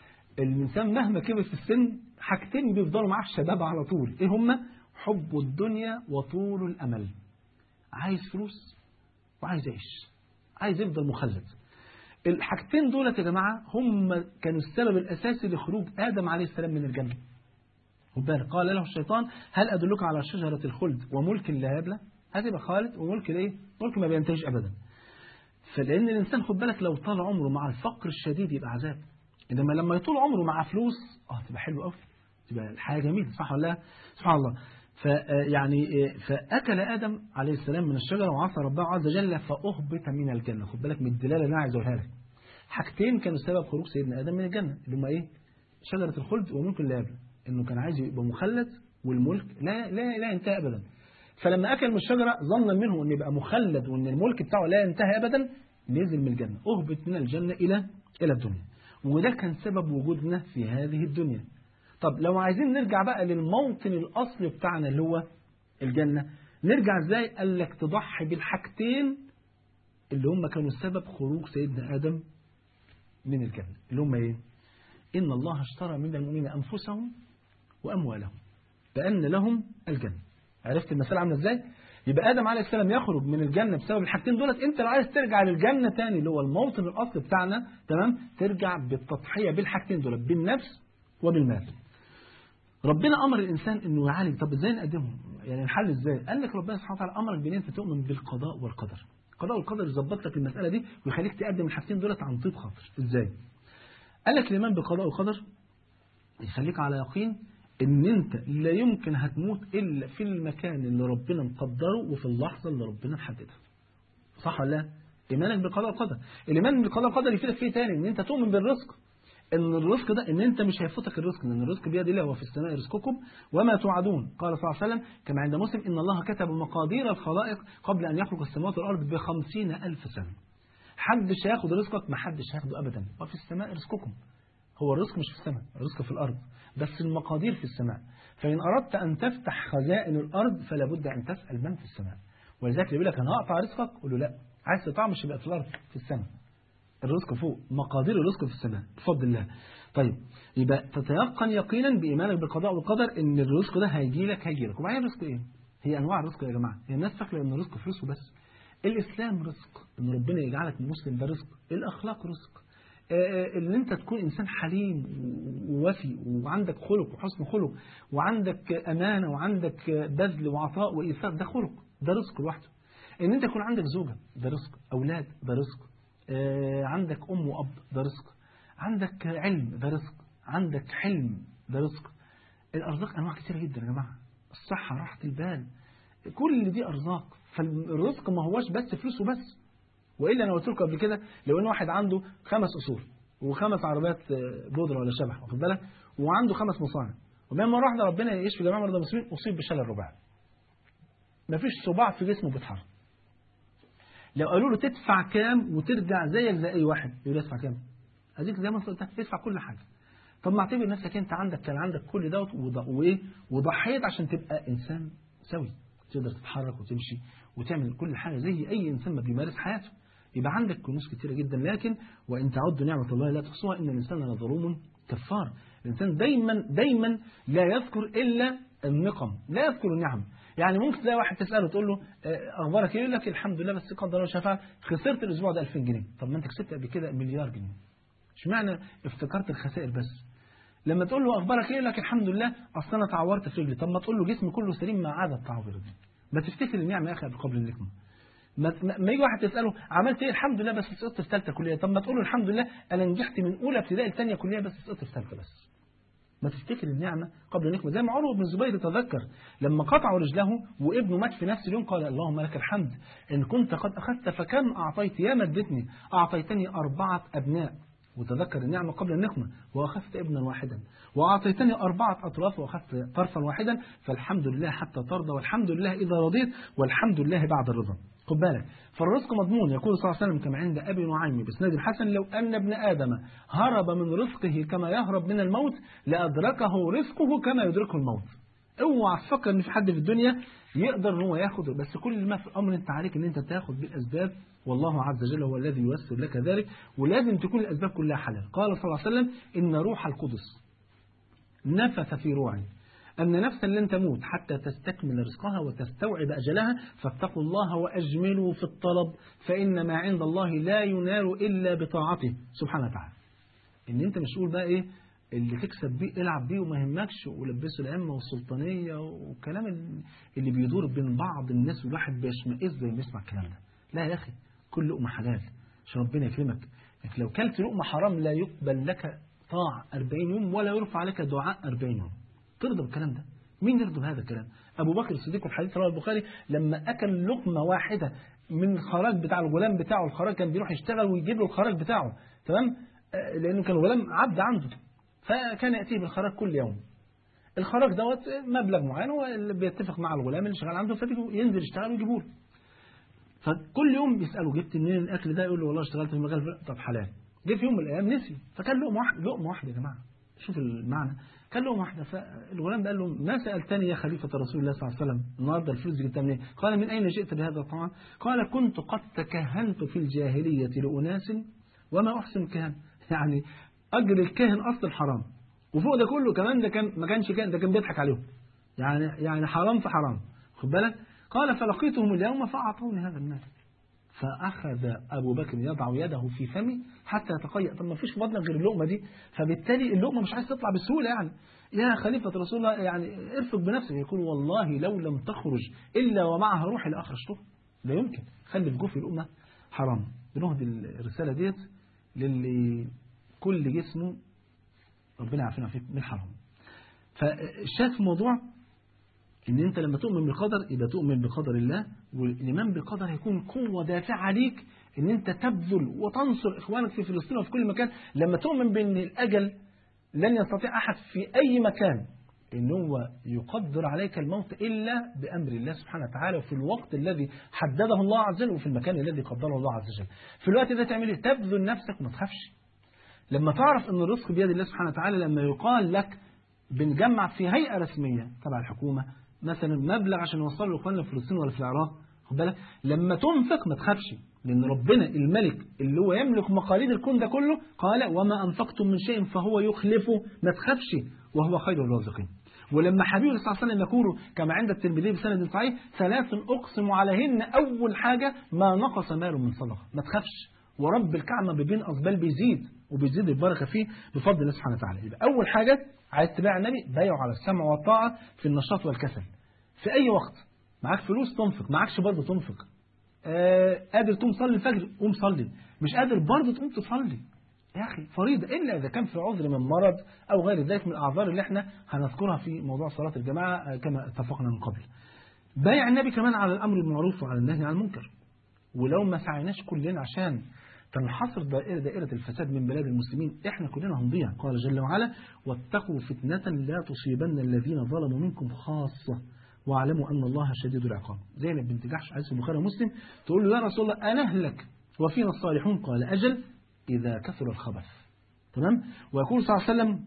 الإنسان مهما كبر في السن حاجتين بيفضلوا معاه الشباب على طول إيه هما حب الدنيا وطول الأمل عايز فلوس وعايز يعيش عايز يفضل مخلد الحاجتين دولت يا جماعة هم كانوا السبب الأساسي لخروج آدم عليه السلام من الجنة خد بالك قال له الشيطان هل أدلك على شجرة الخلد وملك لا يبلى هتبقى خالد وملك ايه ملك ما بينتهيش أبدا فلأن الإنسان خد بالك لو طال عمره مع الفقر الشديد يبقى عذاب إنما لما يطول عمره مع فلوس اه تبقى حلو قوي تبقى الحياة جميلة صح ولا لا سبحان الله فيعني فأكل آدم عليه السلام من الشجرة وعصى ربه عز وجل فأهبط من الجنة خد بالك من الدلالة اللي أنا عايز أقولها لك حاجتين كانوا سبب خروج سيدنا آدم من الجنة اللي هما إيه شجرة الخلد وملك لا يبلى إنه كان عايز يبقى مخلد والملك لا لا لا ينتهي أبدا فلما أكل من الشجرة ظنا منه أن يبقى مخلد وأن الملك بتاعه لا ينتهي أبدا نزل من الجنة أهبط من الجنة إلى إلى الدنيا وده كان سبب وجودنا في هذه الدنيا طب لو عايزين نرجع بقى للموطن الأصلي بتاعنا اللي هو الجنة نرجع ازاي قال لك تضحي بالحاجتين اللي هم كانوا سبب خروج سيدنا آدم من الجنة اللي هم ايه إن الله اشترى من المؤمنين أنفسهم وأموالهم بأن لهم الجنة عرفت المسألة عاملة ازاي يبقى آدم عليه السلام يخرج من الجنة بسبب الحاجتين دولت انت لو عايز ترجع للجنة تاني اللي هو الموطن الأصلي بتاعنا تمام ترجع بالتضحية بالحاجتين دولت بالنفس وبالمال ربنا امر الانسان انه يعالج طب ازاي نقدمهم يعني نحل ازاي قال لك ربنا سبحانه وتعالى امرك بان انت تؤمن بالقضاء والقدر القضاء والقدر يظبط لك المساله دي ويخليك تقدم الحاجتين دولت عن طيب خاطر ازاي قال لك الايمان بالقضاء والقدر يخليك على يقين ان انت لا يمكن هتموت الا في المكان اللي ربنا مقدره وفي اللحظه اللي ربنا محددها صح ولا لا ايمانك بالقضاء والقدر الايمان بالقضاء والقدر يفيدك فيه تاني ان انت تؤمن بالرزق ان الرزق ده ان انت مش هيفوتك الرزق لان الرزق بيد الله وفي السماء رزقكم وما توعدون قال صلى الله عليه وسلم كما عند مسلم ان الله كتب مقادير الخلائق قبل ان يخلق السماوات والارض بخمسين الف سنه حدش هياخد رزقك ما حدش هياخده ابدا وفي السماء رزقكم هو الرزق مش في السماء الرزق في الارض بس المقادير في السماء فان اردت ان تفتح خزائن الارض فلا بد ان تسال من في السماء ولذلك اللي بيقول لك انا هقطع رزقك قول له لا عايز تقطع مش يبقى في الارض في السماء الرزق فوق مقادير الرزق في السماء بفضل الله طيب يبقى تتيقن يقينا بإيمانك بالقضاء والقدر إن الرزق ده هيجي لك هيجي لك وبعدين الرزق إيه؟ هي أنواع الرزق يا جماعة هي الناس فاكرة إن الرزق فلوس وبس الإسلام رزق إن ربنا يجعلك مسلم ده رزق الأخلاق رزق آه، إن أنت تكون إنسان حليم ووفي وعندك خلق وحسن خلق وعندك أمانة وعندك بذل وعطاء وإيثار ده خلق ده رزق لوحده إن أنت يكون عندك زوجة ده رزق أولاد ده رزق آه، عندك أم وأب ده رزق عندك علم ده رزق عندك حلم ده رزق الأرزاق أنواع كتيرة جدا يا جماعة الصحة راحة البال كل دي أرزاق فالرزق ما هوش بس فلوس وبس وإلا أنا قلت لكم قبل كده لو إن واحد عنده خمس أصول وخمس عربيات آه، بودرة ولا شبح واخد بالك وعنده خمس مصانع وبين مرة واحدة ربنا يشفي جميع مرضى المسلمين أصيب بشلل رباعي مفيش صباع في جسمه بيتحرك لو قالوا له تدفع كام وترجع زيك زي اي واحد يقول ادفع كام اديك زي ما قلت لك ادفع كل حاجه طب ما اعتبر نفسك انت عندك كان عندك كل دوت وض- وايه وضحيت عشان تبقى انسان سوي تقدر تتحرك وتمشي وتعمل كل حاجه زي اي انسان ما بيمارس حياته يبقى عندك كنوز كتيره جدا لكن وان تعدوا نعمه الله لا تحصوها ان الانسان لظلوم كفار الانسان دايما دايما لا يذكر الا النقم لا يذكر النعم يعني ممكن تلاقي واحد تساله تقول له آه، اخبارك ايه يقول لك الحمد لله بس قدر الله شفاعه خسرت الاسبوع ده 2000 جنيه طب ما انت كسبت قبل كده مليار جنيه اشمعنى افتكرت الخسائر بس لما تقول له اخبارك ايه يقول لك الحمد لله اصل انا اتعورت في رجلي طب ما تقول له جسمي كله سليم ما عدا التعور ده ما تفتكر النعمه يا اخي قبل قبل النقمه ما ما- ما يجي واحد تساله عملت ايه الحمد لله بس سقطت في ثالثه كليه طب ما تقول له الحمد لله انا نجحت من اولى ابتدائي لثانيه كليه بس سقطت في ثالثه بس ما تفتكر النعمة قبل النقمة زي ما عروة بن الزبير تذكر لما قطعوا رجله وابنه مات في نفس اليوم قال اللهم لك الحمد إن كنت قد أخذت فكم أعطيت يا مدتني أعطيتني أربعة أبناء وتذكر النعمة قبل النقمة وأخذت ابنا واحدا وأعطيتني أربعة أطراف وأخذت طرفا واحدا فالحمد لله حتى ترضى والحمد لله إذا رضيت والحمد لله بعد الرضا خد بالك فالرزق مضمون يقول صلى الله عليه وسلم كما عند أبي نعيم بإسناد حسن لو أن ابن آدم هرب من رزقه كما يهرب من الموت لأدركه رزقه كما يدركه الموت اوعى تفكر ان في حد في الدنيا يقدر ان هو ياخد بس كل ما في الامر انت عليك ان انت تاخد بالاسباب والله عز وجل هو الذي ييسر لك ذلك ولازم تكون الاسباب كلها حلال قال صلى الله عليه وسلم ان روح القدس نفث في روعي أن نفسا لن تموت حتى تستكمل رزقها وتستوعب أجلها فاتقوا الله وأجملوا في الطلب فإن ما عند الله لا ينال إلا بطاعته سبحانه وتعالى إن أنت مش تقول بقى إيه اللي تكسب بيه العب بيه وما يهمكش ولبسه الأئمة والسلطانية والكلام اللي بيدور بين بعض الناس والواحد بيشمئز لما يسمع الكلام ده لا يا أخي كل لقمة حلال عشان ربنا يكرمك لكن لو كلت لقمة حرام لا يقبل لك طاعة 40 يوم ولا يرفع لك دعاء 40 يوم ترضى بالكلام ده مين يرضى بهذا الكلام أبو بكر الصديق الحديث رواه البخاري لما أكل لقمة واحدة من الخراج بتاع الغلام بتاعه الخراج كان بيروح يشتغل ويجيب له الخراج بتاعه تمام آه، لأنه كان الغلام عبد عنده فكان يأتيه بالخراج كل يوم الخراج دوت مبلغ معين هو اللي بيتفق مع الغلام اللي شغال عنده فينزل يشتغل ويجيبه له فكل يوم بيسأله جبت منين الأكل ده يقول له والله اشتغلت في المجال الفلاني. طب حلال جه في يوم من الأيام نسي فكان لقمة واحدة لقمة واحدة يا جماعة شوف المعنى كان لقمة واحدة فالغلام قال له ما سألتني يا خليفة رسول الله صلى الله عليه وسلم النهارده الفلوس دي جبتها منين؟ قال من أين جئت بهذا الطعام؟ قال كنت قد تكهنت في الجاهلية لأناس وما أحسن الكهن يعني أجر الكاهن أصل حرام وفوق ده كله كمان ده كان ما كانش كان ده كان بيضحك عليهم يعني يعني حرام في حرام خد بالك قال فلقيتهم اليوم فأعطوني هذا المال فأخذ أبو بكر يضع يده في فمي حتى يتقيأ طب ما فيش في بطنك غير اللقمة دي فبالتالي اللقمة مش عايز تطلع بسهولة يعني يا خليفة رسول الله يعني ارفق بنفسك يقول والله لو لم تخرج إلا ومعها روحي لأخرجته لا يمكن خلي في جوف الأمة حرام بنهدي الرسالة ديت للي كل جسمه ربنا يعافينا فيك من حرام فالشاهد في الموضوع ان انت لما تؤمن بالقدر يبقى تؤمن بقدر الله والايمان بالقدر هيكون قوه دافعه عليك ان انت تبذل وتنصر اخوانك في فلسطين وفي كل مكان لما تؤمن بان الاجل لن يستطيع احد في اي مكان ان هو يقدر عليك الموت الا بامر الله سبحانه وتعالى وفي الوقت الذي حدده الله عز وجل وفي المكان الذي قدره الله عز وجل في الوقت ده تعمل ايه تبذل نفسك وما تخافش لما تعرف ان الرزق بيد الله سبحانه وتعالى لما يقال لك بنجمع في هيئه رسميه تبع الحكومه مثلا مبلغ عشان نوصله لاخواننا في فلسطين ولا في العراق خد بالك لما تنفق ما تخافش لان ربنا الملك اللي هو يملك مقاليد الكون ده كله قال وما انفقتم من شيء فهو يخلفه ما تخافش وهو خير الرازقين ولما حبيبي صلى الله عليه وسلم يقول كما عند الترمذي بسند صحيح ثلاث اقسم عليهن اول حاجه ما نقص مال من صدقه ما تخافش ورب الكعبه بين اصبال بيزيد وبيزيد البركه فيه بفضل الله سبحانه وتعالى يبقى اول حاجه عايز تباع النبي بايعه على السمع والطاعه في النشاط والكسل في اي وقت معاك فلوس تنفق معاكش برضه تنفق آه قادر تقوم تصلي الفجر قوم صلي مش قادر برضه تقوم تصلي يا أخي فريضة إلا إذا كان في عذر من مرض أو غير ذلك من الأعذار اللي احنا هنذكرها في موضوع صلاة الجماعة كما اتفقنا من قبل بايع النبي كمان على الأمر بالمعروف وعلى النهي عن المنكر ولو ما سعيناش كلنا عشان تنحصر دائرة, دائرة الفساد من بلاد المسلمين احنا كلنا هنضيع قال جل وعلا واتقوا فتنة لا تصيبن الذين ظلموا منكم خاصة واعلموا أن الله شديد العقاب زينب بنت جحش عايز البخاري ومسلم تقول له يا رسول الله أنا أهلك وفينا الصالحون قال أجل إذا كثر الخبث تمام ويقول صلى الله عليه وسلم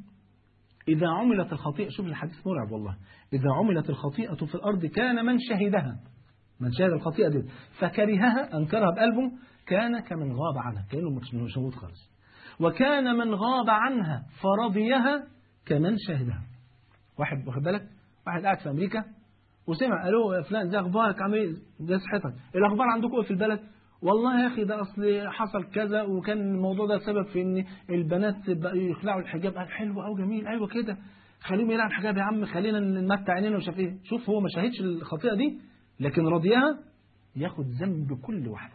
إذا عملت الخطيئة شوف الحديث مرعب والله إذا عملت الخطيئة في الأرض كان من شهدها من شهد الخطيئة دي فكرهها أنكرها بقلبه كان كمن غاب عنها كأنه مش موجود خالص وكان من غاب عنها فرضيها كمن شهدها واحد واخد بالك واحد قاعد في أمريكا وسمع قالوا يا فلان زي أخبارك عامل إيه ده صحتك الأخبار عندكم في البلد والله يا أخي ده أصل حصل كذا وكان الموضوع ده سبب في إن البنات بقوا يخلعوا الحجاب قال حلو أو جميل أيوة كده خليهم يلعب الحجاب يا عم خلينا نمتع عينينا وشاف إيه شوف هو ما شاهدش الخطيئة دي لكن رضيها ياخد ذنب كل واحدة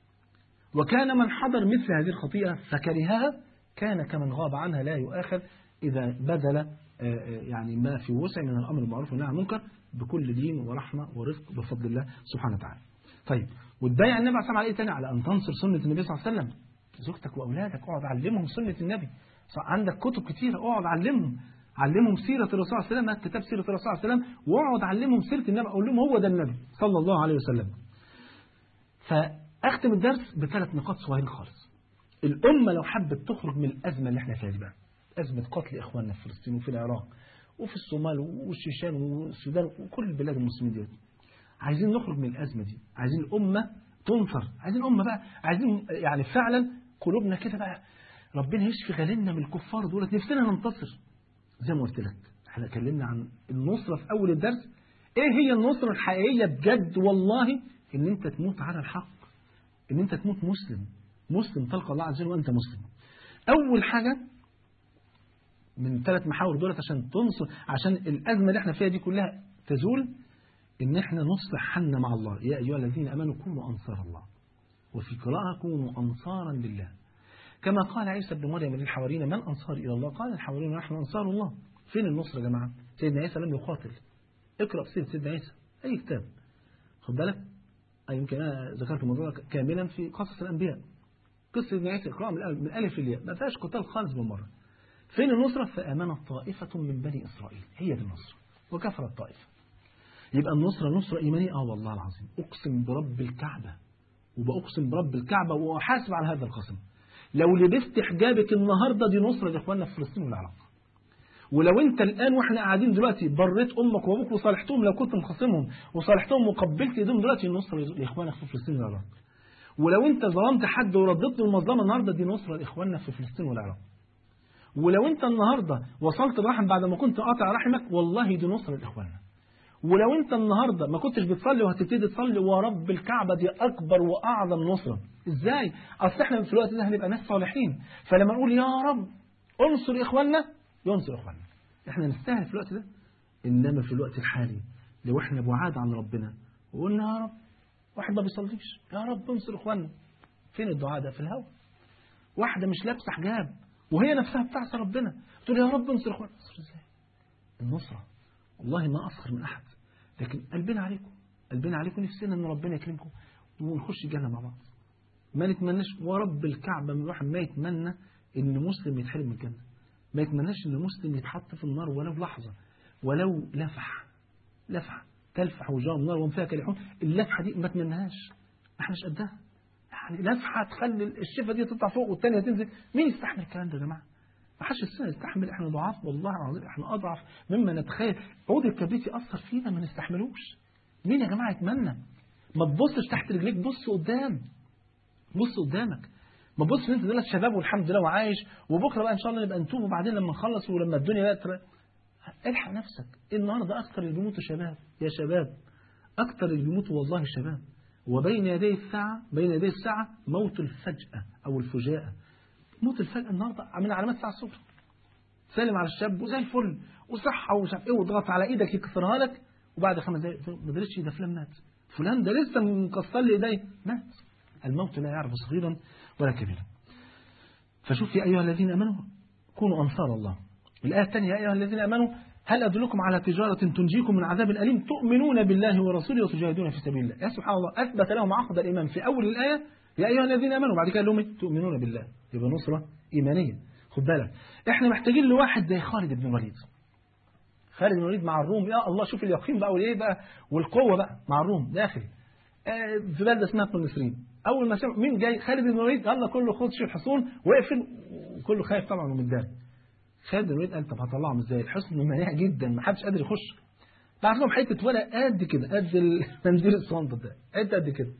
وكان من حضر مثل هذه الخطيئة فكرهها كان كمن غاب عنها لا يؤاخذ إذا بذل يعني ما في وسع من الأمر المعروف والنهي عن المنكر بكل دين ورحمة ورفق بفضل الله سبحانه وتعالى طيب وتبايع النبي عليه على ايه تاني على ان تنصر سنه النبي صلى الله عليه وسلم زوجتك واولادك اقعد علمهم سنه النبي عندك كتب كتيره اقعد علمهم علمهم سيره الرسول صلى الله عليه وسلم هات كتاب سيره الرسول صلى الله عليه وسلم واقعد علمهم سيره النبي اقول لهم هو ده النبي صلى الله عليه وسلم فاختم الدرس بثلاث نقاط صغيرين خالص الامه لو حبت تخرج من الازمه اللي احنا فيها دي بقى ازمه قتل اخواننا في فلسطين وفي العراق وفي الصومال والشيشان والسودان وكل بلاد المسلمين دي عايزين نخرج من الأزمة دي عايزين الأمة تنصر عايزين الأمة بقى عايزين يعني فعلا قلوبنا كده بقى ربنا يشفي غلنا من الكفار دولت نفسنا ننتصر زي ما قلت لك احنا اتكلمنا عن النصرة في أول الدرس ايه هي النصرة الحقيقية بجد والله ان انت تموت على الحق ان انت تموت مسلم مسلم تلقى الله عز وجل وانت مسلم اول حاجة من ثلاث محاور دولت عشان تنصر عشان الأزمة اللي احنا فيها دي كلها تزول إن إحنا نصلح حالنا مع الله يا أيها الذين أمنوا كونوا أنصار الله وفي قراءة كونوا أنصارا لله كما قال عيسى بن مريم للحواريين من أنصار إلى الله قال الحواريين نحن أنصار الله فين النصر يا جماعة سيدنا عيسى لم يقاتل اقرأ سيرة سيدنا عيسى أي كتاب خد بالك أي يمكن أنا ذكرت الموضوع كاملا في قصص الأنبياء قصة سيدنا عيسى اقرأ من الألف للياء ما فيهاش قتال خالص بالمرة فين النصرة فآمنت طائفة من بني إسرائيل هي دي النصرة وكفرت طائفة يبقى النصرة نصرة إيمانية آه والله العظيم أقسم برب الكعبة وبأقسم برب الكعبة وأحاسب على هذا القسم لو لبست حجابك النهاردة دي نصرة لإخواننا في فلسطين والعراق ولو انت الآن واحنا قاعدين دلوقتي بريت أمك وأبوك وصالحتهم لو كنت مخاصمهم وصالحتهم وقبلت ايديهم دلوقتي نصرة لإخوانك في فلسطين والعراق ولو انت ظلمت حد وردت له المظلمة النهاردة دي نصرة لإخواننا في فلسطين والعراق ولو انت النهاردة وصلت الرحم بعد ما كنت قاطع رحمك والله دي نصرة لإخواننا ولو انت النهاردة ما كنتش بتصلي وهتبتدي تصلي ورب الكعبة دي أكبر وأعظم نصرة إزاي؟ أصل احنا في الوقت ده هنبقى ناس صالحين فلما نقول يا رب انصر إخواننا ينصر إخواننا احنا نستاهل في الوقت ده إنما في الوقت الحالي لو احنا بعاد عن ربنا وقلنا يا رب واحد ما بيصليش يا رب انصر إخواننا فين الدعاء ده في الهوا واحدة مش لابسة حجاب وهي نفسها بتعصى ربنا تقول يا رب انصر إخواننا انصر ازاي؟ النصرة والله ما أسخر من أحد لكن قلبنا عليكم قلبنا عليكم نفسنا أن ربنا يكرمكم ونخش الجنة مع بعض ما نتمناش ورب الكعبة من الواحد ما يتمنى ان مسلم يتحرم من الجنة ما يتمناش ان مسلم يتحط في النار ولو لحظة ولو لفح لفح تلفح وجاه النار وهم فيها كالحون اللفحة دي ما تمنهاش ما احناش قدها يعني لفحة تخلي الشفة دي تطلع فوق والتانية تنزل مين يستحمل الكلام ده يا جماعة ما حدش يستحمل احنا ضعاف والله العظيم احنا اضعف مما نتخيل عود الكبريت يأثر فينا ما نستحملوش مين يا جماعة يتمنى ما تبصش تحت رجليك بص قدام بص قدامك ما تبصش ان انت دلوقتي شباب والحمد لله وعايش وبكره بقى ان شاء الله نبقى نتوب وبعدين لما نخلص ولما الدنيا بقى تر... الحق نفسك النهارده اكتر اللي بيموتوا شباب يا شباب اكتر اللي بيموتوا والله الشباب وبين يدي الساعة بين يدي الساعة موت الفجأة أو الفجاءة موت الفجأة النهاردة من علامات الساعة الصبح سلم على الشاب وزي الفل وصحة ومش عارف ايه وضغط على ايدك يكسرها لك وبعد خمس دقايق ما درتش ده فلان مات فلان ده لسه مكسر لي ايديه مات الموت لا يعرف صغيرا ولا كبيرا فشوف يا أيها الذين أمنوا كونوا أنصار الله الآية الثانية يا أيها الذين أمنوا هل أدلكم على تجارة تنجيكم من عذاب أليم تؤمنون بالله ورسوله وتجاهدون في سبيل الله يا سبحان الله أثبت لهم عقد الإيمان في أول الآية يا أيها الذين أمنوا بعد كده لهم تؤمنون بالله يبقى نصرة إيمانية خد بالك إحنا محتاجين لواحد زي خالد بن الوليد خالد بن الوليد مع الروم يا الله شوف اليقين بقى والإيه بقى والقوة بقى مع الروم داخل آه في بلدة اسمها المصريين أول ما سمع مين جاي خالد بن الوليد يلا كله خد شوف حصون وقفل وكله خايف طبعا ومتضايق خالد بن الوليد قال طب هطلعهم ازاي الحصن منيع جدا ما حدش قادر يخش بعت لهم حته ورق قد كده قد المنديل الصندوق ده قد قد كده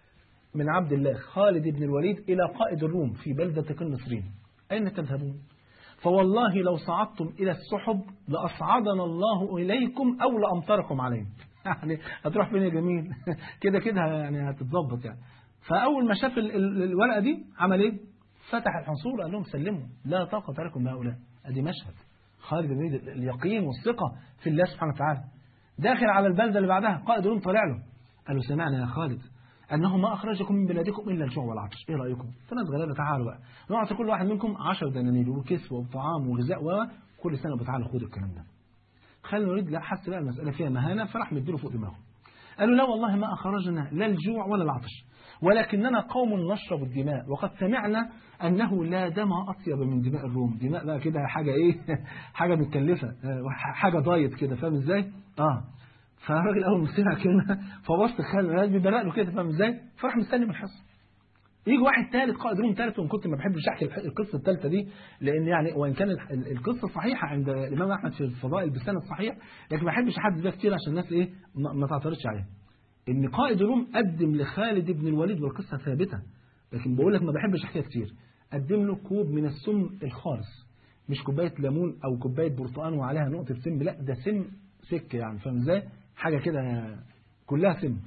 من عبد الله خالد بن الوليد الى قائد الروم في بلده المصريين اين تذهبون فوالله لو صعدتم الى السحب لاصعدنا الله اليكم او لامطركم عليهم يعني هتروح فين يا جميل كده كده يعني هتتظبط يعني فاول ما شاف الورقه دي عمل ايه فتح الحصول قال لهم سلموا لا طاقه لكم بهؤلاء ادي مشهد خالد بن الوليد اليقين والثقة في الله سبحانه وتعالى داخل على البلدة اللي بعدها قائد روم طلع له قال له سمعنا يا خالد أنه ما أخرجكم من بلادكم إلا الجوع والعطش إيه رأيكم فناس غلابة تعالوا بقى نعطي كل واحد منكم 10 دنانير وكسوة وطعام وغذاء وكل سنة بتعالوا خدوا الكلام ده خالد بن الوليد لا حس بقى المسألة فيها مهانة فراح مديله فوق دماغه قالوا لا والله ما أخرجنا لا الجوع ولا العطش ولكننا قوم نشرب الدماء وقد سمعنا أنه لا دم أطيب من دماء الروم دماء بقى كده حاجة إيه حاجة متكلفة حاجة دايت كده فاهم إزاي آه فالراجل أول ما سمع كلمة فبص خالد بيبرق له كده فاهم إزاي فراح مستني من الحصة يجي واحد ثالث قائد روم ثالث وان كنت ما بحبش احكي القصه الثالثه دي لان يعني وان كان القصه صحيحه عند الامام احمد في الفضائل بالسند الصحيح لكن ما بحبش احدد بيها كتير عشان الناس ايه ما تعترضش عليها ان قائد روم قدم لخالد بن الوليد والقصه ثابته لكن بقول لك ما بحبش احكيها كتير قدم له كوب من السم الخالص مش كوبايه ليمون او كوبايه برتقان وعليها نقطه سم لا ده سم سك يعني فاهم ازاي حاجه كده كلها سم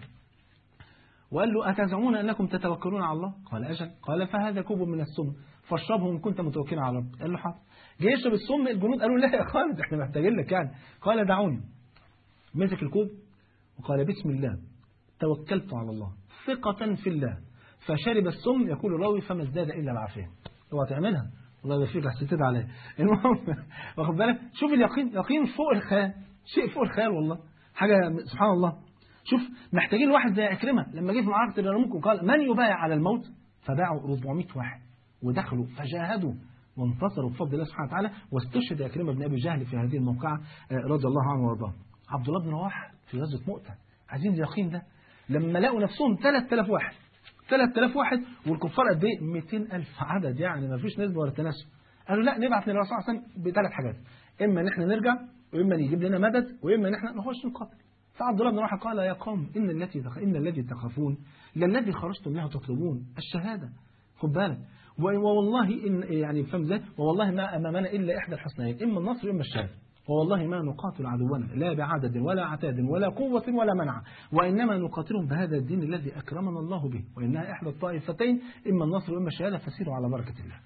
وقال له أتزعمون أنكم تتوكلون على الله قال أجل قال فهذا كوب من السم فاشربه إن كنت متوكلا على رب قال له حاضر جاي يشرب السم الجنود قالوا لا يا خالد احنا محتاجين لك يعني قال دعوني مسك الكوب وقال بسم الله توكلت على الله ثقة في الله فشرب السم يقول الراوي فما ازداد إلا العافية اوعى تعملها والله يبقى فيك حسيت عليه المهم واخد بالك شوف اليقين يقين فوق الخيال شيء فوق الخيال والله حاجة سبحان الله شوف محتاجين واحد زي عكرمة لما جه في معركة اليرموك وقال من يبايع على الموت فباعوا 400 واحد ودخلوا فجاهدوا وانتصروا بفضل الله سبحانه وتعالى واستشهد عكرمة بن أبي جهل في هذه الموقعة رضي الله عنه وارضاه عبد الله بن رواحه في غزوة مؤتة عايزين اليقين ده لما لقوا نفسهم 3000 واحد 3000 واحد والكفار قد ايه 200000 عدد يعني ما فيش نسبة ولا تناسب قالوا لا نبعت للرسول صلى الله عليه وسلم بثلاث حاجات اما ان احنا نرجع واما ان يجيب لنا مدد واما ان احنا نخش نقاتل فعبد الله بن رواحه قال يا قوم ان التي ان الذي تخافون للذي خرجتم له تطلبون الشهاده خد بالك والله ان يعني فهم ازاي والله ما امامنا الا احدى الحسنيين اما النصر واما الشهاده ووالله ما نقاتل عدونا لا بعدد ولا عتاد ولا قوة ولا منع وإنما نقاتلهم بهذا الدين الذي أكرمنا الله به وإنها إحدى الطائفتين إما النصر وإما الشهادة فسيروا على بركة الله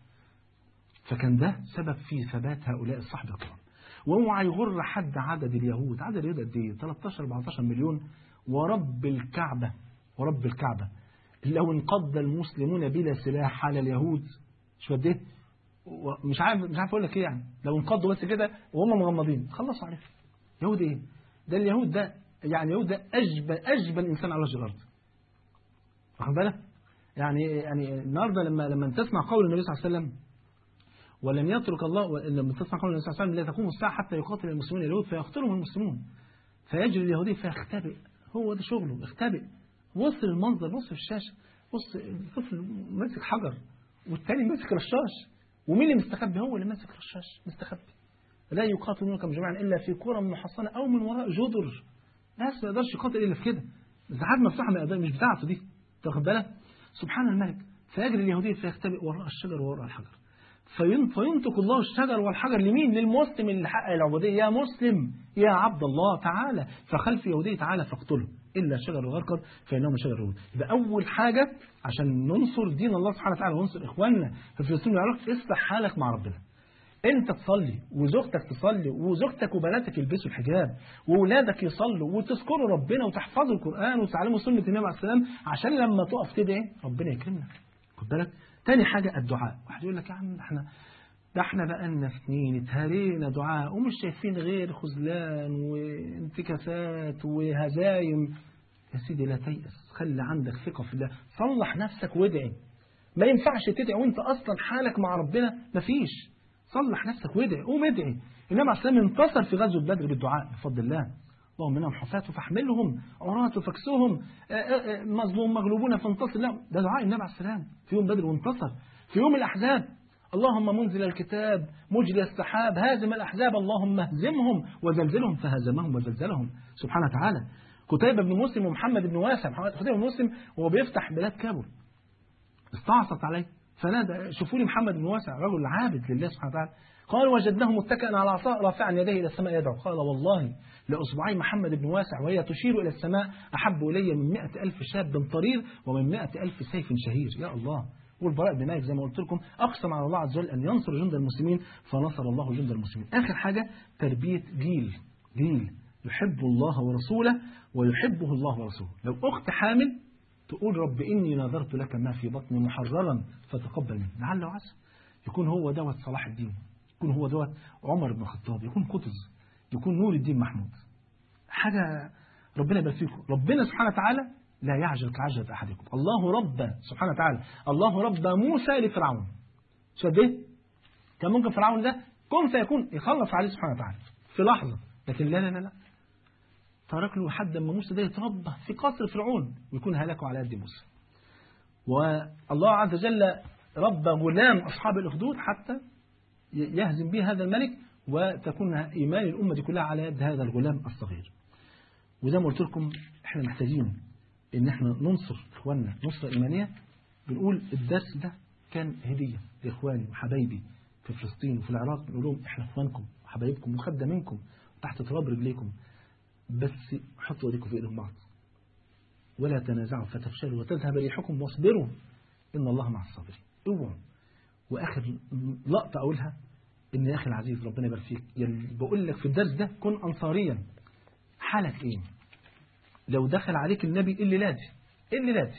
فكان ده سبب في ثبات هؤلاء الصحبة الكرام واوعى يغر حد عدد اليهود عدد اليهود قد ايه 13 14 مليون ورب الكعبة ورب الكعبة لو انقض المسلمون بلا سلاح على اليهود شو قد ايه مش عارف مش عارف اقول لك ايه يعني لو انقضوا بس كده وهم مغمضين خلصوا عليهم يهود ايه ده اليهود ده يعني اليهود ده اجبن اجبن انسان على وجه الارض واخد بالك يعني يعني النهارده لما لما تسمع قول النبي صلى الله عليه وسلم ولم يترك الله لما تسمع قول النبي صلى الله عليه وسلم لا تقوم الساعه حتى يقاتل المسلمون اليهود فيقتلهم المسلمون فيجري اليهودي فيختبئ هو ده شغله يختبئ وصل المنظر بص في الشاشه بص الطفل ماسك حجر والتاني ماسك رشاش ومين اللي مستخبي هو اللي ماسك رشاش مستخبي لا يقاتلونكم جميعا الا في قرى محصنه او من وراء جدر ناس ما يقدرش يقاتل الا في كده مساحات مفتوحه ما يقدر مش بتاعته دي تاخد بالك سبحان الملك فيجري اليهودي فيختبئ وراء الشجر وراء الحجر فين- فينطق الله الشجر والحجر لمين للمسلم اللي حقق العبودية يا مسلم يا عبد الله تعالى فخلف يهودي تعالى فاقتله إلا شجر الغرقر فإنهم شجر اليهود يبقى أول حاجة عشان ننصر دين الله سبحانه وتعالى وننصر إخواننا في فلسطين والعراق اصلح حالك مع ربنا انت تصلي وزوجتك تصلي وزوجتك وبناتك يلبسوا الحجاب واولادك يصلوا وتذكروا ربنا وتحفظوا القران وتعلموا سنه النبي عليه السلام عشان لما تقف تدعي ربنا يكرمنا خد بالك تاني حاجه الدعاء واحد يقول لك يا عم احنا ده احنا بقالنا سنين اتهرينا دعاء ومش شايفين غير خذلان وانتكاسات وهزايم يا سيدي لا تيأس خلي عندك ثقة في الله صلح نفسك وادعي ما ينفعش تدعي وانت اصلا حالك مع ربنا مفيش صلح نفسك وادعي قوم ادعي النبي عليه السلام انتصر في غزوة بدر بالدعاء بفضل الله اللهم منهم حفاة فاحملهم عراة فاكسوهم آه، آه، آه، مظلوم مغلوبون فانتصر لا ده دعاء النبي عليه السلام في يوم بدر وانتصر في يوم الأحزاب اللهم منزل الكتاب مجري السحاب هازم الأحزاب اللهم اهزمهم وزلزلهم فهزمهم وزلزلهم سبحانه وتعالى قتيبة بن مسلم ومحمد بن واسع محمد- قتيبة بن مسلم وهو بيفتح بلاد كابول استعصت عليه فنادى شوفوا لي محمد بن واسع رجل عابد لله سبحانه وتعالى قال وجدناه متكئا على عصا رافعا يديه الى السماء يدعو قال والله لاصبعي محمد بن واسع وهي تشير الى السماء احب الي من مئة الف شاب طرير ومن مئة الف سيف شهير يا الله والبراء بن مالك زي ما قلت لكم اقسم على الله عز وجل ان ينصر جند المسلمين فنصر الله جند المسلمين اخر حاجه تربيه جيل جيل يحب الله ورسوله ويحبه الله ورسوله لو اخت حامل تقول رب إني نذرت لك ما في بطني محررا فتقبل مني لعل وعسى يكون هو دوت صلاح الدين يكون هو دوت عمر بن الخطاب يكون قطز يكون نور الدين محمود حاجة ربنا يبارك فيكم ربنا سبحانه وتعالى لا يعجل كعجلة أحدكم الله رب سبحانه وتعالى الله رب موسى لفرعون شو قد ايه؟ كان ممكن فرعون ده كن فيكون يخلص عليه سبحانه وتعالى في لحظة لكن لا لا لا لا ترك له حد ما موسى ده يتربى في قصر فرعون ويكون هلكه على يد موسى والله عز وجل رب غلام أصحاب الأخدود حتى يهزم به هذا الملك وتكون إيمان الأمة دي كلها على يد هذا الغلام الصغير وزي ما قلت لكم احنا محتاجين ان احنا ننصر اخواننا نصرة ايمانية بنقول الدرس ده كان هدية لاخواني وحبايبي في فلسطين وفي العراق بنقول لهم احنا اخوانكم وحبايبكم وخدامينكم تحت تراب رجليكم بس حطوا ايديكم في ايدين بعض ولا تنازعوا فتفشلوا وتذهب ريحكم واصبروا ان الله مع الصابرين اوعوا واخر لقطه اقولها ان يا اخي العزيز ربنا يبارك فيك يعني بقول لك في الدرس ده كن انصاريا حالك ايه لو دخل عليك النبي اللي لادي اللي لادي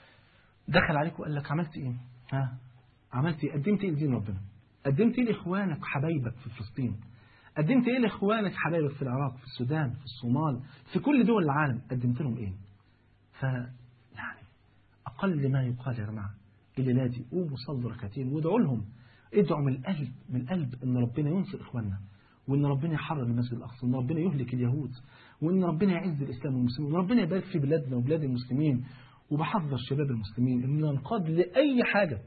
دخل عليك وقال لك عملت ايه ها عملت ايه قدمت ايه لدين ربنا قدمت ايه لاخوانك حبايبك في فلسطين قدمت ايه لاخوانك حبايبك في العراق في السودان في الصومال في كل دول العالم قدمت لهم ايه ف يعني اقل ما يقال يا جماعه اللي نادي قوموا صلوا ركعتين وادعوا لهم ادعوا من القلب من القلب ان ربنا ينصر اخواننا وان ربنا يحرر المسجد الاقصى وان ربنا يهلك اليهود وان ربنا يعز الاسلام والمسلمين وان ربنا يبارك في بلادنا وبلاد المسلمين وبحذر شباب المسلمين ان ينقاد لاي حاجه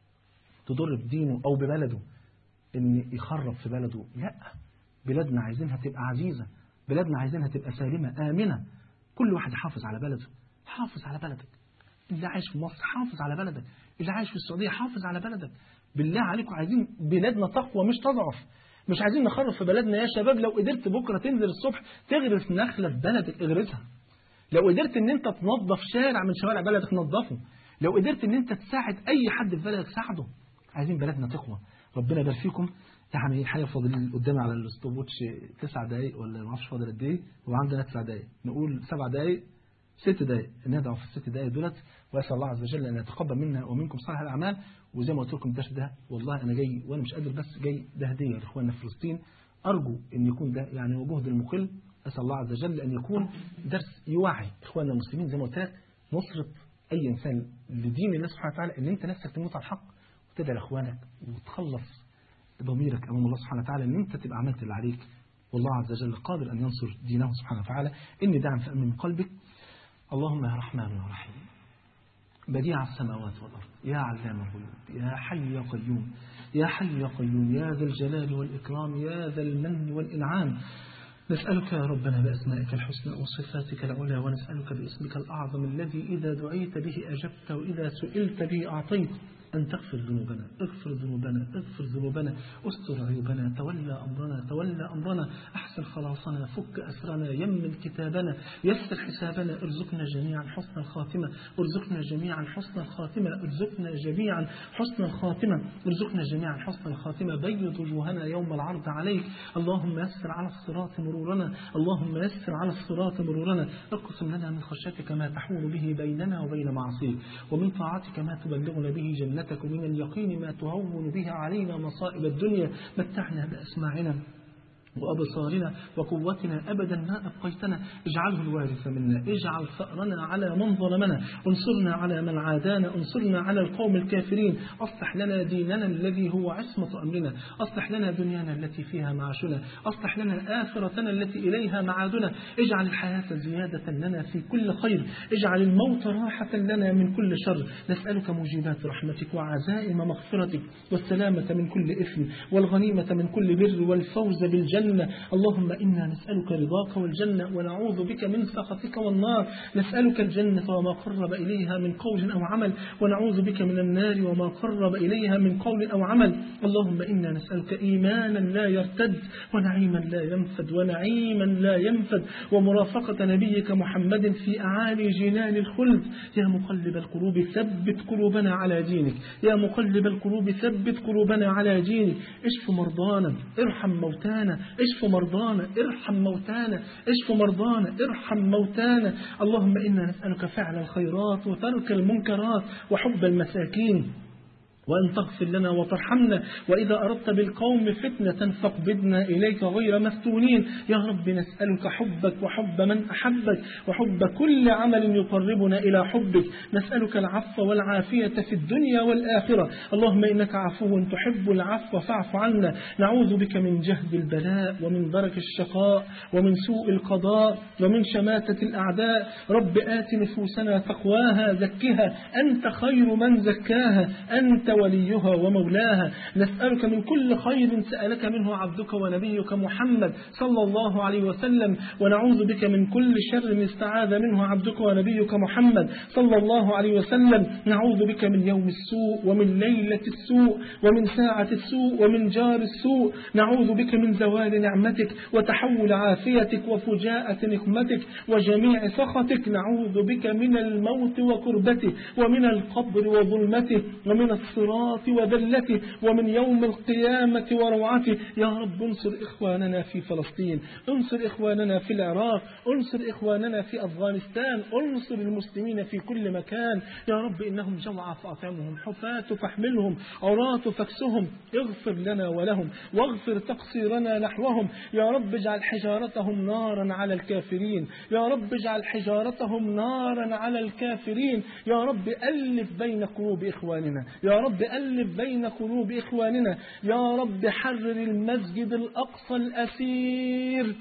تضر بدينه او ببلده ان يخرب في بلده لا بلادنا عايزينها تبقى عزيزه بلادنا عايزينها تبقى سالمه امنه كل واحد يحافظ على بلده حافظ على بلدك اللي عايش في مصر حافظ على بلدك اللي عايش في السعوديه حافظ على بلدك بالله عليكم عايزين بلادنا تقوى مش تضعف مش عايزين نخرب في بلدنا يا شباب لو قدرت بكره تنزل الصبح تغرس نخله في بلدك اغرسها لو قدرت ان انت تنظف شارع من شوارع بلدك نظفه لو قدرت ان انت تساعد اي حد في بلدك ساعده عايزين بلدنا تقوى ربنا يبارك فيكم يعني الحقيقه فاضل قدامي على الستوب تسع دقايق ولا ما اعرفش فاضل قد ايه وعندنا تسع دقايق نقول سبع دقايق ست دقايق ندعو في الست دقايق دولت واسال الله عز وجل ان يتقبل منا ومنكم صالح الاعمال وزي ما قلت لكم الدرس ده والله انا جاي وانا مش قادر بس جاي ده هديه لاخواننا في فلسطين ارجو ان يكون ده يعني وجهد المقل اسال الله عز وجل ان يكون درس يوعي اخواننا المسلمين زي ما قلت لك نصره أي إنسان لدين الله سبحانه وتعالى إن أنت نفسك تموت على الحق وتدعي لإخوانك وتخلص ضميرك أمام الله سبحانه وتعالى إن أنت تبقى عملت اللي عليك والله عز وجل قادر أن ينصر دينه سبحانه وتعالى إني دعم فأمن من قلبك اللهم يا رحمن يا رحيم بديع السماوات والأرض يا علام الغيوب يا حي يا قيوم يا حي يا قيوم يا ذا الجلال والإكرام يا ذا المن والإنعام نسألك يا ربنا بأسمائك الحسنى وصفاتك العلى ونسألك باسمك الأعظم الذي إذا دعيت به أجبت وإذا سئلت به أعطيت أن تغفر ذنوبنا اغفر ذنوبنا اغفر ذنوبنا استر عيوبنا تولى أمرنا تولى أمرنا أحسن خلاصنا فك أسرنا يمن كتابنا يسر حسابنا ارزقنا جميعا حسن الخاتمة ارزقنا جميعا حسن الخاتمة ارزقنا جميعا حسن الخاتمة ارزقنا جميعا حسن الخاتمة بيض وجوهنا يوم العرض عليك اللهم يسر على الصراط مرورنا اللهم يسر على الصراط مرورنا اقسم لنا من خشيتك ما تحول به بيننا وبين معصيك ومن طاعتك ما تبلغنا به جنتك ومن اليقين ما تهون به علينا مصائب الدنيا متعنا بأسماعنا وأبصارنا وقوتنا أبدا ما أبقيتنا اجعله الوارث منا اجعل ثأرنا على من ظلمنا انصرنا على من عادانا انصرنا على القوم الكافرين أصلح لنا ديننا الذي هو عصمة أمرنا أصلح لنا دنيانا التي فيها معاشنا أصلح لنا آخرتنا التي إليها معادنا اجعل الحياة زيادة لنا في كل خير اجعل الموت راحة لنا من كل شر نسألك موجبات رحمتك وعزائم مغفرتك والسلامة من كل إثم والغنيمة من كل بر والفوز بالجنة الجنة اللهم إنا نسألك رضاك والجنة ونعوذ بك من سخطك والنار نسألك الجنة وما قرب إليها من قول أو عمل ونعوذ بك من النار وما قرب إليها من قول أو عمل اللهم إنا نسألك إيمانا لا يرتد ونعيما لا ينفد ونعيما لا ينفد ومرافقة نبيك محمد في أعالي جنان الخلد يا مقلب القلوب ثبت قلوبنا على دينك يا مقلب القلوب ثبت قلوبنا على دينك اشف مرضانا ارحم موتانا اشف مرضانا ارحم موتانا اشف مرضانا ارحم موتانا اللهم إنا نسألك فعل الخيرات وترك المنكرات وحب المساكين وأن تغفر لنا وترحمنا وإذا أردت بالقوم فتنة فاقبضنا إليك غير مفتونين يا رب نسألك حبك وحب من أحبك وحب كل عمل يقربنا إلى حبك نسألك العفو والعافية في الدنيا والآخرة اللهم إنك عفو تحب العفو فاعف عنا نعوذ بك من جهد البلاء ومن درك الشقاء ومن سوء القضاء ومن شماتة الأعداء رب آت نفوسنا تقواها زكها أنت خير من زكاها أنت وليها ومولاها نسألك من كل خير سألك منه عبدك ونبيك محمد صلى الله عليه وسلم ونعوذ بك من كل شر استعاذ منه عبدك ونبيك محمد صلى الله عليه وسلم نعوذ بك من يوم السوء ومن ليلة السوء ومن ساعة السوء ومن جار السوء نعوذ بك من زوال نعمتك وتحول عافيتك وفجاءة نقمتك وجميع سخطك نعوذ بك من الموت وكربته ومن القبر وظلمته ومن الصراط وذلته ومن يوم القيامة وروعته يا رب انصر إخواننا في فلسطين انصر إخواننا في العراق انصر إخواننا في أفغانستان انصر المسلمين في كل مكان يا رب إنهم جوعى فأطعمهم حفاة فاحملهم عراة فاكسهم اغفر لنا ولهم واغفر تقصيرنا نحوهم يا رب اجعل حجارتهم نارا على الكافرين يا رب اجعل حجارتهم نارا على الكافرين يا رب ألف بين قلوب إخواننا يا رب ألف بين قلوب إخواننا يا رب حرر المسجد الأقصى الأسير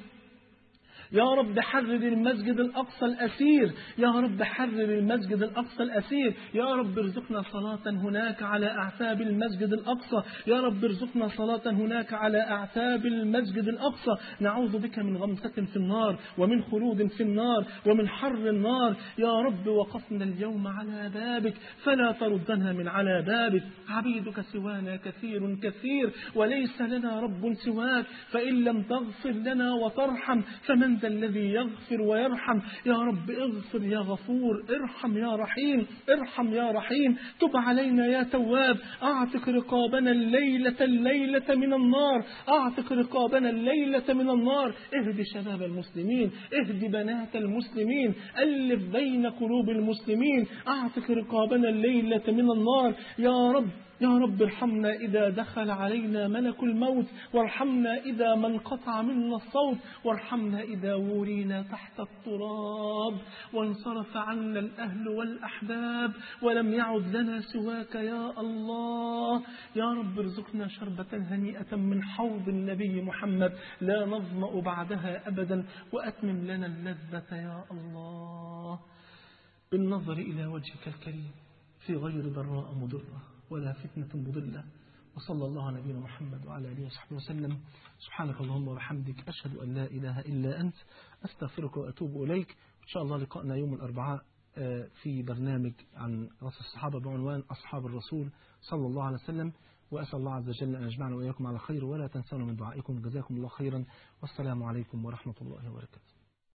يا رب حرر المسجد الأقصى الأسير يا رب حرر المسجد الأقصى الأسير يا رب ارزقنا صلاة هناك على أعتاب المسجد الأقصى يا رب ارزقنا صلاة هناك على أعتاب المسجد الأقصى نعوذ بك من غمسة في النار ومن خلود في النار ومن حر النار يا رب وقفنا اليوم على بابك فلا تردنا من على بابك عبيدك سوانا كثير كثير وليس لنا رب سواك فإن لم تغفر لنا وترحم فمن ذا الذي يغفر ويرحم يا رب اغفر يا غفور ارحم يا رحيم ارحم يا رحيم تب علينا يا تواب اعتق رقابنا الليلة الليلة من النار اعتق رقابنا الليلة من النار اهد شباب المسلمين اهد بنات المسلمين ألف بين قلوب المسلمين اعتق رقابنا الليلة من النار يا رب يا رب ارحمنا إذا دخل علينا ملك الموت وارحمنا إذا ما انقطع منا الصوت وارحمنا إذا ورينا تحت التراب وانصرف عنا الأهل والأحباب ولم يعد لنا سواك يا الله يا رب ارزقنا شربة هنيئة من حوض النبي محمد لا نظمأ بعدها أبدا وأتمم لنا اللذة يا الله بالنظر إلى وجهك الكريم في غير ضراء مضرة ولا فتنة مضلة وصلى الله على نبينا محمد وعلى آله وصحبه وسلم سبحانك اللهم وبحمدك أشهد أن لا إله إلا أنت أستغفرك وأتوب إليك إن شاء الله لقاءنا يوم الأربعاء آه، في برنامج عن رأس الصحابة بعنوان أصحاب الرسول صلى الله عليه وسلم وأسأل الله عز وجل أن يجمعنا وإياكم على خير ولا تنسونا من دعائكم جزاكم الله خيرا والسلام عليكم ورحمة الله وبركاته